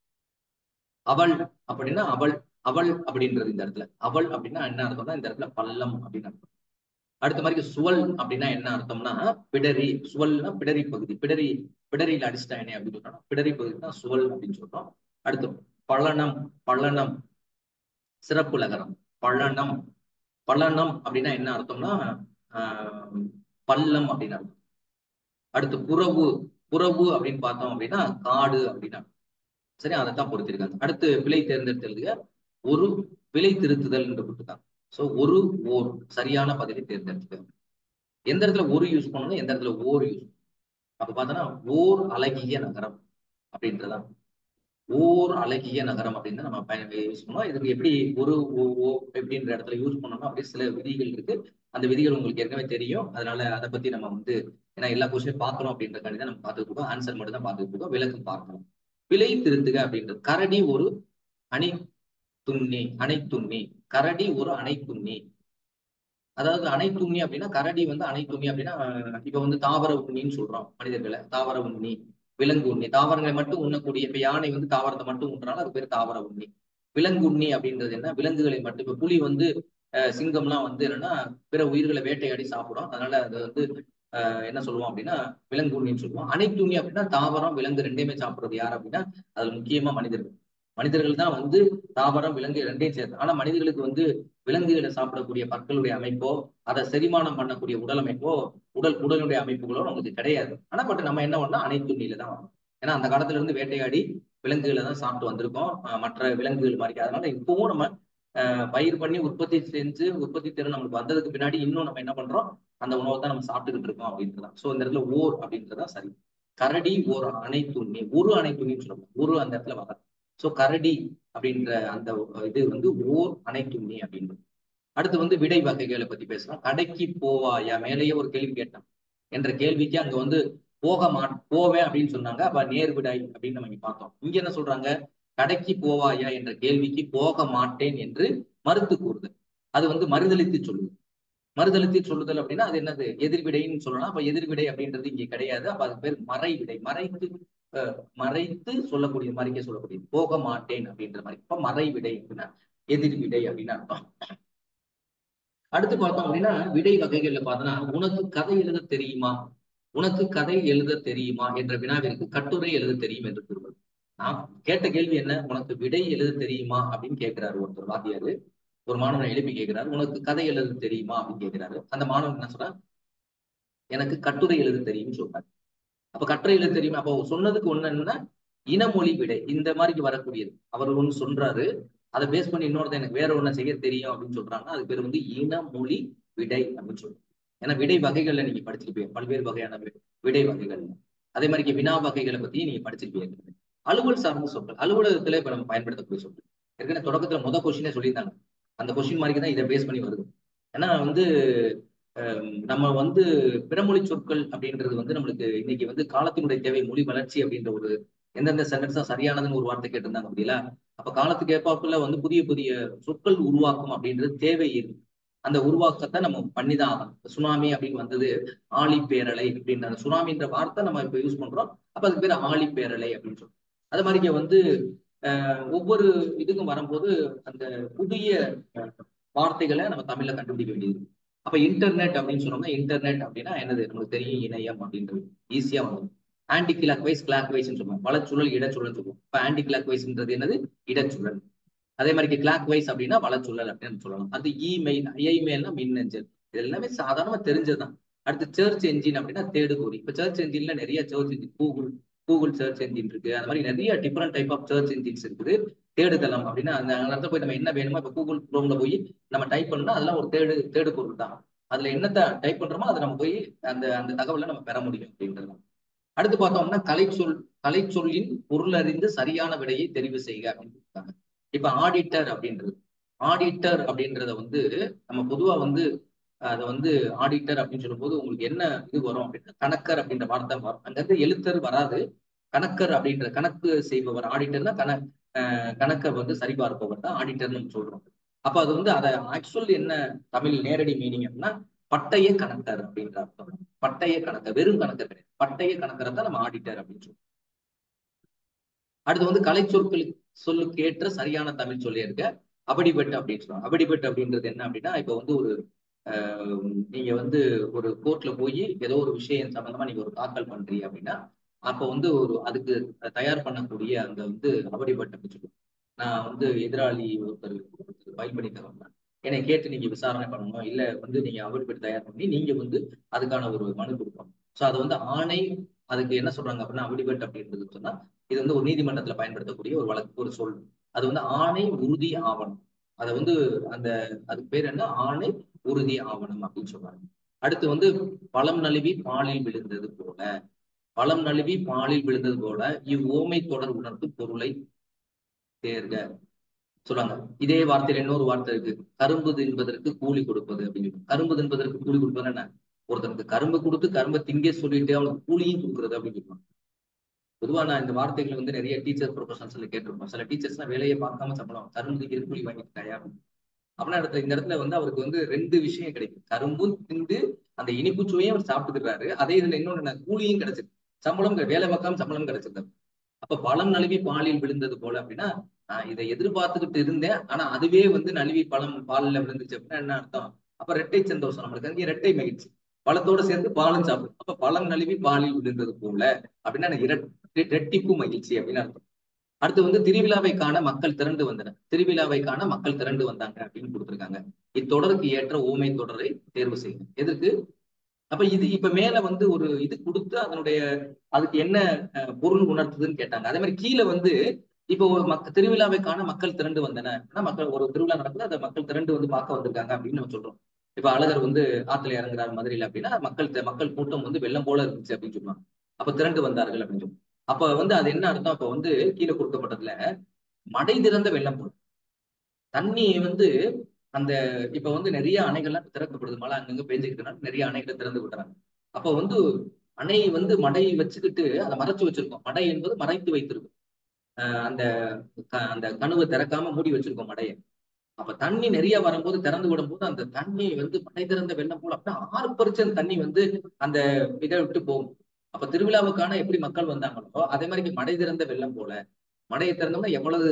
அவள் அப்படின்னா அவள் அவள் அப்படின்றது இந்த இடத்துல அவள் அப்படின்னா என்ன அர்த்தம்னா இந்த இடத்துல பள்ளம் அப்படின்னு அர்த்தம் அடுத்த மாதிரி சுவல் அப்படின்னா என்ன அர்த்தம்னா பிடரி சுவல்னா பிடரி பகுதி பிடரி பிடரியில அடிச்சிட்டா என்ன அப்படின்னு சொல்றோம் பிடரி பகுதி தான் சுவல் அப்படின்னு சொல்றோம் அடுத்து பள்ளனம் பள்ளனம் சிறப்பு லகரம் பள்ளனம் பள்ளனம் அப்படின்னா என்ன அர்த்தம்னா ஆஹ் பள்ளம் அப்படின்னு அர்த்தம் அடுத்து புறவு புறவு அப்படின்னு பார்த்தோம் அப்படின்னா காடு அப்படின்னா சரி அதைத்தான் பொறுத்திருக்காங்க அடுத்து விலை தேர்ந்தெடுத்து ஒரு விலை திருத்துதல் என்று கொடுத்துருக்காங்க சோ ஒரு ஓர் சரியான பதிலை தேர்ந்தெடுத்துக்க எந்த இடத்துல ஒரு யூஸ் பண்ணணும் எந்த இடத்துல ஓர் யூஸ் அப்ப பார்த்தோன்னா ஓர் அழகிய நகரம் அப்படின்றதான் ஓர் அழகிய நகரம் அப்படின்னு நம்ம பயன் யூஸ் பண்ணுவோம் இதுக்கு எப்படி ஒரு ஓ எப்படின்ற இடத்துல யூஸ் பண்ணோம்னா அப்படியே சில விதிகள் இருக்கு அந்த விதிகள் உங்களுக்கு ஏற்கனவே தெரியும் அதனால அதை பத்தி நம்ம வந்து ஏன்னா எல்லா கொஸ்டினும் பார்க்கணும் அப்படின்றக்காண்டி தான் நம்ம பார்த்துட்டு இருக்கோம் ஆன்சர் மட்டும் தான் பார்த்துட்டு இருக்கோம் விளக்கம் பார்க்கணும் விலை திருத்துக அப்படின்றது கரடி ஒரு அணி துண்ணி அணை துண்ணி கரடி ஒரு அணை துண்ணி அதாவது அணை துண்ணி அப்படின்னா கரடி வந்து அணை துண்ணி அப்படின்னா இப்ப வந்து தாவர உண்ணின்னு சொல்றோம் மனிதர்களை தாவர உண்ணி விலங்கு உண்ணி தாவரங்களை மட்டும் உண்ணக்கூடிய இப்ப யானை வந்து தாவரத்தை மட்டும் உண்றாலும் அது பேர் தாவர உண்ணி விலங்கு உண்ணி அப்படின்றது என்ன விலங்குகளை மட்டும் இப்ப புலி வந்து சிங்கம்லாம் வந்து என்னன்னா பிற உயிர்களை வேட்டையாடி சாப்பிடும் அதனால அது வந்து என்ன சொல்லுவோம் அப்படின்னா விலங்கு உண்ணின்னு சொல்லுவோம் அனைத்து உண்ணி அப்படின்னா தாவரம் விலங்கு ரெண்டையுமே சாப்பிடுறது யார் அப்படின்னா அதுல முக்கியமா மனிதர்கள் மனிதர்கள் தான் வந்து தாவரம் விலங்கு ரெண்டையும் சேர்த்து ஆனா மனிதர்களுக்கு வந்து விலங்குகளை சாப்பிடக்கூடிய பற்களுடைய அமைப்போ அதை செரிமானம் பண்ணக்கூடிய உடல் அமைப்போ உடல் உடலுடைய அமைப்புகளோ நமக்கு கிடையாது ஆனா பட் நம்ம என்ன பண்ணோம் அனைத்துண்ணியில தான் வரும் ஏன்னா அந்த காலத்துல இருந்து வேட்டையாடி விலங்குகளை தான் சாப்பிட்டு வந்திருக்கோம் மற்ற விலங்குகள் மாதிரி அதனால இப்பவும் நம்ம பயிர் பண்ணி உற்பத்தி செஞ்சு உற்பத்தி திறன் நம்மளுக்கு வந்ததுக்கு பின்னாடி இன்னும் நம்ம என்ன பண்றோம் அந்த உணவை தான் நம்ம சாப்பிட்டுக்கிட்டு இருக்கோம் அப்படின்றதான் சோ இந்த இடத்துல ஓர் அப்படின்றதா சரி கரடி ஓர் அணை துண்ணி ஒரு அணை துண்ணின்னு சொல்லுவாங்க ஒரு அந்த இடத்துல வராது சோ கரடி அப்படின்ற அந்த இது வந்து ஓர் அணை துண்ணி அப்படின்றது அடுத்து வந்து விடை வகைகளை பத்தி பேசலாம் கடைக்கு போவாயா மேலேயே ஒரு கேள்வி கேட்டான் என்ற கேள்விக்கு அங்க வந்து போக மா போவேன் அப்படின்னு சொன்னாங்க அப்ப நேர் விடாய் அப்படின்னு நம்ம இங்க பார்த்தோம் இங்க என்ன சொல்றாங்க கடைக்கு போவாயா என்ற கேள்விக்கு போக மாட்டேன் என்று மறுத்து கூறுதல் அது வந்து மறுதளித்து சொல்லுது மறுதளித்து சொல்லுதல் அப்படின்னா அது என்னது எதிர்விடைன்னு சொல்லலாம் அப்ப எதிர்விடை அப்படின்றது இங்க கிடையாது அப்ப அது பேர் மறை விடை மறைத்து மறைத்து சொல்லக்கூடிய மாதிரிக்கே சொல்லக்கூடியது போக மாட்டேன் அப்படின்ற மாதிரி இப்ப மறை விடை அப்படின்னா எதிர்விடை அப்படின்னு அர்த்தம் அடுத்து பார்த்தோம் அப்படின்னா விடை வகைகள்ல பார்த்தோம்னா உனக்கு கதை எழுத தெரியுமா உனக்கு கதை எழுத தெரியுமா என்ற வினாவிற்கு கட்டுரை எழுத தெரியும் என்று கூறுவது நான் கேட்ட கேள்வி என்ன உனக்கு விடை எழுத தெரியுமா அப்படின்னு கேட்கிறாரு ஒருத்தர் வாத்தியாரு ஒரு மாணவன் எழுப்பி கேட்கிறாரு உனக்கு கதை எழுத தெரியுமா அப்படின்னு கேட்கிறாரு அந்த மாணவன் என்ன சொல்றான் எனக்கு கட்டுரை எழுத தெரியும்னு சொல்றாரு அப்ப கட்டுரை எழுத தெரியுமா அப்போ சொன்னதுக்கு ஒண்ணு என்னன்னா இனமொழி விடை இந்த மாதிரி வரக்கூடியது அவர் ஒண்ணு சொல்றாரு அதை பேஸ் பண்ணி இன்னொருத்த எனக்கு வேற ஒண்ணு செய்ய தெரியும் அப்படின்னு சொல்றாங்கன்னா அது பேர் வந்து இனமொழி விடை அப்படின்னு சொல்றோம் ஏன்னா விடை வகைகள்ல நீங்க படிச்சிருப்பீங்க பல்வேறு வகையான விடை வகைகள் அதே மாதிரி வினா வகைகளை பத்தி நீங்க படிச்சிருப்பீங்க அலுவல் சார்ந்த சொற்கள் அலுவலகத்துல இப்ப நம்ம பயன்படுத்தக்கூடிய சொற்கள் ஏற்கனவே தொடக்கத்துல முத கொஸ்டினே சொல்லியிருந்தாங்க அந்த கொஸ்டின் மாதிரி தான் இதை பேஸ் பண்ணி வருது ஏன்னா வந்து நம்ம வந்து பிறமொழி சொற்கள் அப்படின்றது வந்து நம்மளுக்கு இன்னைக்கு வந்து காலத்தினுடைய தேவை மொழி வளர்ச்சி அப்படின்ற ஒரு எந்தெந்த சென்டென்ஸ் தான் சரியானதுன்னு ஒரு வார்த்தை கேட்டிருந்தாங்க அப்படிங்களா அப்ப காலத்துக்கு ஏற்பாப்புல வந்து புதிய புதிய சொற்கள் உருவாக்கும் அப்படின்றது தேவை இருக்கு அந்த உருவாக்கத்தை நம்ம பண்ணிதான் ஆகணும் சுனாமி அப்படின்னு வந்தது ஆழி பேரலை அப்படின்ற அந்த சுனாமின்ற வார்த்தை நம்ம இப்ப யூஸ் பண்றோம் அப்ப அதுக்கு பேர் ஆழி பேரலை அப்படின்னு சொல்றோம் அது மாதிரி இங்க வந்து ஒவ்வொரு இதுக்கும் வரும்போது அந்த புதிய வார்த்தைகளை நம்ம தமிழ்ல கண்டுபிடிக்க வேண்டியது அப்ப இன்டர்நெட் அப்படின்னு சொன்னோம்னா இன்டர்நெட் அப்படின்னா என்னது நமக்கு தெரியும் இணையம் அப்படின்றது ஈஸியா வரும் anticlockwise clockwise சொல்லுவோம் வளச்சுழல் இடச்சுழல் சொல்லுவோம் இப்ப ஆன்டி கிளாக் வைஸ்ன்றது என்னது இடச்சுழல் அதே மாதிரி கிளாக் வைஸ் அப்படின்னா வளச்சுழல் அப்படின்னு சொல்லலாம் அது இமெயில் ஐமெயில்னா மின்னஞ்சல் இது எல்லாமே சாதாரணமா தெரிஞ்சதுதான் அடுத்து சர்ச் என்ஜின் அப்படின்னா தேடுபொறி இப்ப சர்ச் என்ஜின்ல நிறைய search engine Google Google search engine இருக்கு அந்த மாதிரி நிறைய different type of search engines இருக்குது தேடுதளம் அப்படின்னா அந்த இடத்துல போய் நம்ம என்ன வேணுமோ இப்ப கூகுள் குரோம்ல போய் நம்ம டைப் பண்ணா அதெல்லாம் ஒரு தேடு தேடு பொருள் தான் அதுல என்னத்த டைப் பண்றோமோ அதை நம்ம போய் அந்த அந்த தகவலை நம்ம பெற முடியும் அப்படின்றது அடுத்து பார்த்தோம்னா கலை சொல் கலை சொல்லின் பொருள் அறிந்து சரியான விடையை தெரிவு செய்க அப்படின்னு கொடுத்தாங்க இப்ப ஆடிட்டர் அப்படின்றது ஆடிட்டர் அப்படின்றத வந்து நம்ம பொதுவா வந்து அதை வந்து ஆடிட்டர் அப்படின்னு சொல்லும்போது உங்களுக்கு என்ன இது வரும் அப்படின்னா கணக்கர் அப்படின்ற வார்த்தை வரும் அங்க இருந்து எழுத்தர் வராது கணக்கர் அப்படின்ற கணக்கு செய்பவர் ஆடிட்டர்னா கண கணக்கர் வந்து சரிபார்ப்பவர் தான் ஆடிட்டர்னு நம்ம சொல்றோம் அப்ப அது வந்து அதை ஆக்சுவல் என்ன தமிழ் நேரடி மீனிங் அப்படின்னா பட்டய கணக்கர் அப்படின்ற அர்த்தம் பட்டய கணக்கர் வெறும் கணக்கர் கிடையாது பட்டய கணக்கரை தான் நம்ம ஆடிட்டர் அப்படின்னு சொல்றோம் அடுத்து வந்து கலை சொற்களுக்கு சொல்லுக்கு ஏற்ற சரியான தமிழ் சொல்லி இருக்க அபடிபட்டு அப்படின்னு சொல்லுவாங்க அபடிபட்டு அப்படின்றது என்ன அப்படின்னா இப்ப வந்து ஒரு நீங்க வந்து ஒரு கோர்ட்ல போய் ஏதோ ஒரு விஷயம் சம்பந்தமா நீங்க ஒரு தாக்கல் பண்றீங்க அப்படின்னா அப்ப வந்து ஒரு அதுக்கு தயார் பண்ணக்கூடிய அந்த வந்து அபடிபட்டு அப்படின்னு சொல்லுவோம் நான் வந்து எதிராளி ஒருத்தர் ஃபைல் பண்ணி தரேன் என்னை கேட்டு நீங்க விசாரணை பண்ணணும் இல்ல வந்து நீங்க அபடிபட்டு தயார் பண்ணி நீங்க வந்து அதுக்கான ஒரு மனு கொடுக்கணும் ஸோ அது வந்து ஆணை அதுக்கு என்ன சொல்றாங்க அப்படின்னா அபடிபட் அப்படின்றது சொன்னா இது வந்து ஒரு நீதிமன்றத்துல பயன்படுத்தக்கூடிய ஒரு வழக்கு ஒரு சொல் அது வந்து ஆணை உறுதி ஆவணம் அதை வந்து அந்த அதுக்கு பேர் என்ன ஆணை உறுதி ஆவணம் அப்படின்னு சொல்றாங்க அடுத்து வந்து பழம் நழுவி பாலில் விழுந்தது போல பழம் நழுவி பாலில் விழுந்தது போல இவ்வோமை தொடர் உணர்த்து பொருளை தேர்க சொல்றாங்க இதே வார்த்தையில இன்னொரு வார்த்தை இருக்கு கரும்பு தின்பதற்கு கூலி கொடுப்பது அப்படின்னு கரும்பு தின்பதற்கு கூலி கொடுப்பது என்ன ஒருத்தனுக்கு கரும்பு கொடுத்து கரும்பை திங்க சொல்லிட்டு அவனுக்கு கூலியும் கொடுக்குறது அப்படின்னு சொல்லுவாங்க பொதுவா நான் இந்த வார்த்தைகளை வந்து நிறைய டீச்சர் ப்ரொஃபஷன்ஸ்ல கேட்டிருப்போம் சில டீச்சர்ஸ்லாம் வேலையை பார்க்காம சம்பளம் கரும்பு திங்கிற கூலி வாங்கிட்டாயா அப்படின்னா இடத்துல இந்த இடத்துல வந்து அவருக்கு வந்து ரெண்டு விஷயம் கிடைக்கும் கரும்பும் திண்டு அந்த இனிப்பு சுவையும் அவர் சாப்பிட்டுக்கிறாரு அதே இதுல இன்னொன்னு கூலியும் கிடைச்சிருக்கு சம்பளம் வேலை பார்க்காம சம்பளம் கிடைச்சிருந்தாரு அப்ப பழம் நழுவி பாலில் விழுந்தது போல அப்படின்னா நான் இதை எதிர்பார்த்துக்கிட்டு இருந்தேன் ஆனா அதுவே வந்து நழுவி பழம் பாலில் விழுந்துச்சு அப்படின்னா என்ன அர்த்தம் அப்ப ரெட்டை சந்தோஷம் நம்மளுக்கு அங்கே ரெட்டை மகிழ்ச்சி பழத்தோட சேர்ந்து பாலும் சாப்பிடும் அப்ப பழம் நழுவி பாலில் விழுந்தது போல அப்படின்னா ரெட்டிப்பு மகிழ்ச்சி அப்படின்னு அர்த்தம் அடுத்து வந்து திருவிழாவை காண மக்கள் திரண்டு வந்தனர் திருவிழாவை காண மக்கள் திரண்டு வந்தாங்க அப்படின்னு கொடுத்துருக்காங்க இத்தொடருக்கு ஏற்ற ஓமை தொடரை தேர்வு செய்யணும் எதற்கு அப்ப இது இப்ப மேல வந்து ஒரு இது கொடுத்து அதனுடைய அதுக்கு என்ன பொருள் உணர்த்துதுன்னு கேட்டாங்க அதே மாதிரி கீழே வந்து இப்போ ஒரு மக்க திருவிழாவை காண மக்கள் திரண்டு வந்தன மக்கள் ஒரு திருவிழா நடக்குது அதை மக்கள் திரண்டு வந்து பார்க்க வந்திருக்காங்க அப்படின்னு நம்ம சொல்றோம் இப்ப அழகர் வந்து ஆத்துல இறங்குறாரு மதுரையில அப்படின்னா மக்கள் மக்கள் கூட்டம் வந்து வெள்ளம் போல இருந்துச்சு அப்படின்னு சொல்லுவாங்க அப்ப திரண்டு வந்தார்கள் அப்படின்னு சொல்லுவாங்க அப்ப வந்து அது என்ன அர்த்தம் அப்ப வந்து கீழே கொடுக்கப்பட்டதுல மடை திறந்த வெள்ளம் போல தண்ணி வந்து அந்த இப்ப வந்து நிறைய அணைகள்லாம் திறக்கப்படுது மழை அங்கங்க பெஞ்சுக்கிட்டனால நிறைய அணைகளை திறந்து விடுறாங்க அப்ப வந்து அணை வந்து மடை வச்சுக்கிட்டு அதை மறைச்சு வச்சிருக்கோம் மடை என்பது மறைத்து வைத்திருக்கும் அந்த அந்த கணுவை திறக்காம மூடி வச்சிருக்கோம் மடையை அப்ப தண்ணி நிறைய வரும்போது திறந்து விடும் போது அந்த தண்ணி வந்து மடை திறந்த வெள்ளம் போல அப்படின்னா ஆறு பர்சன்ட் தண்ணி வந்து அந்த இதை விட்டு போகும் அப்ப திருவிழாவுக்கான எப்படி மக்கள் வந்தாங்களோ அதே மாதிரி மடை திறந்த வெள்ளம் போல மடையை திறந்தோம்னா எவ்வளவு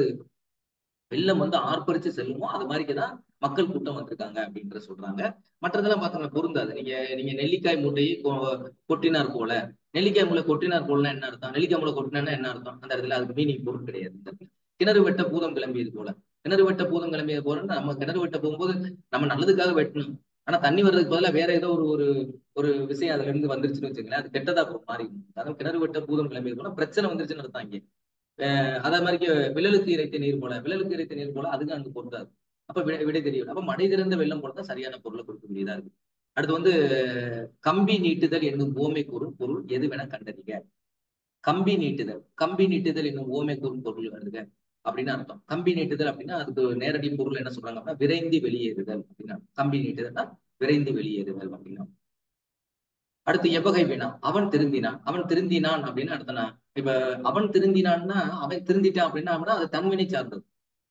வெள்ளம் வந்து ஆர்ப்பரிச்சு செல்லுமோ அது மாதிரிதான் மக்கள் கூட்டம் வந்திருக்காங்க அப்படின்ற சொல்றாங்க மற்றதெல்லாம் பார்த்தோம்னா பொருந்தாது நீங்க நீங்க நெல்லிக்காய் மூட்டையை கொட்டினார் போல நெல்லிக்காய் மூளை கொட்டினார் போலன்னா என்ன அர்த்தம் நெல்லிக்காய் மூளை கொட்டினா என்ன அர்த்தம் அந்த இடத்துல அதுக்கு மீனிங் பொருள் கிடையாது கிணறு வெட்ட பூதம் கிளம்பியது போல கிணறு வெட்ட பூதம் கிளம்பிய போறோம்னா நம்ம கிணறு வெட்ட போகும்போது நம்ம நல்லதுக்காக வெட்டணும் ஆனா தண்ணி வர்றதுக்கு பதிலாக வேற ஏதோ ஒரு ஒரு ஒரு விஷயம் அதுல இருந்து வந்துருச்சுன்னு வச்சுங்களேன் அது கெட்டதா மாறி அதாவது கிணறு வெட்ட பூதம் கிளம்பிய போனா பிரச்சனை வந்துருச்சுன்னு அர்த்தம் இங்கே அஹ் அதே மாதிரி விழலுக்கு இறைத்த நீர் போல விழலுக்கு இறைத்த நீர் போல அதுக்கு அங்க பொருந்தாது அப்ப விடை விடை தெரியும் அப்ப மடை திறந்த வெள்ளம் போல தான் சரியான பொருளை கொடுக்க வேண்டியதா இருக்கு அடுத்து வந்து கம்பி நீட்டுதல் என்னும் ஓமை கூறும் பொருள் எதுவென கண்டறிக கம்பி நீட்டுதல் கம்பி நீட்டுதல் என்னும் ஓமை கூறும் பொருள் வருதுங்க அப்படின்னு அர்த்தம் கம்பி நீட்டுதல் அப்படின்னா அதுக்கு நேரடி பொருள் என்ன சொல்றாங்க அப்படின்னா விரைந்து வெளியேறுதல் அப்படின்னா கம்பி நீட்டுதல்னா விரைந்து வெளியேறுதல் அப்படின்னா அடுத்து எவ்வகை வினா அவன் திருந்தினான் அவன் திருந்தினான் அப்படின்னு அர்த்தம்னா இப்ப அவன் திருந்தினான்னா அவன் திருந்திட்டான் அப்படின்னா அப்படின்னா அது தன்வினை சார்ந்தது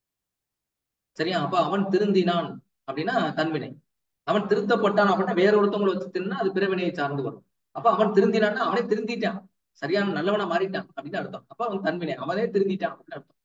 சரியா அப்ப அவன் திருந்தினான் அப்படின்னா தன்வினை அவன் திருத்தப்பட்டான் அப்படின்னா வேற ஒருத்தவங்களை வச்சு திருந்தா அது பிறவினையை சார்ந்து வரும் அப்ப அவன் திருந்தினான்னா அவனே திருந்திட்டான் சரியான நல்லவனா மாறிட்டான் அப்படின்னு அர்த்தம் அப்ப அவன் தன்வினை அவனே திருந்திட்டான் அப்படின்னு அர்த்தம்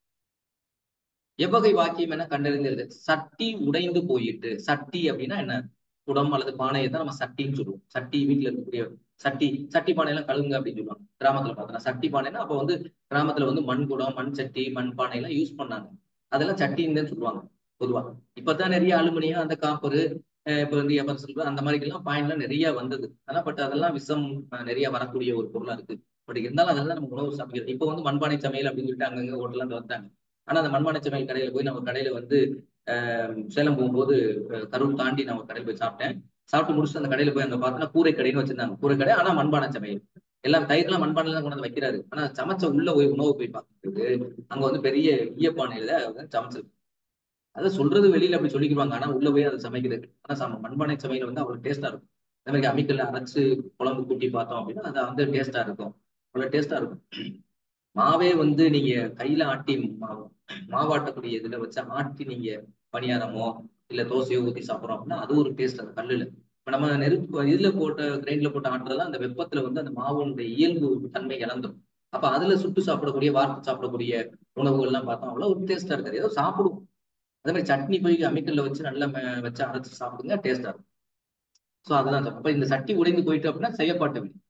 எவ்வகை வாக்கியம் என கண்டறிந்தது சட்டி உடைந்து போயிட்டு சட்டி அப்படின்னா என்ன குடம் அல்லது பானையை தான் நம்ம சட்டின்னு சொல்லுவோம் சட்டி வீட்டுல இருக்கக்கூடிய சட்டி சட்டி பானையெல்லாம் கழுவுங்க அப்படின்னு சொல்லுவாங்க கிராமத்துல பார்த்தோம்னா சட்டி பானைன்னா அப்ப வந்து கிராமத்துல வந்து மண் குடம் மண் சட்டி மண் பானை எல்லாம் யூஸ் பண்ணாங்க அதெல்லாம் சட்டின்னு தான் சொல்லுவாங்க பொதுவா இப்பதான் நிறைய அலுமினியம் அந்த காப்பரு இப்ப வந்து எவர் சில்வர் அந்த மாதிரி எல்லாம் பாயிண்ட்லாம் நிறைய வந்தது ஆனா பட் அதெல்லாம் விஷம் நிறைய வரக்கூடிய ஒரு பொருளா இருக்கு பட் இருந்தாலும் அதெல்லாம் நம்ம உணவு சமைக்கிறது இப்போ வந்து மண்பானை சமையல் அப்படின்னு சொல்லிட்டு அங்கங்க ஹோட்டல்லாம் வந்துட்டாங்க ஆனா அந்த மண்பானை சமையல் கடையில போய் நம்ம கடையில வந்து சேலம் போகும்போது கரூர் தாண்டி நான் ஒரு கடையில் போய் சாப்பிட்டேன் சாப்பிட்டு முடிச்சுட்டு அந்த கடையில போய் அங்க பார்த்தோன்னா கூரை கடைன்னு வச்சிருந்தாங்க கூரை கடை ஆனா மண்பானை சமையல் எல்லாம் தயிர்லாம் மண்பானையில தான் கொண்டு வந்து வைக்கிறாரு ஆனா சமைச்ச உள்ள போய் உணவு போய் பார்க்குறது அங்க வந்து பெரிய ஈயப்பானையில சமைச்சிருக்கு அதை சொல்றது வெளியில அப்படி சொல்லிக்குவாங்க ஆனா உள்ள போய் அதை சமைக்கிறது ஆனா சம மண்பானை சமையல் வந்து அவ்வளவு டேஸ்டா இருக்கும் அதே மாதிரி அம்மிக்கல்ல அரைச்சு குழம்பு கூட்டி பார்த்தோம் அப்படின்னா அது வந்து டேஸ்டா இருக்கும் அவ்வளவு டேஸ்டா இருக்கும் மாவே வந்து நீங்க கையில ஆட்டி மாவாட்டக்கூடிய இதுல வச்சு ஆட்டி நீங்க பணியாரமோ இல்ல தோசையோ ஊத்தி சாப்பிட்றோம் அப்படின்னா அது ஒரு டேஸ்ட் அந்த கல்லுல இப்ப நம்ம நெருப்பு இதுல போட்ட கிரைண்ட்ல போட்டு ஆட்டுறதுலாம் அந்த வெப்பத்துல வந்து அந்த மாவுடைய இயல்பு தன்மை இழந்துடும் அப்ப அதுல சுட்டு சாப்பிடக்கூடிய வார்த்து சாப்பிடக்கூடிய உணவுகள் எல்லாம் பார்த்தோம் அவ்வளவு ஒரு டேஸ்டா இருக்காது ஏதோ சாப்பிடுவோம் அதே மாதிரி சட்னி போய் அம்மிக்கல்ல வச்சு நல்லா வச்சு அரைச்சு சாப்பிடுங்க டேஸ்டா இருக்கும் ஸோ அதுதான் அப்ப இந்த சட்டி உடைந்து போயிட்டு அப்படின்னா செய்யப்பாட்டு வினை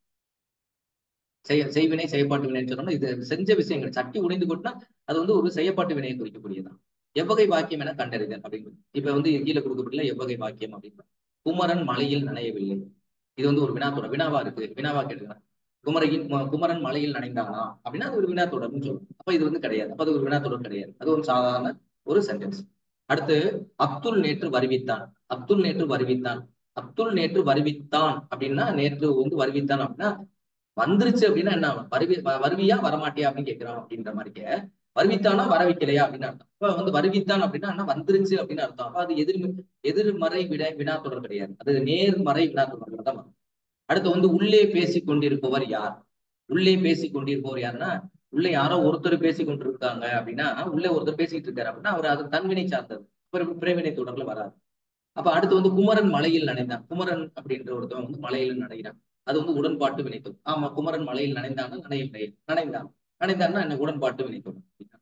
செய்ய செய்வினை செய்யப்பாட்டு வினைன்னு சொன்னோம்னா இது செஞ்ச விஷயங்கள் சட்டி உடைந்து போட்டுனா அது வந்து ஒரு செய்யப்பாட்டு வினையை குறிக்கக்கூடியதான் எவ்வகை வாக்கியம் என கண்டறிதல் அப்படின்னு இப்ப வந்து கீழே கொடுக்கப்பட்டுள்ள எவ்வகை வாக்கியம் அப்படின்னு குமரன் மலையில் நனையவில்லை இது வந்து ஒரு வினாத்தோட வினாவா இருக்கு வினாவா கேட்டுக்கிறேன் குமரையின் குமரன் மலையில் நனைந்தானா அப்படின்னா அது ஒரு வினாத்தொடர்னு சொல்லுவோம் அப்ப இது வந்து கிடையாது அப்ப அது ஒரு வினாத்தொடர் கிடையாது அது ஒரு சாதாரண ஒரு சென்டென்ஸ் அடுத்து அப்துல் நேற்று வருவித்தான் அப்துல் நேற்று வருவித்தான் அப்துல் நேற்று வருவித்தான் அப்படின்னா நேற்று வந்து வருவித்தான் அப்படின்னா வந்துருச்சு அப்படின்னா என்ன வருவி வருவியா வரமாட்டியா அப்படின்னு கேட்கிறான் அப்படின்ற மாதிரி வருவித்தானா வர வைக்கலையா அப்படின்னு அர்த்தம் இப்ப வந்து வருவித்தான் அப்படின்னா என்ன வந்துருச்சு அப்படின்னு அர்த்தம் அப்ப அது எதிர் எதிர்மறை விட வினாத்தொடர் கிடையாது அது நேர்மறை வினாத்தொடர் தான் வரும் அடுத்து வந்து உள்ளே பேசி கொண்டிருப்பவர் யார் உள்ளே பேசி கொண்டிருப்பவர் யாருன்னா உள்ளே யாரோ ஒருத்தர் பேசி கொண்டிருக்காங்க அப்படின்னா உள்ளே ஒருத்தர் பேசிட்டு இருக்காரு அப்படின்னா அவர் அது தன்வினை சார்ந்தது பிறவினை தொடர்ல வராது அப்ப அடுத்து வந்து குமரன் மலையில் நனைந்தான் குமரன் அப்படின்ற ஒருத்தவன் வந்து மலையில் நனைகிறான் அது வந்து உடன்பாட்டு வினைத்தொம் ஆமா குமரன் மலையில் நனைந்தான்னா நனையில்லை நனைந்தான் நனைந்தான்னா என்ன உடன்பாட்டு வினைத்தொம்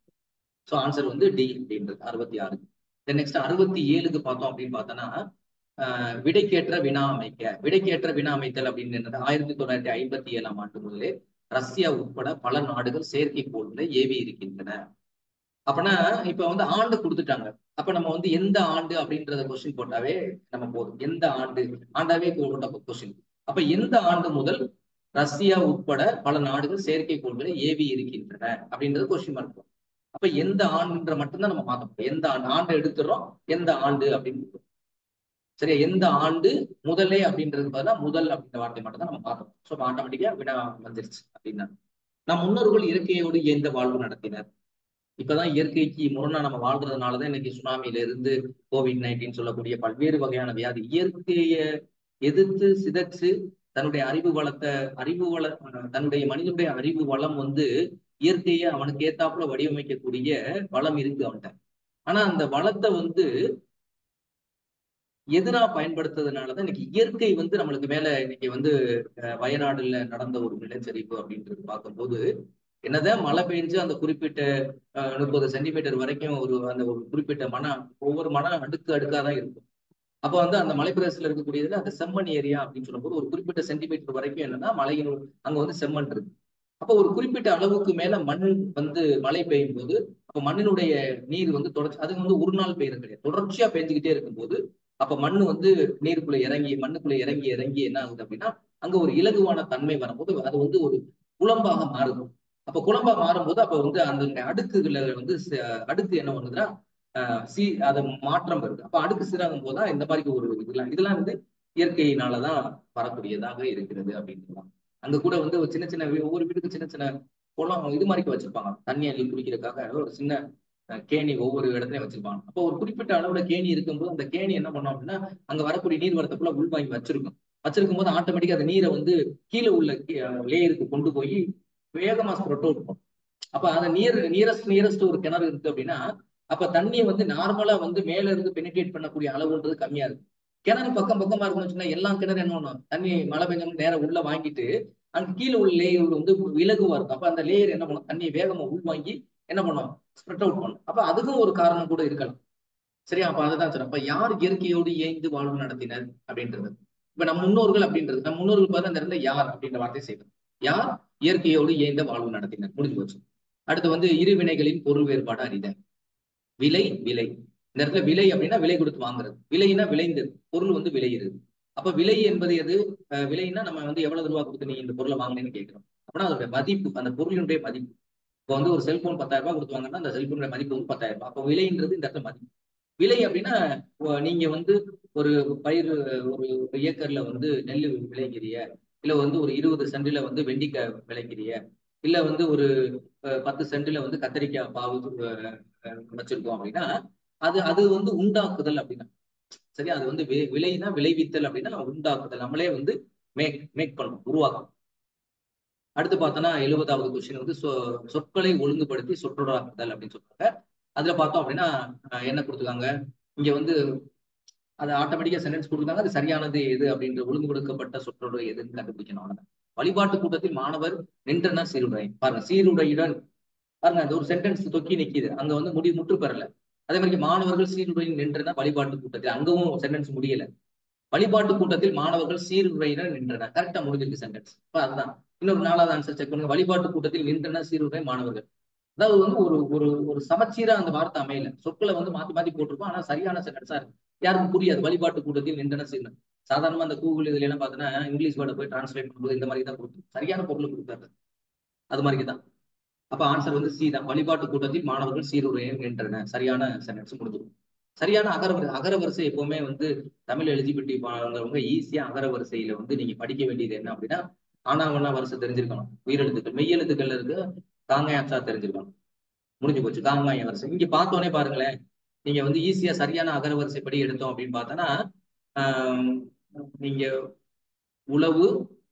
ஸோ ஆன்சர் வந்து டி அப்படின்றது அறுபத்தி ஆறு நெக்ஸ்ட் அறுபத்தி ஏழுக்கு பார்த்தோம் அப்படின்னு பார்த்தோன்னா விடைக்கேற்ற வினா அமைக்க விடைக்கேற்ற வினா அமைத்தல் அப்படின்னு ஆயிரத்தி தொள்ளாயிரத்தி ஐம்பத்தி ஏழாம் ஆண்டு முதலே ரஷ்யா உட்பட பல நாடுகள் செயற்கைக்கோள்களை ஏவி இருக்கின்றன அப்பனா இப்ப வந்து ஆண்டு கொடுத்துட்டாங்க அப்ப நம்ம வந்து எந்த ஆண்டு அப்படின்றத கொஸ்டின் போட்டாவே நம்ம போதும் எந்த ஆண்டு ஆண்டாவே போட்ட கொஸ்டின் அப்ப எந்த ஆண்டு முதல் ரஷ்யா உட்பட பல நாடுகள் செயற்கைக்கோள்களை ஏவி இருக்கின்றன அப்படின்றது கொஸ்டின் மார்க் அப்ப எந்த ஆண்டுன்ற மட்டும்தான் நம்ம மாத்த முடியும் எந்த ஆண்டு ஆண்டு எடுத்துறோம் எந்த ஆண்டு அப்படின்னு சரியா எந்த ஆண்டு முதலே அப்படின்றது பதிலா முதல் அப்படின்ற வார்த்தை மட்டும் தான் நம்ம பார்த்தோம் ஸோ ஆட்டோமேட்டிக்கா வினா வந்துருச்சு அப்படின்னா நம் முன்னோர்கள் இயற்கையோடு எந்த வாழ்வு நடத்தினர் இப்பதான் இயற்கைக்கு முரணா நம்ம வாழ்றதுனாலதான் இன்னைக்கு சுனாமியில இருந்து கோவிட் நைன்டீன் சொல்லக்கூடிய பல்வேறு வகையான வியாதி இயற்கையை எதிர்த்து சிதைச்சு தன்னுடைய அறிவு வளத்தை அறிவு வள தன்னுடைய மனிதனுடைய அறிவு வளம் வந்து இயற்கையை அவனுக்கு ஏத்தாப்புல வடிவமைக்கக்கூடிய வளம் இருக்கு அவன்கிட்ட ஆனா அந்த வளத்தை வந்து எதிரா பயன்படுத்துறதுனாலதான் இன்னைக்கு இயற்கை வந்து நம்மளுக்கு மேல இன்னைக்கு வந்து வயநாடுல நடந்த ஒரு நிலச்சரிவு அப்படின்றது பார்க்கும்போது என்னதான் மழை பெஞ்சு அந்த குறிப்பிட்ட முப்பது சென்டிமீட்டர் வரைக்கும் ஒரு அந்த ஒரு குறிப்பிட்ட மன ஒவ்வொரு மன அடுக்கு அடுக்காதான் இருக்கும் அப்ப வந்து அந்த மலைப்பிரதேசத்துல இருக்கக்கூடியதுல அந்த செம்மண் ஏரியா அப்படின்னு சொல்லும்போது ஒரு குறிப்பிட்ட சென்டிமீட்டர் வரைக்கும் என்னன்னா மலையின் அங்க வந்து செம்மண் இருக்கு அப்போ ஒரு குறிப்பிட்ட அளவுக்கு மேல மண் வந்து மழை பெய்யும் போது அப்ப அப்ப மண்ணினுடைய நீர் வந்து தொடர்ச்சி அது வந்து ஒரு நாள் பெய்யறது கிடையாது தொடர்ச்சியா பெஞ்சுக்கிட்டே இருக்கும்போது அப்ப மண்ணு வந்து நீருக்குள்ள இறங்கி மண்ணுக்குள்ள இறங்கி இறங்கி என்ன ஆகுது அப்படின்னா அங்க ஒரு இலகுவான தன்மை வரும்போது அது வந்து ஒரு குழம்பாக மாறுது அப்ப குழம்பா மாறும்போது அப்ப வந்து அந்த அடுக்குகளை வந்து அடுக்கு என்ன பண்ணுதுன்னா சி அது மாற்றம் வருது அப்ப அடுக்கு சீராகும் போதுதான் இந்த மாதிரி ஒரு இதெல்லாம் இதெல்லாம் வந்து இயற்கையினாலதான் வரக்கூடியதாக இருக்கிறது அப்படின்லாம் அங்க கூட வந்து ஒரு சின்ன சின்ன ஒவ்வொரு வீட்டுக்கு சின்ன சின்ன குளம் இது மாதிரி வச்சிருப்பாங்க தண்ணி அள்ளி குடிக்கிறதுக்காக ஒரு சின்ன கேணி ஒவ்வொரு இடத்துலயும் வச்சிருப்பாங்க அப்போ ஒரு குறிப்பிட்ட அளவுல கேணி இருக்கும்போது அந்த கேணி என்ன பண்ணோம் அப்படின்னா அங்க வரக்கூடிய நீர் வரத்துக்குள்ள உள்வாங்கி வச்சிருக்கும் வச்சிருக்கும் போது ஆட்டோமேட்டிக்கா அந்த நீரை வந்து கீழே உள்ள லேயருக்கு கொண்டு போய் வேகமா ஸ்ப்ரெட் அவுட் பண்ணும் அப்ப அந்த நீர் நியரஸ்ட் நியரஸ்ட் ஒரு கிணறு இருக்கு அப்படின்னா அப்ப தண்ணியை வந்து நார்மலா வந்து மேல இருந்து பெனிட்ரேட் பண்ணக்கூடிய அளவுன்றது கம்மியா இருக்கு கிணறு பக்கம் பக்கமா இருக்கும்னு சொன்னா எல்லா கிணறு என்ன பண்ணும் தண்ணி மழை பெஞ்சோம் நேரம் உள்ள வாங்கிட்டு அங்க கீழே உள்ள லேயர் வந்து இலகுவா இருக்கும் அப்ப அந்த லேயர் என்ன பண்ணும் தண்ணியை வேகமா உள்வாங்கி என்ன பண்ணும் ஸ்ப்ரெட் அவுட் பண்ணும் அப்ப அதுக்கும் ஒரு காரணம் கூட இருக்கலாம் சரியா அப்ப அதுதான் சொல்றேன் அப்ப யார் இயற்கையோடு இயைந்து வாழ்வு நடத்தினர் அப்படின்றது இப்ப நம் முன்னோர்கள் அப்படின்றது நம் முன்னோர்கள் பார்த்தா இந்த இடத்துல யார் அப்படின்ற வார்த்தை செய்யணும் யார் இயற்கையோடு இயைந்த வாழ்வு நடத்தினர் முடிஞ்சு போச்சு அடுத்து வந்து இரு வினைகளின் பொருள் வேறுபாடு அறித விலை விலை இந்த இடத்துல விலை அப்படின்னா விலை கொடுத்து வாங்குறது விலைன்னா விளைந்தது பொருள் வந்து விளையிறது அப்ப விலை என்பது எது விலைன்னா நம்ம வந்து எவ்வளவு ரூபா கொடுத்து நீ இந்த பொருளை வாங்கினேன்னு கேட்கிறோம் அப்படின்னா அதோட மதிப்பு அந்த பொருளினுடைய மதிப்பு இப்போ வந்து ஒரு செல்போன் பத்தாயிரம் ரூபாய் கொடுத்து வாங்கன்னா அந்த செல்போனுடைய மதிப்பு வந்து பத்தாயிரம் ரூபாய் அப்போ விலைன்றது இந்த இடத்துல மதிப்பு விலை அப்படின்னா நீங்க வந்து ஒரு பயிர் ஒரு ஏக்கர்ல வந்து நெல் விளைகிறிய இல்ல வந்து ஒரு இருபது சென்டில வந்து வெண்டிக்காய் விளைக்கிறிய இல்ல வந்து ஒரு பத்து சென்டில வந்து கத்திரிக்காய் பாவு வச்சிருக்கோம் அப்படின்னா அது அது வந்து உண்டாக்குதல் அப்படின்னா சரி அது வந்து விளைனா விளைவித்தல் அப்படின்னா உண்டாக்குதல் நம்மளே வந்து மேக் மேக் பண்ணணும் உருவாக்கணும் அடுத்து பார்த்தோம்னா எழுபதாவது கொஸ்டின் வந்து சொற்களை ஒழுங்குபடுத்தி சொற்றொடராக்குதல் அப்படின்னு சொல்றாங்க அதுல பார்த்தோம் அப்படின்னா என்ன கொடுத்துருக்காங்க இங்க வந்து அது ஆட்டோமேட்டிக்கா சென்டென்ஸ் கொடுத்துருக்காங்க அது சரியானது எது அப்படின்ற ஒழுங்குபடுத்தப்பட்ட சொற்றொடர் எதுன்னு கண்டுபிடிக்கணும் அவ்வளவுதான் வழிபாட்டு கூட்டத்தில் மாணவர் நின்றன சீருடை பாருங்க சீருடையுடன் பாருங்க அந்த ஒரு சென்டென்ஸ் தொக்கி நிக்குது அங்க வந்து முடி முற்று பெறல அதே மாதிரி மாணவர்கள் சீருடையில் நின்றன வழிபாட்டு கூட்டத்தில் அங்கவும் சென்டென்ஸ் முடியல வழிபாட்டு கூட்டத்தில் மாணவர்கள் சீருடையினர் நின்றன கரெக்டா முடிஞ்சிருக்கு சென்டென்ஸ் இப்ப அதுதான் இன்னொரு நாலாவது ஆன்சர் செக் பண்ணுங்க வழிபாட்டு கூட்டத்தில் நின்றன சீருடை மாணவர்கள் அதாவது வந்து ஒரு ஒரு ஒரு சமச்சீரா அந்த வார்த்தை அமையல சொற்களை வந்து மாத்தி மாத்தி போட்டிருப்போம் ஆனா சரியான சென்டென்ஸா இருக்கு யாருக்கும் புரியாது வழிபாட்டு கூட்டத்தில் நின்றன சீருடை சாதாரணமா அந்த கூகுள் இதுல எல்லாம் பார்த்தீங்கன்னா இங்கிலீஷ் வேர்டை போய் டிரான்ஸ்லேட் பண்ணும்போது இந்த மாதிரி தான் கொடுக்கும் சரியான பொருள் கொடுத்தாரு அது மாதிரி தான் அப்ப ஆன்சர் வந்து சி தான் வழிபாட்டு கூட்டத்தில் மாணவர்கள் சீருடையை நின்றன சரியான சென்டென்ஸ் முடிஞ்சிடும் சரியான அகர அகர வரிசை எப்பவுமே வந்து தமிழ் எலிஜிபிலிட்டி வாங்குறவங்க ஈஸியா அகர வரிசையில வந்து நீங்க படிக்க வேண்டியது என்ன அப்படின்னா ஆனாவண்ணா வரிசை தெரிஞ்சிருக்கணும் உயிரெழுத்துக்கள் மெய்யெழுத்துக்கள்ல இருக்கு காங்காயாச்சா தெரிஞ்சிருக்கணும் முடிஞ்சு போச்சு காங்காய வரிசை இங்க பார்த்தோன்னே பாருங்களேன் நீங்க வந்து ஈஸியா சரியான அகர வரிசை படி எடுத்தோம் அப்படின்னு பார்த்தோன்னா நீங்க உழவு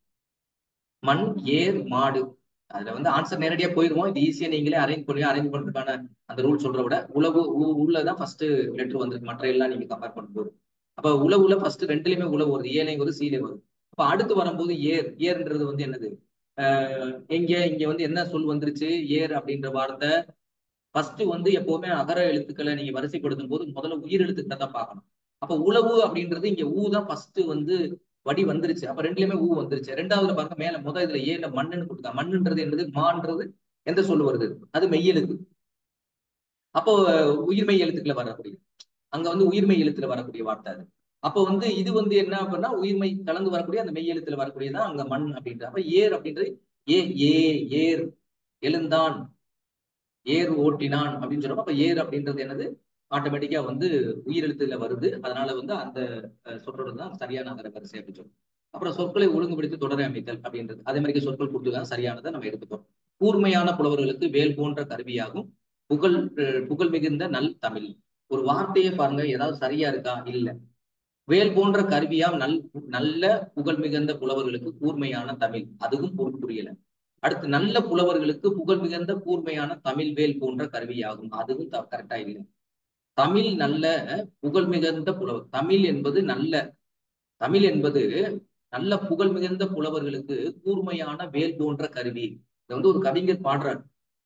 மண் ஏர் மாடு அதுல வந்து ஆன்சர் நேரடியா போயிருவோம் இது ஈஸியா நீங்களே அரேஞ்ச் பண்ணி அரேஞ்ச் பண்றதுக்கான அந்த ரூல் சொல்ற விட உழவு உள்ளதான் ஃபர்ஸ்ட் லெட்டர் வந்திருக்கு மற்ற எல்லாம் நீங்க கம்பேர் பண்ணும்போது அப்ப உழவுல ஃபர்ஸ்ட் ரெண்டுலயுமே உழவு வருது ஏலையும் வருது சீலே வருது அப்ப அடுத்து வரும்போது ஏர் ஏர்ன்றது வந்து என்னது ஆஹ் எங்க இங்க வந்து என்ன சொல் வந்துருச்சு ஏர் அப்படின்ற வார்த்தை ஃபர்ஸ்ட் வந்து எப்பவுமே அகர எழுத்துக்களை நீங்க வரிசைப்படுத்தும் போது முதல்ல உயிர் எழுத்துக்களை தான் பார்க்கணும் அப்ப உழவு அப்படின்றது இங்க ஊ தான் ஃபர்ஸ்ட் வந்து வடி வந்துருச்சு அப்ப ரெண்டுலயுமே ஊ வந்துருச்சு ரெண்டாவதுல பாருங்க மேல முத இதுல ஏல மண்ணுன்னு கொடுத்தாங்க மண்ணுன்றது என்னது மான்றது எந்த சொல்லு வருது அது மெய்யெழுத்து அப்போ உயிர்மெய் எழுத்துக்களை வரக்கூடிய அங்க வந்து உயிர்மெய் எழுத்துல வரக்கூடிய வார்த்தை அது அப்போ வந்து இது வந்து என்ன அப்படின்னா உயிர்மை கலந்து வரக்கூடிய அந்த மெய் எழுத்துல வரக்கூடியதான் அங்க மண் அப்படின்றது அப்ப ஏர் அப்படின்றது ஏ ஏ ஏர் எழுந்தான் ஏர் ஓட்டினான் அப்படின்னு சொல்றோம் அப்ப ஏர் அப்படின்றது என்னது ஆட்டோமேட்டிக்கா வந்து உயிரெழுத்துல வருது அதனால வந்து அந்த சொற்றொடர் தான் சரியான அகர வரிசை அப்படின்னு சொல்றோம் அப்புறம் சொற்களை ஒழுங்குபடுத்தி தொடரை அமைத்தல் அப்படின்றது அதே மாதிரி சொற்கள் கொடுத்துதான் சரியானதை நம்ம எடுத்துக்கிறோம் கூர்மையான புலவர்களுக்கு வேல் போன்ற கருவியாகும் புகழ் புகழ் மிகுந்த நல் தமிழ் ஒரு வார்த்தையை பாருங்க ஏதாவது சரியா இருக்கா இல்ல வேல் போன்ற கருவியாம் நல் நல்ல புகழ் மிகுந்த புலவர்களுக்கு கூர்மையான தமிழ் அதுவும் பொருள் புரியல அடுத்து நல்ல புலவர்களுக்கு புகழ் மிகுந்த கூர்மையான தமிழ் வேல் போன்ற கருவியாகும் அதுவும் கரெக்டா இல்லை தமிழ் நல்ல புகழ் மிகுந்த புலவர் தமிழ் என்பது நல்ல தமிழ் என்பது நல்ல புகழ் மிகுந்த புலவர்களுக்கு கூர்மையான வேல் போன்ற கருவி இதை வந்து ஒரு கவிஞர் பாடுறார்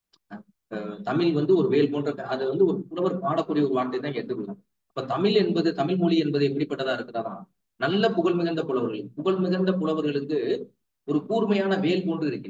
தமிழ் வந்து ஒரு வேல் போன்ற அதை வந்து ஒரு புலவர் பாடக்கூடிய ஒரு வார்த்தை தான் எடுத்துக்கலாம் அப்ப தமிழ் என்பது தமிழ் மொழி என்பது எப்படிப்பட்டதா இருக்கிறதா நல்ல புகழ் மிகுந்த புலவர்கள் புகழ் மிகுந்த புலவர்களுக்கு ஒரு கூர்மையான வேல் போன்று இருக்கின்றது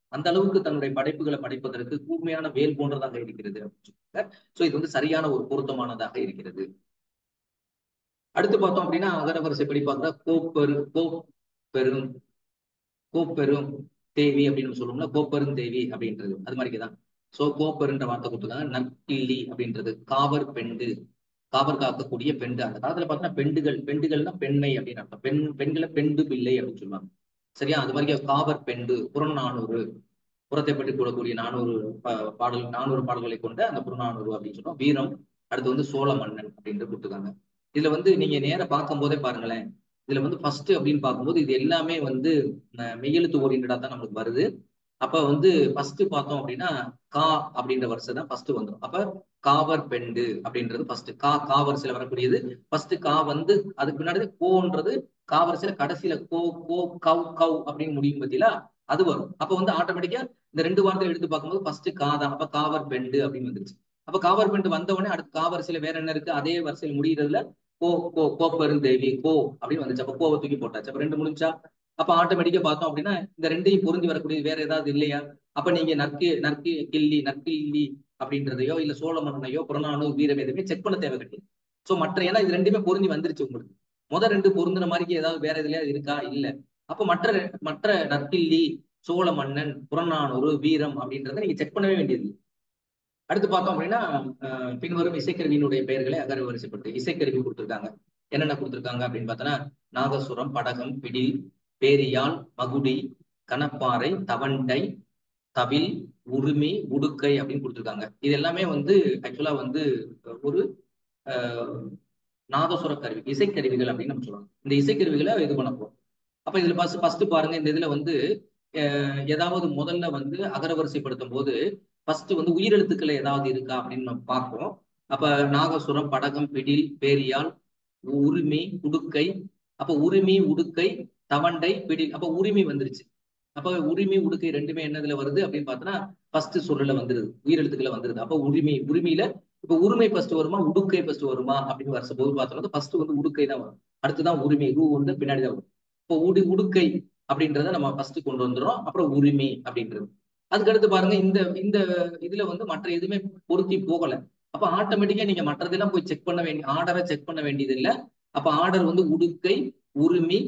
அந்த அளவுக்கு தன்னுடைய படைப்புகளை படைப்பதற்கு கூர்மையான வேல் போன்றதாக இருக்கிறது சோ இது வந்து சரியான ஒரு பொருத்தமானதாக இருக்கிறது அடுத்து பார்த்தோம் அப்படின்னா அகரவரிசைப்படி பார்த்தா கோப்பெரு கோப்பெரும் கோப்பெரும் தேவி அப்படின்னு சொல்லுவோம்ல கோப்பெரும் தேவி அப்படின்றது அது மாதிரிதான் சோ கோப்பெருன்ற வார்த்தை கொடுத்துருக்காங்க நற்கிள்ளி அப்படின்றது காவர் பெண்டு காவர் காக்கக்கூடிய பெண்டு அந்த காலத்துல பார்த்தீங்கன்னா பெண்டுகள் பெண்டுகள்னா பெண்மை அப்படின்னு அர்த்தம் பெண் பெண்களை பெண்டு பிள்ளை அப்படின்னு சொல்லுவாங்க சரியா அது மாதிரி காவர் பெண்டு புறநானூறு புறத்தை பற்றி கூடக்கூடிய நானூறு பாடல் நானூறு பாடல்களை கொண்ட அந்த புறநானூறு அப்படின்னு சொன்னோம் வீரம் அடுத்து வந்து சோழ மன்னன் அப்படின்ட்டு கொடுத்துருக்காங்க இதுல வந்து நீங்க நேர பார்க்கும் போதே பாருங்களேன் இதுல வந்து ஃபர்ஸ்ட் அப்படின்னு பார்க்கும்போது இது எல்லாமே வந்து மெய்யெழுத்து ஓரியன்டா தான் நம்மளுக்கு வருது அப்ப வந்து ஃபர்ஸ்ட் பார்த்தோம் அப்படின்னா கா அப்படின்ற வரிசை தான் ஃபர்ஸ்ட் வந்துடும் அப்ப காவர் பெண்டு அப்படின்றது ஃபர்ஸ்ட் கா கா வரிசையில வரக்கூடியது ஃபர்ஸ்ட் கா வந்து அதுக்கு முன்னாடி கோன்றது கா வரிசையில கடைசியில கோ கோ கவ் கவ் அப்படின்னு முடியும் பத்தியில அது வரும் அப்ப வந்து ஆட்டோமேட்டிக்கா இந்த ரெண்டு வார்த்தையை எடுத்து பார்க்கும்போது ஃபர்ஸ்ட் கா தான் அப்ப காவர் பெண்டு அப்படின்னு வந்துருச்சு அப்ப காவர் பெண்டு வந்த உடனே அடுத்து கா வரிசையில வேற என்ன இருக்கு அதே வரிசையில் முடியறதுல கோ கோ கோப்பெருந்தேவி கோ அப்படின்னு வந்துச்சு அப்ப கோவை தூக்கி போட்டாச்சு அப்ப ரெண்டு முடிஞ்சா அப்ப ஆட்டோமேட்டிக்கா பார்த்தோம் அப்படின்னா இந்த ரெண்டையும் பொருந்தி வரக்கூடிய வேற ஏதாவது இல்லையா அப்ப நீங்க நற்கு நற்கு கிள்ளி நற்கிள்ளி அப்படின்றதையோ இல்ல சோழ மன்னனையோ புறநானு வீரம் எதுவுமே செக் பண்ண தேவை கிடையாது சோ மற்ற ஏன்னா இது ரெண்டுமே பொருந்தி வந்துருச்சு உங்களுக்கு முதல் ரெண்டு பொருந்தின மாதிரி ஏதாவது வேற எதுலயா இருக்கா இல்ல அப்ப மற்ற மற்ற நற்கிள்ளி சோழ மன்னன் புறநானூறு வீரம் அப்படின்றத நீங்க செக் பண்ணவே வேண்டியது அடுத்து பார்த்தோம் அப்படின்னா பின்வரும் இசைக்கருவியினுடைய பெயர்களை அகர வரிசைப்பட்டு இசைக்கருவி கொடுத்துருக்காங்க என்னென்ன கொடுத்துருக்காங்க அப்படின்னு பார்த்தோன்னா நாதசுரம் படகம் பிடில் பேரியால் மகுடி கணப்பாறை தவண்டை தவில் உரிமை உடுக்கை அப்படின்னு கொடுத்துருக்காங்க இது எல்லாமே வந்து ஆக்சுவலா வந்து ஒரு நாதசுர கருவி இசைக்கருவிகள் அப்படின்னு நம்ம சொல்லுவோம் இந்த இசைக்கருவிகளை இது பண்ண போறோம் அப்ப இதுல ஃபர்ஸ்ட் ஃபர்ஸ்ட் பாருங்க இந்த இதுல வந்து ஏதாவது முதல்ல வந்து அகரவரிசைப்படுத்தும் போது ஃபர்ஸ்ட் வந்து உயிரெழுத்துக்கள் ஏதாவது இருக்கா அப்படின்னு நம்ம பார்ப்போம் அப்ப நாகசுரம் படகம் பிடில் பேரியால் உரிமை உடுக்கை அப்ப உரிமை உடுக்கை தவண்டை பிடில் அப்ப உரிமை வந்துருச்சு அப்ப உரிமை உடுக்கை ரெண்டுமே என்னதுல வருது அப்படின்னு பார்த்தோன்னா ஃபர்ஸ்ட் சொல்றல வந்துருது உயிரெழுத்துக்களை வந்துருது அப்ப உரிமை உரிமையில இப்ப உரிமை ஃபர்ஸ்ட் வருமா உடுக்கை ஃபர்ஸ்ட் வருமா அப்படின்னு வருஷ போது பார்த்தோம்னா ஃபர்ஸ்ட் வந்து உடுக்கை தான் வரும் அடுத்துதான் உரிமை ரூ வந்து பின்னாடி தான் வரும் இப்போ உடு உடுக்கை அப்படின்றத நம்ம ஃபர்ஸ்ட் கொண்டு வந்துடும் அப்புறம் உரிமை அப்படின்றது அதுக்கடுத்து பாருங்க இந்த இந்த இதுல வந்து மற்ற எதுவுமே பொருத்தி போகல அப்ப ஆட்டோமேட்டிக்கா நீங்க மற்றதெல்லாம் போய் செக் பண்ண வேண்டிய ஆர்டரை செக் பண்ண வேண்டியது இல்லை அப்ப ஆர்டர் வந்து உடுக்கை உரிமை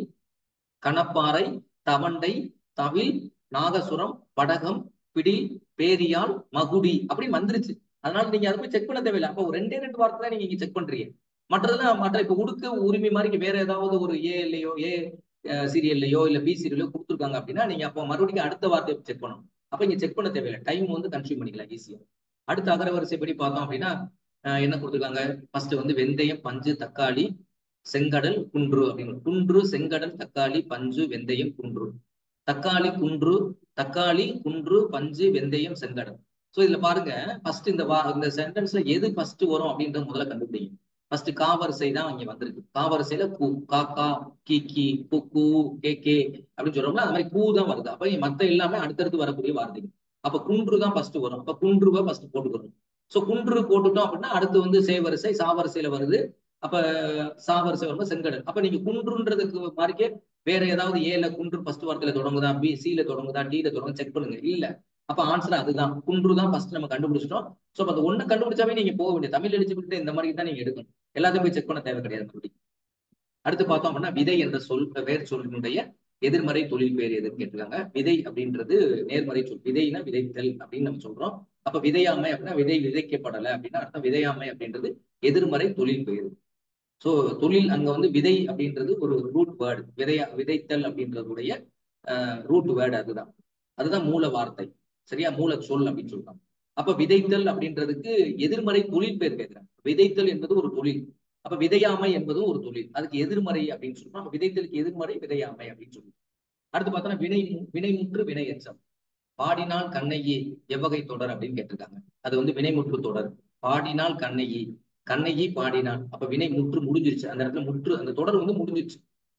கணப்பாறை தவண்டை தவில் நாகசுரம் படகம் பிடி பேரியால் மகுடி அப்படின்னு வந்துருச்சு அதனால நீங்க அதை போய் செக் பண்ண தேவையில்லை அப்போ ரெண்டே ரெண்டு வார்த்தை தான் நீங்க செக் பண்றீங்க மற்றதெல்லாம் மற்ற இப்ப உடுக்க உரிமை மாதிரி வேற ஏதாவது ஒரு ஏ இல்லையோ ஏ சீரியல்லையோ இல்ல பி சீரியலோ கொடுத்துருக்காங்க அப்படின்னா நீங்க அப்போ மறுபடியும் அடுத்த வார்த்தையை செக் பண்ணணும் அப்ப இங்க செக் பண்ண தேவையில்லை டைம் வந்து கன்சியூம் பண்ணிக்கலாம் ஈஸியா அடுத்த அகரவரிசைப்படி பார்த்தோம் அப்படின்னா என்ன கொடுத்துருக்காங்க ஃபர்ஸ்ட் வந்து வெந்தயம் பஞ்சு தக்காளி செங்கடல் குன்று அப்படின்னு குன்று செங்கடல் தக்காளி பஞ்சு வெந்தயம் குன்று தக்காளி குன்று தக்காளி குன்று பஞ்சு வெந்தயம் செங்கடல் சோ இதுல பாருங்க ஃபர்ஸ்ட் இந்த வா இந்த சென்டென்ஸ்ல எது ஃபர்ஸ்ட் வரும் அப்படின்றத முதல்ல கண்டுபிடிங்க ஃபர்ஸ்ட் காவரிசை தான் இங்க வந்திருக்கு காவரிசையில கூ காக்கா கி கி கு கூ கே கே அப்படின்னு சொல்றோம்ல அந்த மாதிரி கூ தான் வருது அப்ப மத்த எல்லாமே அடுத்தடுத்து வரக்கூடிய வார்த்தைகள் அப்ப குன்று தான் ஃபர்ஸ்ட் வரும் அப்ப குன்றுவை ஃபர்ஸ்ட் போட்டுக்கணும் சோ குன்று போட்டுட்டோம் அப்படின்னா அடுத்து வந்து சேவரிசை சாவரிசையில வருது அப்ப சாவரிசை வரும்போது செங்கடல் அப்ப நீங்க குன்றுன்றதுக்கு மாதிரிக்கே வேற ஏதாவது ஏல குன்று ஃபர்ஸ்ட் வார்த்தையில தொடங்குதா பி சில தொடங்குதா டில தொடங்க செக் பண்ணுங்க இல்ல அப்ப ஆன்சர் அதுதான் குன்று தான் ஃபர்ஸ்ட் நம்ம கண்டுபிடிச்சிட்டோம் சோ அந்த ஒண்ணு கண்டுபிடிச்சாவே நீங்க போக வேண்டிய தமிழ் எழுச்சிக்கிட்டு இந்த மாதிரி தான் நீங்க எடுக்கணும் எல்லாத்தையும் போய் செக் பண்ண தேவை கிடையாது மறுபடியும் அடுத்து பார்த்தோம் அப்படின்னா விதை என்ற சொல் வேர் சொல்லினுடைய எதிர்மறை தொழில் பேர் எதுன்னு கேட்டிருக்காங்க விதை அப்படின்றது நேர்மறை சொல் விதைனா விதைத்தல் அப்படின்னு நம்ம சொல்றோம் அப்ப விதையாமை அப்படின்னா விதை விதைக்கப்படலை அப்படின்னா அர்த்தம் விதையாமை அப்படின்றது எதிர்மறை தொழில் பெயர் சோ தொழில் அங்க வந்து விதை அப்படின்றது ஒரு ரூட் வேர்டு விதையா விதைத்தல் அப்படின்றதுடைய ரூட் வேர்டு அதுதான் அதுதான் மூல வார்த்தை சரியா மூல சொல் அப்படின்னு சொல்றாங்க அப்ப விதைத்தல் அப்படின்றதுக்கு எதிர்மறை தொழில் பேர் கேட்கிறாங்க விதைத்தல் என்பது ஒரு தொழில் அப்ப விதையாமை என்பதும் ஒரு தொழில் அதுக்கு எதிர்மறை அப்படின்னு சொல்றோம் விதைத்தலுக்கு எதிர்மறை விதையாமை அப்படின்னு சொல்லி அடுத்து பார்த்தோம்னா வினை வினைமுற்று வினை எச்சம் பாடினால் கண்ணையே எவ்வகை தொடர் அப்படின்னு கேட்டிருக்காங்க அது வந்து வினைமுற்று தொடர் பாடினால் கண்ணையே கண்ணையி பாடினான் அப்ப வினை முற்று முடிஞ்சிருச்சு அந்த இடத்துல முற்று அந்த தொடர் வந்து முடிஞ்சிருச்சு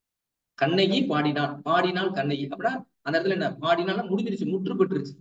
கண்ணையி பாடினான் பாடினால் கண்ணையி அப்படின்னா அந்த இடத்துல என்ன பாடினாலும் முடிஞ்சிருச்சு முற்று பெற்றுருச்சு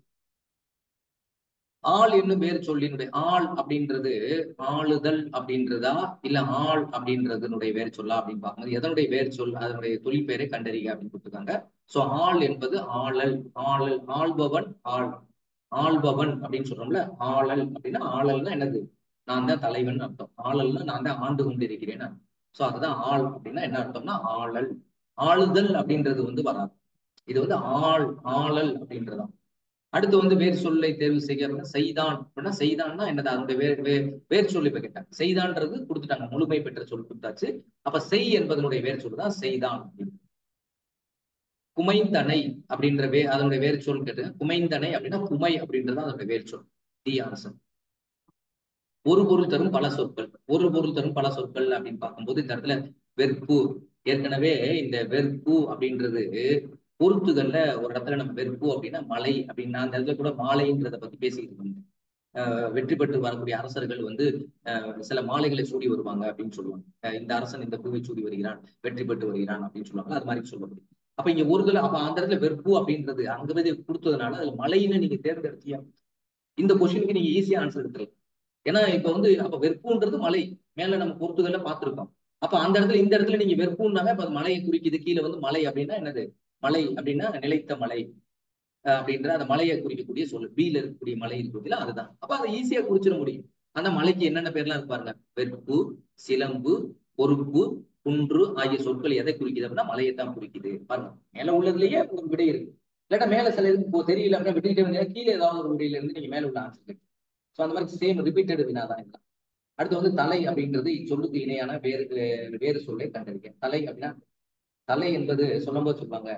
ஆள் என்னும் வேறு சொல்லினுடைய ஆள் அப்படின்றது ஆளுதல் அப்படின்றதா இல்ல ஆள் அப்படின்றதுனுடைய வேறு சொல்லா அப்படின்னு பார்க்கும்போது எதனுடைய வேறு சொல் அதனுடைய தொழில் பேரை கண்டறிக அப்படின்னு கொடுத்துருக்காங்க சோ ஆள் என்பது ஆளல் ஆளல் ஆள்பவன் ஆள் ஆள்பவன் அப்படின்னு சொல்றோம்ல ஆளல் அப்படின்னா ஆளல்னா என்னது நான் தான் தலைவன் அர்த்தம் ஆளல்னா நான் தான் ஆண்டு கொண்டு இருக்கிறேன் சோ அதுதான் ஆள் அப்படின்னா என்ன அர்த்தம்னா ஆளல் ஆளுதல் அப்படின்றது வந்து வராது இது வந்து ஆள் ஆளல் அப்படின்றதான் அடுத்து வந்து வேர் சொல்லை தேர்வு செய்ய அப்படின்னா செய்தான் அப்படின்னா செய்தான்னா என்னது அந்த வேர் வே வேர் சொல்லி இப்ப கேட்டாங்க செய்தான்றது கொடுத்துட்டாங்க முழுமை பெற்ற சொல் கொடுத்தாச்சு அப்ப செய் என்பதனுடைய வேர் சொல் தான் செய்தான் குமைந்தனை அப்படின்ற வே அதனுடைய வேர் சொல் கேட்டு குமைந்தனை அப்படின்னா குமை அப்படின்றது அதனுடைய வேர் சொல் டி ஆன்சர் ஒரு பொருள் தரும் பல சொற்கள் ஒரு பொருள் தரும் பல சொற்கள் அப்படின்னு பார்க்கும்போது இந்த இடத்துல வெறுப்பு ஏற்கனவே இந்த வெறுப்பு அப்படின்றது பொருத்துகள்ல ஒரு இடத்துல நம்ம வெறுப்பு அப்படின்னா மலை அப்படின்னா அந்த இடத்துல கூட மாலைன்றத பத்தி பேசிக்கிட்டு இருந்தோம் வெற்றி பெற்று வரக்கூடிய அரசர்கள் வந்து சில மாலைகளை சூடி வருவாங்க அப்படின்னு சொல்லுவாங்க இந்த அரசன் இந்த பூவை சூடி வருகிறான் வெற்றி பெற்று வருகிறான் அப்படின்னு சொல்லுவாங்க அது மாதிரி சொல்ல முடியும் அப்ப இங்க ஒரு தடவை அப்ப அந்த இடத்துல வெறுப்பு அப்படின்றது அங்க வந்து கொடுத்ததுனால அதுல மலைன்னு நீங்க தேர்ந்தெடுத்தியா இந்த கொஸ்டினுக்கு நீங்க ஈஸியா ஆன்சர் எடுத்துக்கலாம் ஏன்னா இப்ப வந்து அப்ப வெறுப்புன்றது மலை மேல நம்ம பொறுத்துகள்ல பார்த்திருக்கோம் அப்ப அந்த இடத்துல இந்த இடத்துல நீங்க வெறுப்புன்னாவே அப்ப மலையை குறிக்குது கீழே வந்து மலை அப்படின்னா என்னது மலை அப்படின்னா நிலைத்த மலை அப்படின்ற அந்த மலையை குறிக்கக்கூடிய சொல்லு பீல இருக்கக்கூடிய மலை இருக்குதுல அதுதான் அப்ப அதை ஈஸியா குறிச்சிட முடியும் அந்த மலைக்கு என்னென்ன பேர்லாம் இருப்பாருங்க வெறுப்பு சிலம்பு பொறுப்பு குன்று ஆகிய சொற்கள் எதை குறிக்குது அப்படின்னா மலையை தான் குறிக்குது பாருங்க மேல உள்ளதுலயே ஒரு விடை இருக்கு இல்லாட்டா மேல சில இதுக்கு தெரியல அப்படின்னா விட்டுக்கிட்டே வந்தீங்க கீழே ஏதாவது ஒரு விடையில இருந்து நீங்க மேல உள்ள ஆன்சர் ஸோ அந்த மாதிரி சேம் ரிப்பீட்டட் வினா தான் இல்லை அடுத்து வந்து தலை அப்படின்றது இச்சொல்லுக்கு இணையான வேறு வேறு சொல்லை கண்டறிக்க தலை அப்படின்னா தலை என்பது சொல்லும்போது சொல்லுவாங்க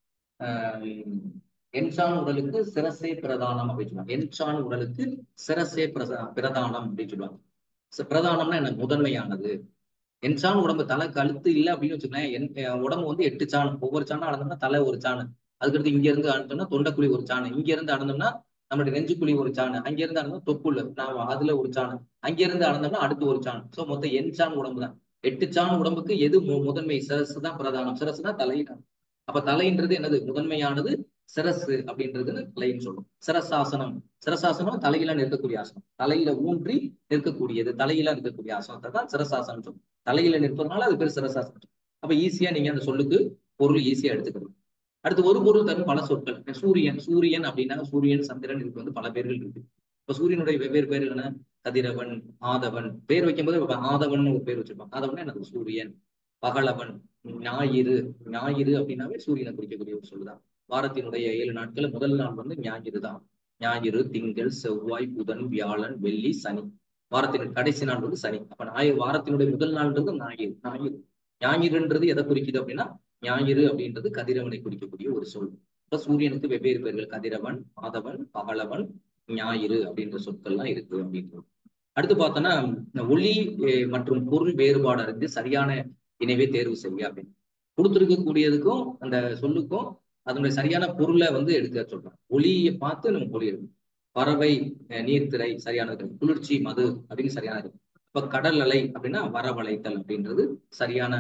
என்சான் உடலுக்கு சிரசே பிரதானம் அப்படின்னு சொல்லுவாங்க என்சான் உடலுக்கு சிரசே பிரதா பிரதானம் அப்படின்னு சொல்லுவாங்க பிரதானம்னா என்ன முதன்மையானது என்சான் உடம்பு தலை கழுத்து இல்லை அப்படின்னு வச்சுக்கோங்களேன் என் உடம்பு வந்து எட்டு சாணம் ஒவ்வொரு சாணம் அளந்தோம்னா தலை ஒரு சாணு அதுக்கடுத்து இங்க இருந்து அழுத்தோம்னா தொண்டைக்குழி ஒரு சாணம் இங்க இருந்து அளந்தோம்னா நம்மளுடைய நெஞ்சுக்குழி ஒரு சாணு அங்க இருந்து அளந்தோம் தொப்புள்ள நான் அதுல ஒரு சாணு அங்க இருந்து அளந்தோம்னா அடுத்து ஒரு சாணு சோ மொத்தம் என் சாண் உடம்பு தான் எட்டு சாண் உடம்புக்கு எது முதன்மை சிரசு தான் பிரதானம் சிரசு தான் தலையிடம் அப்ப தலைன்றது என்னது முதன்மையானது சிரசு அப்படின்றது தலைன்னு சொல்லும் சிரசாசனம் சிரசாசனம் தலையில நிற்கக்கூடிய ஆசனம் தலையில ஊன்றி நிற்கக்கூடியது தலையில இருக்கக்கூடிய ஆசனத்தை தான் சிரசாசனம் சொல்லும் தலையில நிற்பதனால அது பேர் சிரசாசனம் அப்ப ஈஸியா நீங்க அந்த சொல்லுக்கு பொருள் ஈஸியா எடுத்துக்கணும் அடுத்து ஒரு பொருள் தரும் பல சொற்கள் சூரியன் சூரியன் அப்படின்னா சூரியன் சந்திரன் இதுக்கு வந்து பல பேர்கள் இருக்கு இப்ப சூரியனுடைய வெவ்வேறு பேர் என்ன கதிரவன் ஆதவன் பேர் வைக்கும்போது ஆதவன் ஒரு பேர் வச்சிருப்பாங்க ஆதவன் எனக்கு சூரியன் பகலவன் ஞாயிறு ஞாயிறு அப்படின்னாவே சூரியனை குறிக்கக்கூடிய ஒரு சொல்லுதான் வாரத்தினுடைய ஏழு நாட்கள் முதல் நாள் வந்து ஞாயிறு தான் ஞாயிறு திங்கள் செவ்வாய் புதன் வியாழன் வெள்ளி சனி வாரத்தின் கடைசி நாள் வந்து சனி அப்ப ஞாயிறு வாரத்தினுடைய முதல் நாள்ன்றது ஞாயிறு ஞாயிறு ஞாயிறுன்றது எதை குறிக்குது அப்படின்னா ஞாயிறு அப்படின்றது கதிரவனை குறிக்கக்கூடிய ஒரு சொல் இப்ப சூரியனுக்கு வெவ்வேறு பேர்கள் கதிரவன் மாதவன் பகலவன் ஞாயிறு அப்படின்ற சொற்கள்லாம் இருக்கு அப்படின்றது அடுத்து பார்த்தோன்னா ஒளி மற்றும் பொருள் வேறுபாடு அறிந்து சரியான இணைவை தேர்வு செய்ய அப்படின்னு கொடுத்துருக்கக்கூடியதுக்கும் அந்த சொல்லுக்கும் அதனுடைய சரியான பொருளை வந்து எடுக்க சொல்றோம் ஒளியை பார்த்து நம்ம பொலி எடுக்கணும் பறவை நீர்த்திரை சரியானது குளிர்ச்சி மது அப்படின்னு சரியானது இப்ப கடல் அலை அப்படின்னா வரவழைத்தல் அப்படின்றது சரியான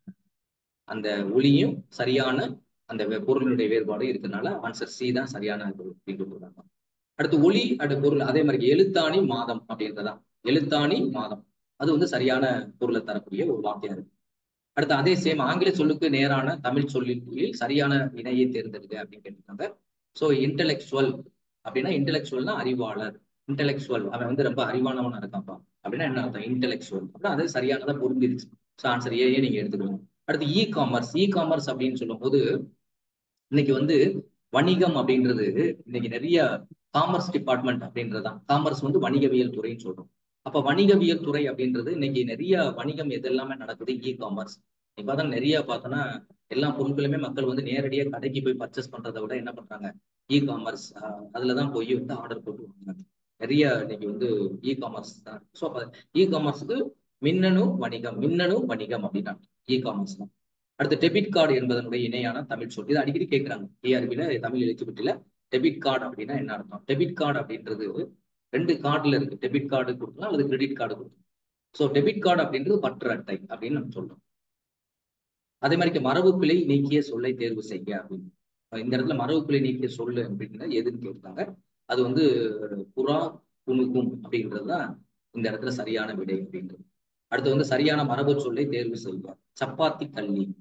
அந்த ஒளியும் சரியான அந்த பொருளினுடைய வேறுபாடு இருக்கிறதுனால ஆன்சர் சி தான் சரியான இது அப்படின்னு சொல்றாங்க அடுத்து ஒளி அடுத்த பொருள் அதே மாதிரி எழுத்தாணி மாதம் அப்படின்றதான் எழுத்தாணி மாதம் அது வந்து சரியான பொருளை தரக்கூடிய ஒரு வார்த்தையா இருக்கு அடுத்து அதே சேம் ஆங்கில சொல்லுக்கு நேரான தமிழ் சொல்லில் சரியான இணையை தேர்ந்தெடுக்க அப்படின்னு கேட்டிருக்காங்க ஸோ இன்டலெக்சுவல் அப்படின்னா இன்டலெக்சுவல்னா அறிவாளர் இன்டலெக்சுவல் அவன் வந்து ரொம்ப அறிவானவனா இருக்கான்ப்பா அப்படின்னா என்ன அர்த்தம் இன்டலெக்சுவல் அப்படின்னா அது சரியானதா பொருந்திருச்சு ஸோ ஆன்சர் ஏயே நீங்க எடுத்துக்கணும் அடுத்து இ காமர்ஸ் இ காமர்ஸ் அப்படின்னு சொல்லும் போது இன்னைக்கு வந்து வணிகம் அப்படின்றது இன்னைக்கு நிறைய காமர்ஸ் டிபார்ட்மெண்ட் அப்படின்றதான் காமர்ஸ் வந்து வணிகவியல் துறைன்னு சொல்றோம் அப்ப வணிகவியல் துறை அப்படின்றது இன்னைக்கு நிறைய வணிகம் எதெல்லாமே நடக்குது இ காமர்ஸ் இப்ப தான் நிறைய பார்த்தோன்னா எல்லா பொருட்களுமே மக்கள் வந்து நேரடியாக கடைக்கு போய் பர்ச்சேஸ் பண்றதை விட என்ன பண்றாங்க இ காமர்ஸ் அதுலதான் போய் வந்து ஆர்டர் போட்டு வாங்குறாங்க நிறைய இன்னைக்கு வந்து இ காமர்ஸ் தான் ஸோ அப்ப இ காமர்ஸுக்கு மின்னணு வணிகம் மின்னணு வணிகம் அப்படின்னா இ காமர்ஸ் தான் அடுத்து டெபிட் கார்டு என்பதனுடைய இணையான தமிழ் சொல் இது அடிக்கடி கேட்கிறாங்க ஏஆர்பில தமிழ் எலிஜிபிலிட்டியில டெபிட் கார்டு அப்படின்னா என்ன அர்த்தம் டெபிட் கார்டு அப்படின்றது ரெண்டு கார்டுல இருக்கு டெபிட் கார்டு கொடுக்கலாம் அல்லது கிரெடிட் கார்டு கொடுக்கலாம் ஸோ டெபிட் கார்டு அப்படின்றது பற்று அட்டை அப்படின்னு நம்ம சொல்றோம் அதே மாதிரி மரபு பிழை நீக்கிய சொல்லை தேர்வு செய்ய அப்படின்னு இந்த இடத்துல மரபு பிழை நீக்கிய சொல்லு அப்படின்னா எதுன்னு கேட்டாங்க அது வந்து புறா குணுகும் அப்படின்றது தான் இந்த இடத்துல சரியான விடை அப்படின்றது அடுத்து வந்து சரியான மரபு சொல்லை தேர்வு செய்ய சப்பாத்தி கல்லி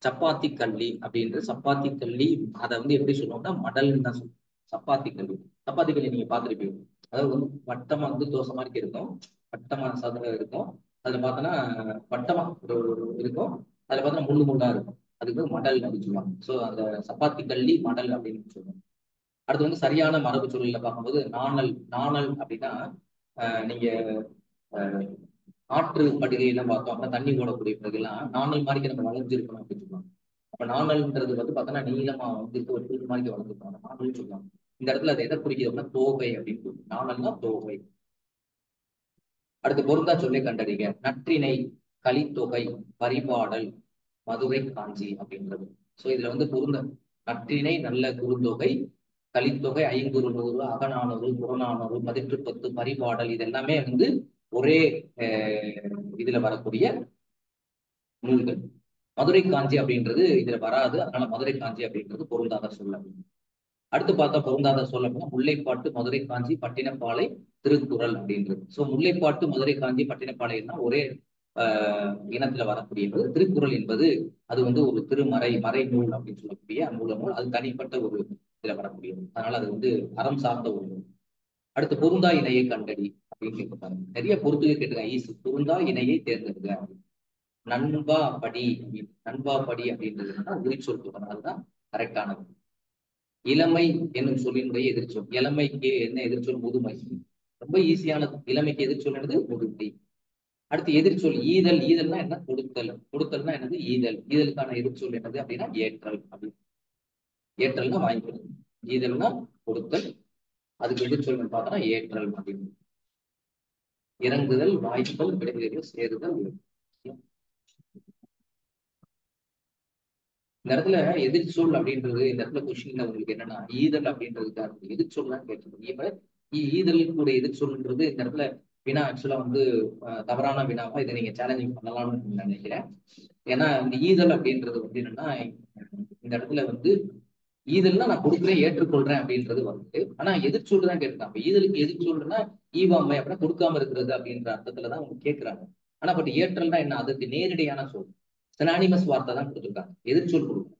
சப்பாத்தி கள்ளி அப்படின்ற சப்பாத்தி கள்ளி அதை வந்து எப்படி சொல்லுவோம்னா மடல்னு தான் சொல்லுவோம் சப்பாத்தி கள்ளி சப்பாத்தி கள்ளி நீங்க பார்த்துருப்பீங்க அதாவது வந்து வட்டமா வந்து தோசை மாதிரி இருக்கும் வட்டமா சதுரம் இருக்கும் அதுல பார்த்தோன்னா வட்டமா ஒரு ஒரு இருக்கும் அதுல பார்த்தோன்னா முள்ளு முள்ளா இருக்கும் அதுக்கு வந்து மடல் அப்படின்னு சொல்லுவாங்க ஸோ அந்த சப்பாத்தி கள்ளி மடல் அப்படின்னு சொல்லுவாங்க அடுத்து வந்து சரியான மரபு சூழல்ல பார்க்கும்போது நாணல் நாணல் அப்படின்னா ஆஹ் நீங்க ஆஹ் ஆற்று படுகையெல்லாம் பார்த்தோம் அப்படின்னா தண்ணி ஓடக்கூடிய படுகைலாம் நாணல் மாதிரி நம்ம வளைஞ்சிருக்கணும் அப்படின்னு சொல்லுவாங்க அப்ப நாணல்ன்றது வந்து பார்த்தோன்னா நீளமா வந்து இருக்க ஒரு புல் மாதிரி வளர்ந்துருப்பாங்க நாணல்னு சொல்லுவாங்க இந்த இடத்துல அது எதை குறிக்குது அப்படின்னா தோகை அப்படின்னு சொல்லுவாங்க. நாணல்னா தோகை அடுத்து பொருந்தா சொல்லை கண்டறிக நற்றினை கலித்தொகை பரிபாடல் மதுரை காஞ்சி அப்படின்றது சோ இதுல வந்து பொருந்த நற்றினை நல்ல குறுந்தொகை கலித்தொகை ஐங்குறு நூறு அகநானூறு புறநானூறு பதிற்று பத்து பரிபாடல் இது எல்லாமே வந்து ஒரே அஹ், இதுல வரக்கூடிய நூல்கள் மதுரை காஞ்சி அப்படின்றது இதுல வராது அதனால மதுரை காஞ்சி அப்படின்றது பொருந்தாத சொல்ல அடுத்து பார்த்தா பொருந்தாத சொல் அப்படின்னா முல்லைப்பாட்டு மதுரை காஞ்சி பட்டினப்பாலை திருக்குறள் அப்படின்றது சோ முல்லைப்பாட்டு மதுரை காஞ்சி பட்டினப்பாளையம்னா ஒரே ஆஹ் இனத்துல வரக்கூடியது திருக்குறள் என்பது அது வந்து ஒரு திருமறை மறை நூல் அப்படின்னு சொல்லக்கூடிய மூல நூல் அது தனிப்பட்ட ஒரு இதுல வரக்கூடியது அதனால அது வந்து அறம் சார்ந்த ஒரு நூல் அடுத்து பொருந்தா இணையை கண்டடி அப்படின்னு கேட்பாங்க நிறைய பொருத்துக கேட்டுருக்காங்க ஈஸி பொருந்தா இணையை தேர்ந்தெடுங்க அப்படின்னு. நண்பா படி அப்படின்னு. நண்பா படி அப்படின்றது என்னன்னா உரிச்சொல் சொல்லுவாங்க அதுதான் கரெக்டானது இளமை என்னும் சொல்லினுடைய எதிர்ச்சொல் இளமைக்கு என்ன எதிர்ச்சொல் முதுமை ரொம்ப ஈஸியானது இளமைக்கு எதிர்ச்சொல் என்னது முதுமை அடுத்து எதிர்ச்சொல் ஈதல் ஈதல்னா என்ன கொடுத்தல் கொடுத்தல்னா என்னது ஈதல் ஈதலுக்கான எதிர்ச்சொல் என்னது அப்படின்னா ஏற்றல் அப்படின்னு ஏற்றல்னா வாங்கிக்கிறது ஈதல்னா கொடுத்தல் அதுக்கு எதிர்ச்சொல் பார்த்தோம்னா ஏற்றல் அப்படின்னு இறங்குதல் வாய்த்தல் விடைதல் சேருதல் இந்த இடத்துல எதிர்ச்சொல் அப்படின்றது இந்த இடத்துல கொஸ்டின்ல உங்களுக்கு என்னன்னா ஈதல் அப்படின்றதுக்காக எதிர்ச்சொல் தான் கேட்டிருக்கோம் இப்ப ஈ- ஈதல் கூட எதிர்ச்சொல்ன்றது இந்த இடத்துல வினா ஆக்சுவலா வந்து அஹ், தவறான வினாவா இதை நீங்க சேலஞ்சிங் பண்ணலாம்னு நினைக்கிறேன் ஏன்னா இந்த ஈதல் அப்படின்றது வந்து என்னன்னா இந்த இடத்துல வந்து ஈதல்னா நான் கொடுக்குறேன் ஏற்றுக்கொள்றேன் அப்படின்றது வருது ஆனா எதிர்ச்சொல் தான் கேட்கிறாங்க ஈதலுக்கு எதிர்ச்சொல்னா ஈவாமை அப்படின்னா கொடுக்காம இருக்கிறது அப்படின்ற அர்த்தத்துல தான் அவங்க கேட்கிறாங்க ஆனா பட் ஏற்றல்னா என்ன அதுக்கு நேரடியான சொல் சினானிமஸ் வார்த்தை தான் கொடுத்துருக்காங்க எதிர்ச்சொல் கொடுக்கும்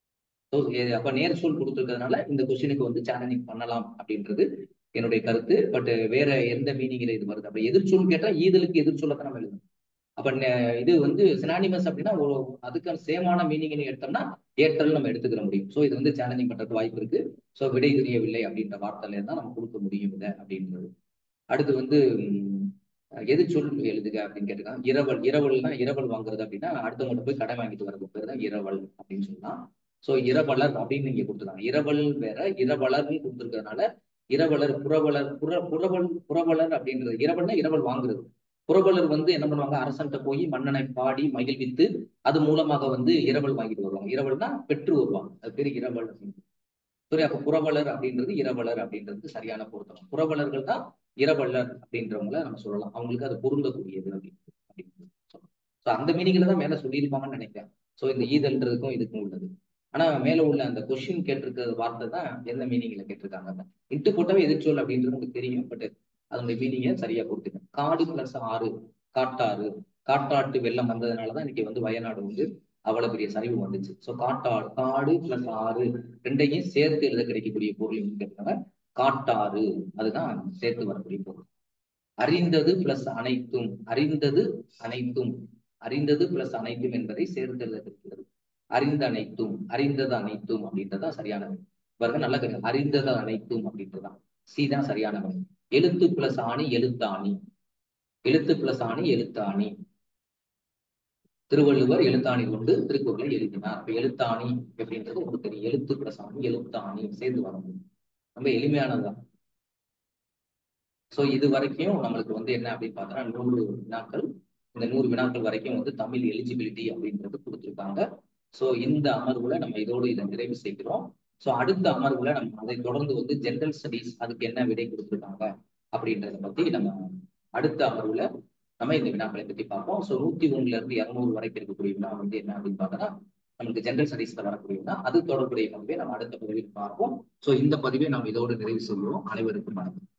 ஸோ அப்ப நேர் சொல் கொடுத்துருக்கிறதுனால இந்த கொஸ்டினுக்கு வந்து சேலஞ்சிங் பண்ணலாம் அப்படின்றது என்னுடைய கருத்து பட் வேற எந்த மீனிங்ல இது வருது அப்ப எதிர்ச்சொல் கேட்டா ஈதலுக்கு எதிர்ச்சொல்லத்தை நம்ம எழுதணும் அப்ப நெ- இது வந்து சினானிமஸ் அப்படின்னா ஒரு- அதுக்கான சேமான மீனிங்னு எடுத்தோம்னா ஏற்றல் நம்ம எடுத்துக்கிற முடியும் ஸோ இது வந்து சேலஞ்சிங் பண்றதுக்கு வாய்ப்பு இருக்கு ஸோ விடை தெரியவில்லை அப்படின்ற வார்த்தையில தான் நம்ம கொடுக்க முடியும் இதை அப்படின்றது அடுத்து வந்து உம், எதிர்ச்சொல் எழுதுக அப்படின்னு கேட்டிருக்காங்க இரவல் இரவல்னா இரவல் வாங்குறது அப்படின்னா அடுத்தவங்கள்ட்ட போய் கடை வாங்கிட்டு வரது பேர் தான் இரவல் அப்படின்னு சொல்லலாம் ஸோ இரவலர் அப்படின்னு நீங்க கொடுத்துருக்காங்க இரவல் வேற இரவலர்னு கொடுத்துருக்கறதுனால இரவலர் புறவலர் புற புறவல் புறவலர் அப்படின்றது இரவல்னா இரவல் வாங்குறது புறவலர் வந்து என்ன பண்ணுவாங்க அரசன்ட்ட போய் மன்னனை பாடி மகிழ்வித்து அது மூலமாக வந்து இரவல் வாங்கிட்டு வருவாங்க இரவல்னா பெற்று வருவாங்க அது பேர் இரவல் அப்படின்னு சரி அப்ப புறவலர் அப்படின்றது இரவலர் அப்படின்றது சரியான பொருத்தம் புறவலர்கள் தான் இரவலர் அப்படின்றவங்கள நம்ம சொல்லலாம் அவங்களுக்கு அது பொருந்தக்கூடியது அப்படின்னு அப்படின்னு சொல்லலாம் ஸோ அந்த மீனிங்ல தான் மேல சொல்லியிருப்பாங்கன்னு நினைக்கிறேன் ஸோ இந்த ஈதல்ன்றதுக்கும் இதுக்கும் உள்ளது ஆனா மேல உள்ள அந்த கொஸ்டின் கேட்டிருக்க வார்த்தை தான் எந்த மீனிங்ல கேட்டிருக்காங்க இட்டு போட்டவே எதிர்ச்சொல் அப்படின்றது உங்களுக்கு தெரியும் பட் அதனுடைய மீனிங்கை சரியா கொடுத்துங்க காடு பிளஸ் ஆறு காட்டாறு காட்டாட்டு வெள்ளம் வந்ததுனாலதான் இன்னைக்கு வந்து வயநாடு வந்து அவ்வளவு பெரிய சரிவு வந்துச்சு ஸோ காட்டாடு காடு பிளஸ் ஆறு ரெண்டையும் சேர்த்து எழுத கிடைக்கக்கூடிய பொருள் என்னன்னு கேட்டாங்க காட்டாறு அதுதான் சேர்த்து வரக்கூடிய பொருள் அறிந்தது பிளஸ் அனைத்தும் அறிந்தது அனைத்தும் அறிந்தது பிளஸ் அனைத்தும் என்பதை சேர்த்து எழுத கிடைக்கிறது அறிந்த அனைத்தும் அறிந்தது அனைத்தும் அப்படின்றதான் சரியானது பாருங்க நல்ல கருத்து அறிந்தது அனைத்தும் அப்படின்றதான் சி தான் சரியானவன் எழுத்து பிளஸ் ஆணி எழுத்தாணி எழுத்து பிளஸ் ஆணி எழுத்தாணி திருவள்ளுவர் எழுத்தாணி கொண்டு திருக்குறளை எழுதினார் அப்ப எழுத்தாணி அப்படின்றது உங்களுக்கு தெரியும் எழுத்து பிளஸ் ஆணி எழுத்தாணி சேர்ந்து வரணும் ரொம்ப எளிமையானதுதான் சோ இது வரைக்கும் நம்மளுக்கு வந்து என்ன அப்படின்னு பார்த்தோம்னா நூறு வினாக்கள் இந்த நூறு வினாக்கள் வரைக்கும் வந்து தமிழ் எலிஜிபிலிட்டி அப்படின்றது கொடுத்துருக்காங்க சோ இந்த அமர்வுல நம்ம இதோடு இதை நிறைவு செய்கிறோம் சோ அடுத்த அமர்வுல நம்ம அதை தொடர்ந்து வந்து ஜெனரல் ஸ்டடீஸ் அதுக்கு என்ன விடை கொடுத்துருக்காங்க அப்படின்றத பத்தி நம்ம அடுத்த அமர்வுல நம்ம இந்த வினாக்களை பத்தி பார்ப்போம் ஸோ நூத்தி ஒண்ணுல இருந்து இருநூறு வரைக்கும் இருக்கக்கூடிய வினா வந்து என்ன அப்படின்னு பார்த்தோம்னா நமக்கு ஜெனரல் ஸ்டடீஸ்ல வரக்கூடிய வினா அது தொடர்புடைய பதிவை நம்ம அடுத்த பதிவில் பார்ப்போம் ஸோ இந்த பதிவை நாம் இதோடு நிறைவு செய்வோம் அனைவருக்கும் வணக்கம்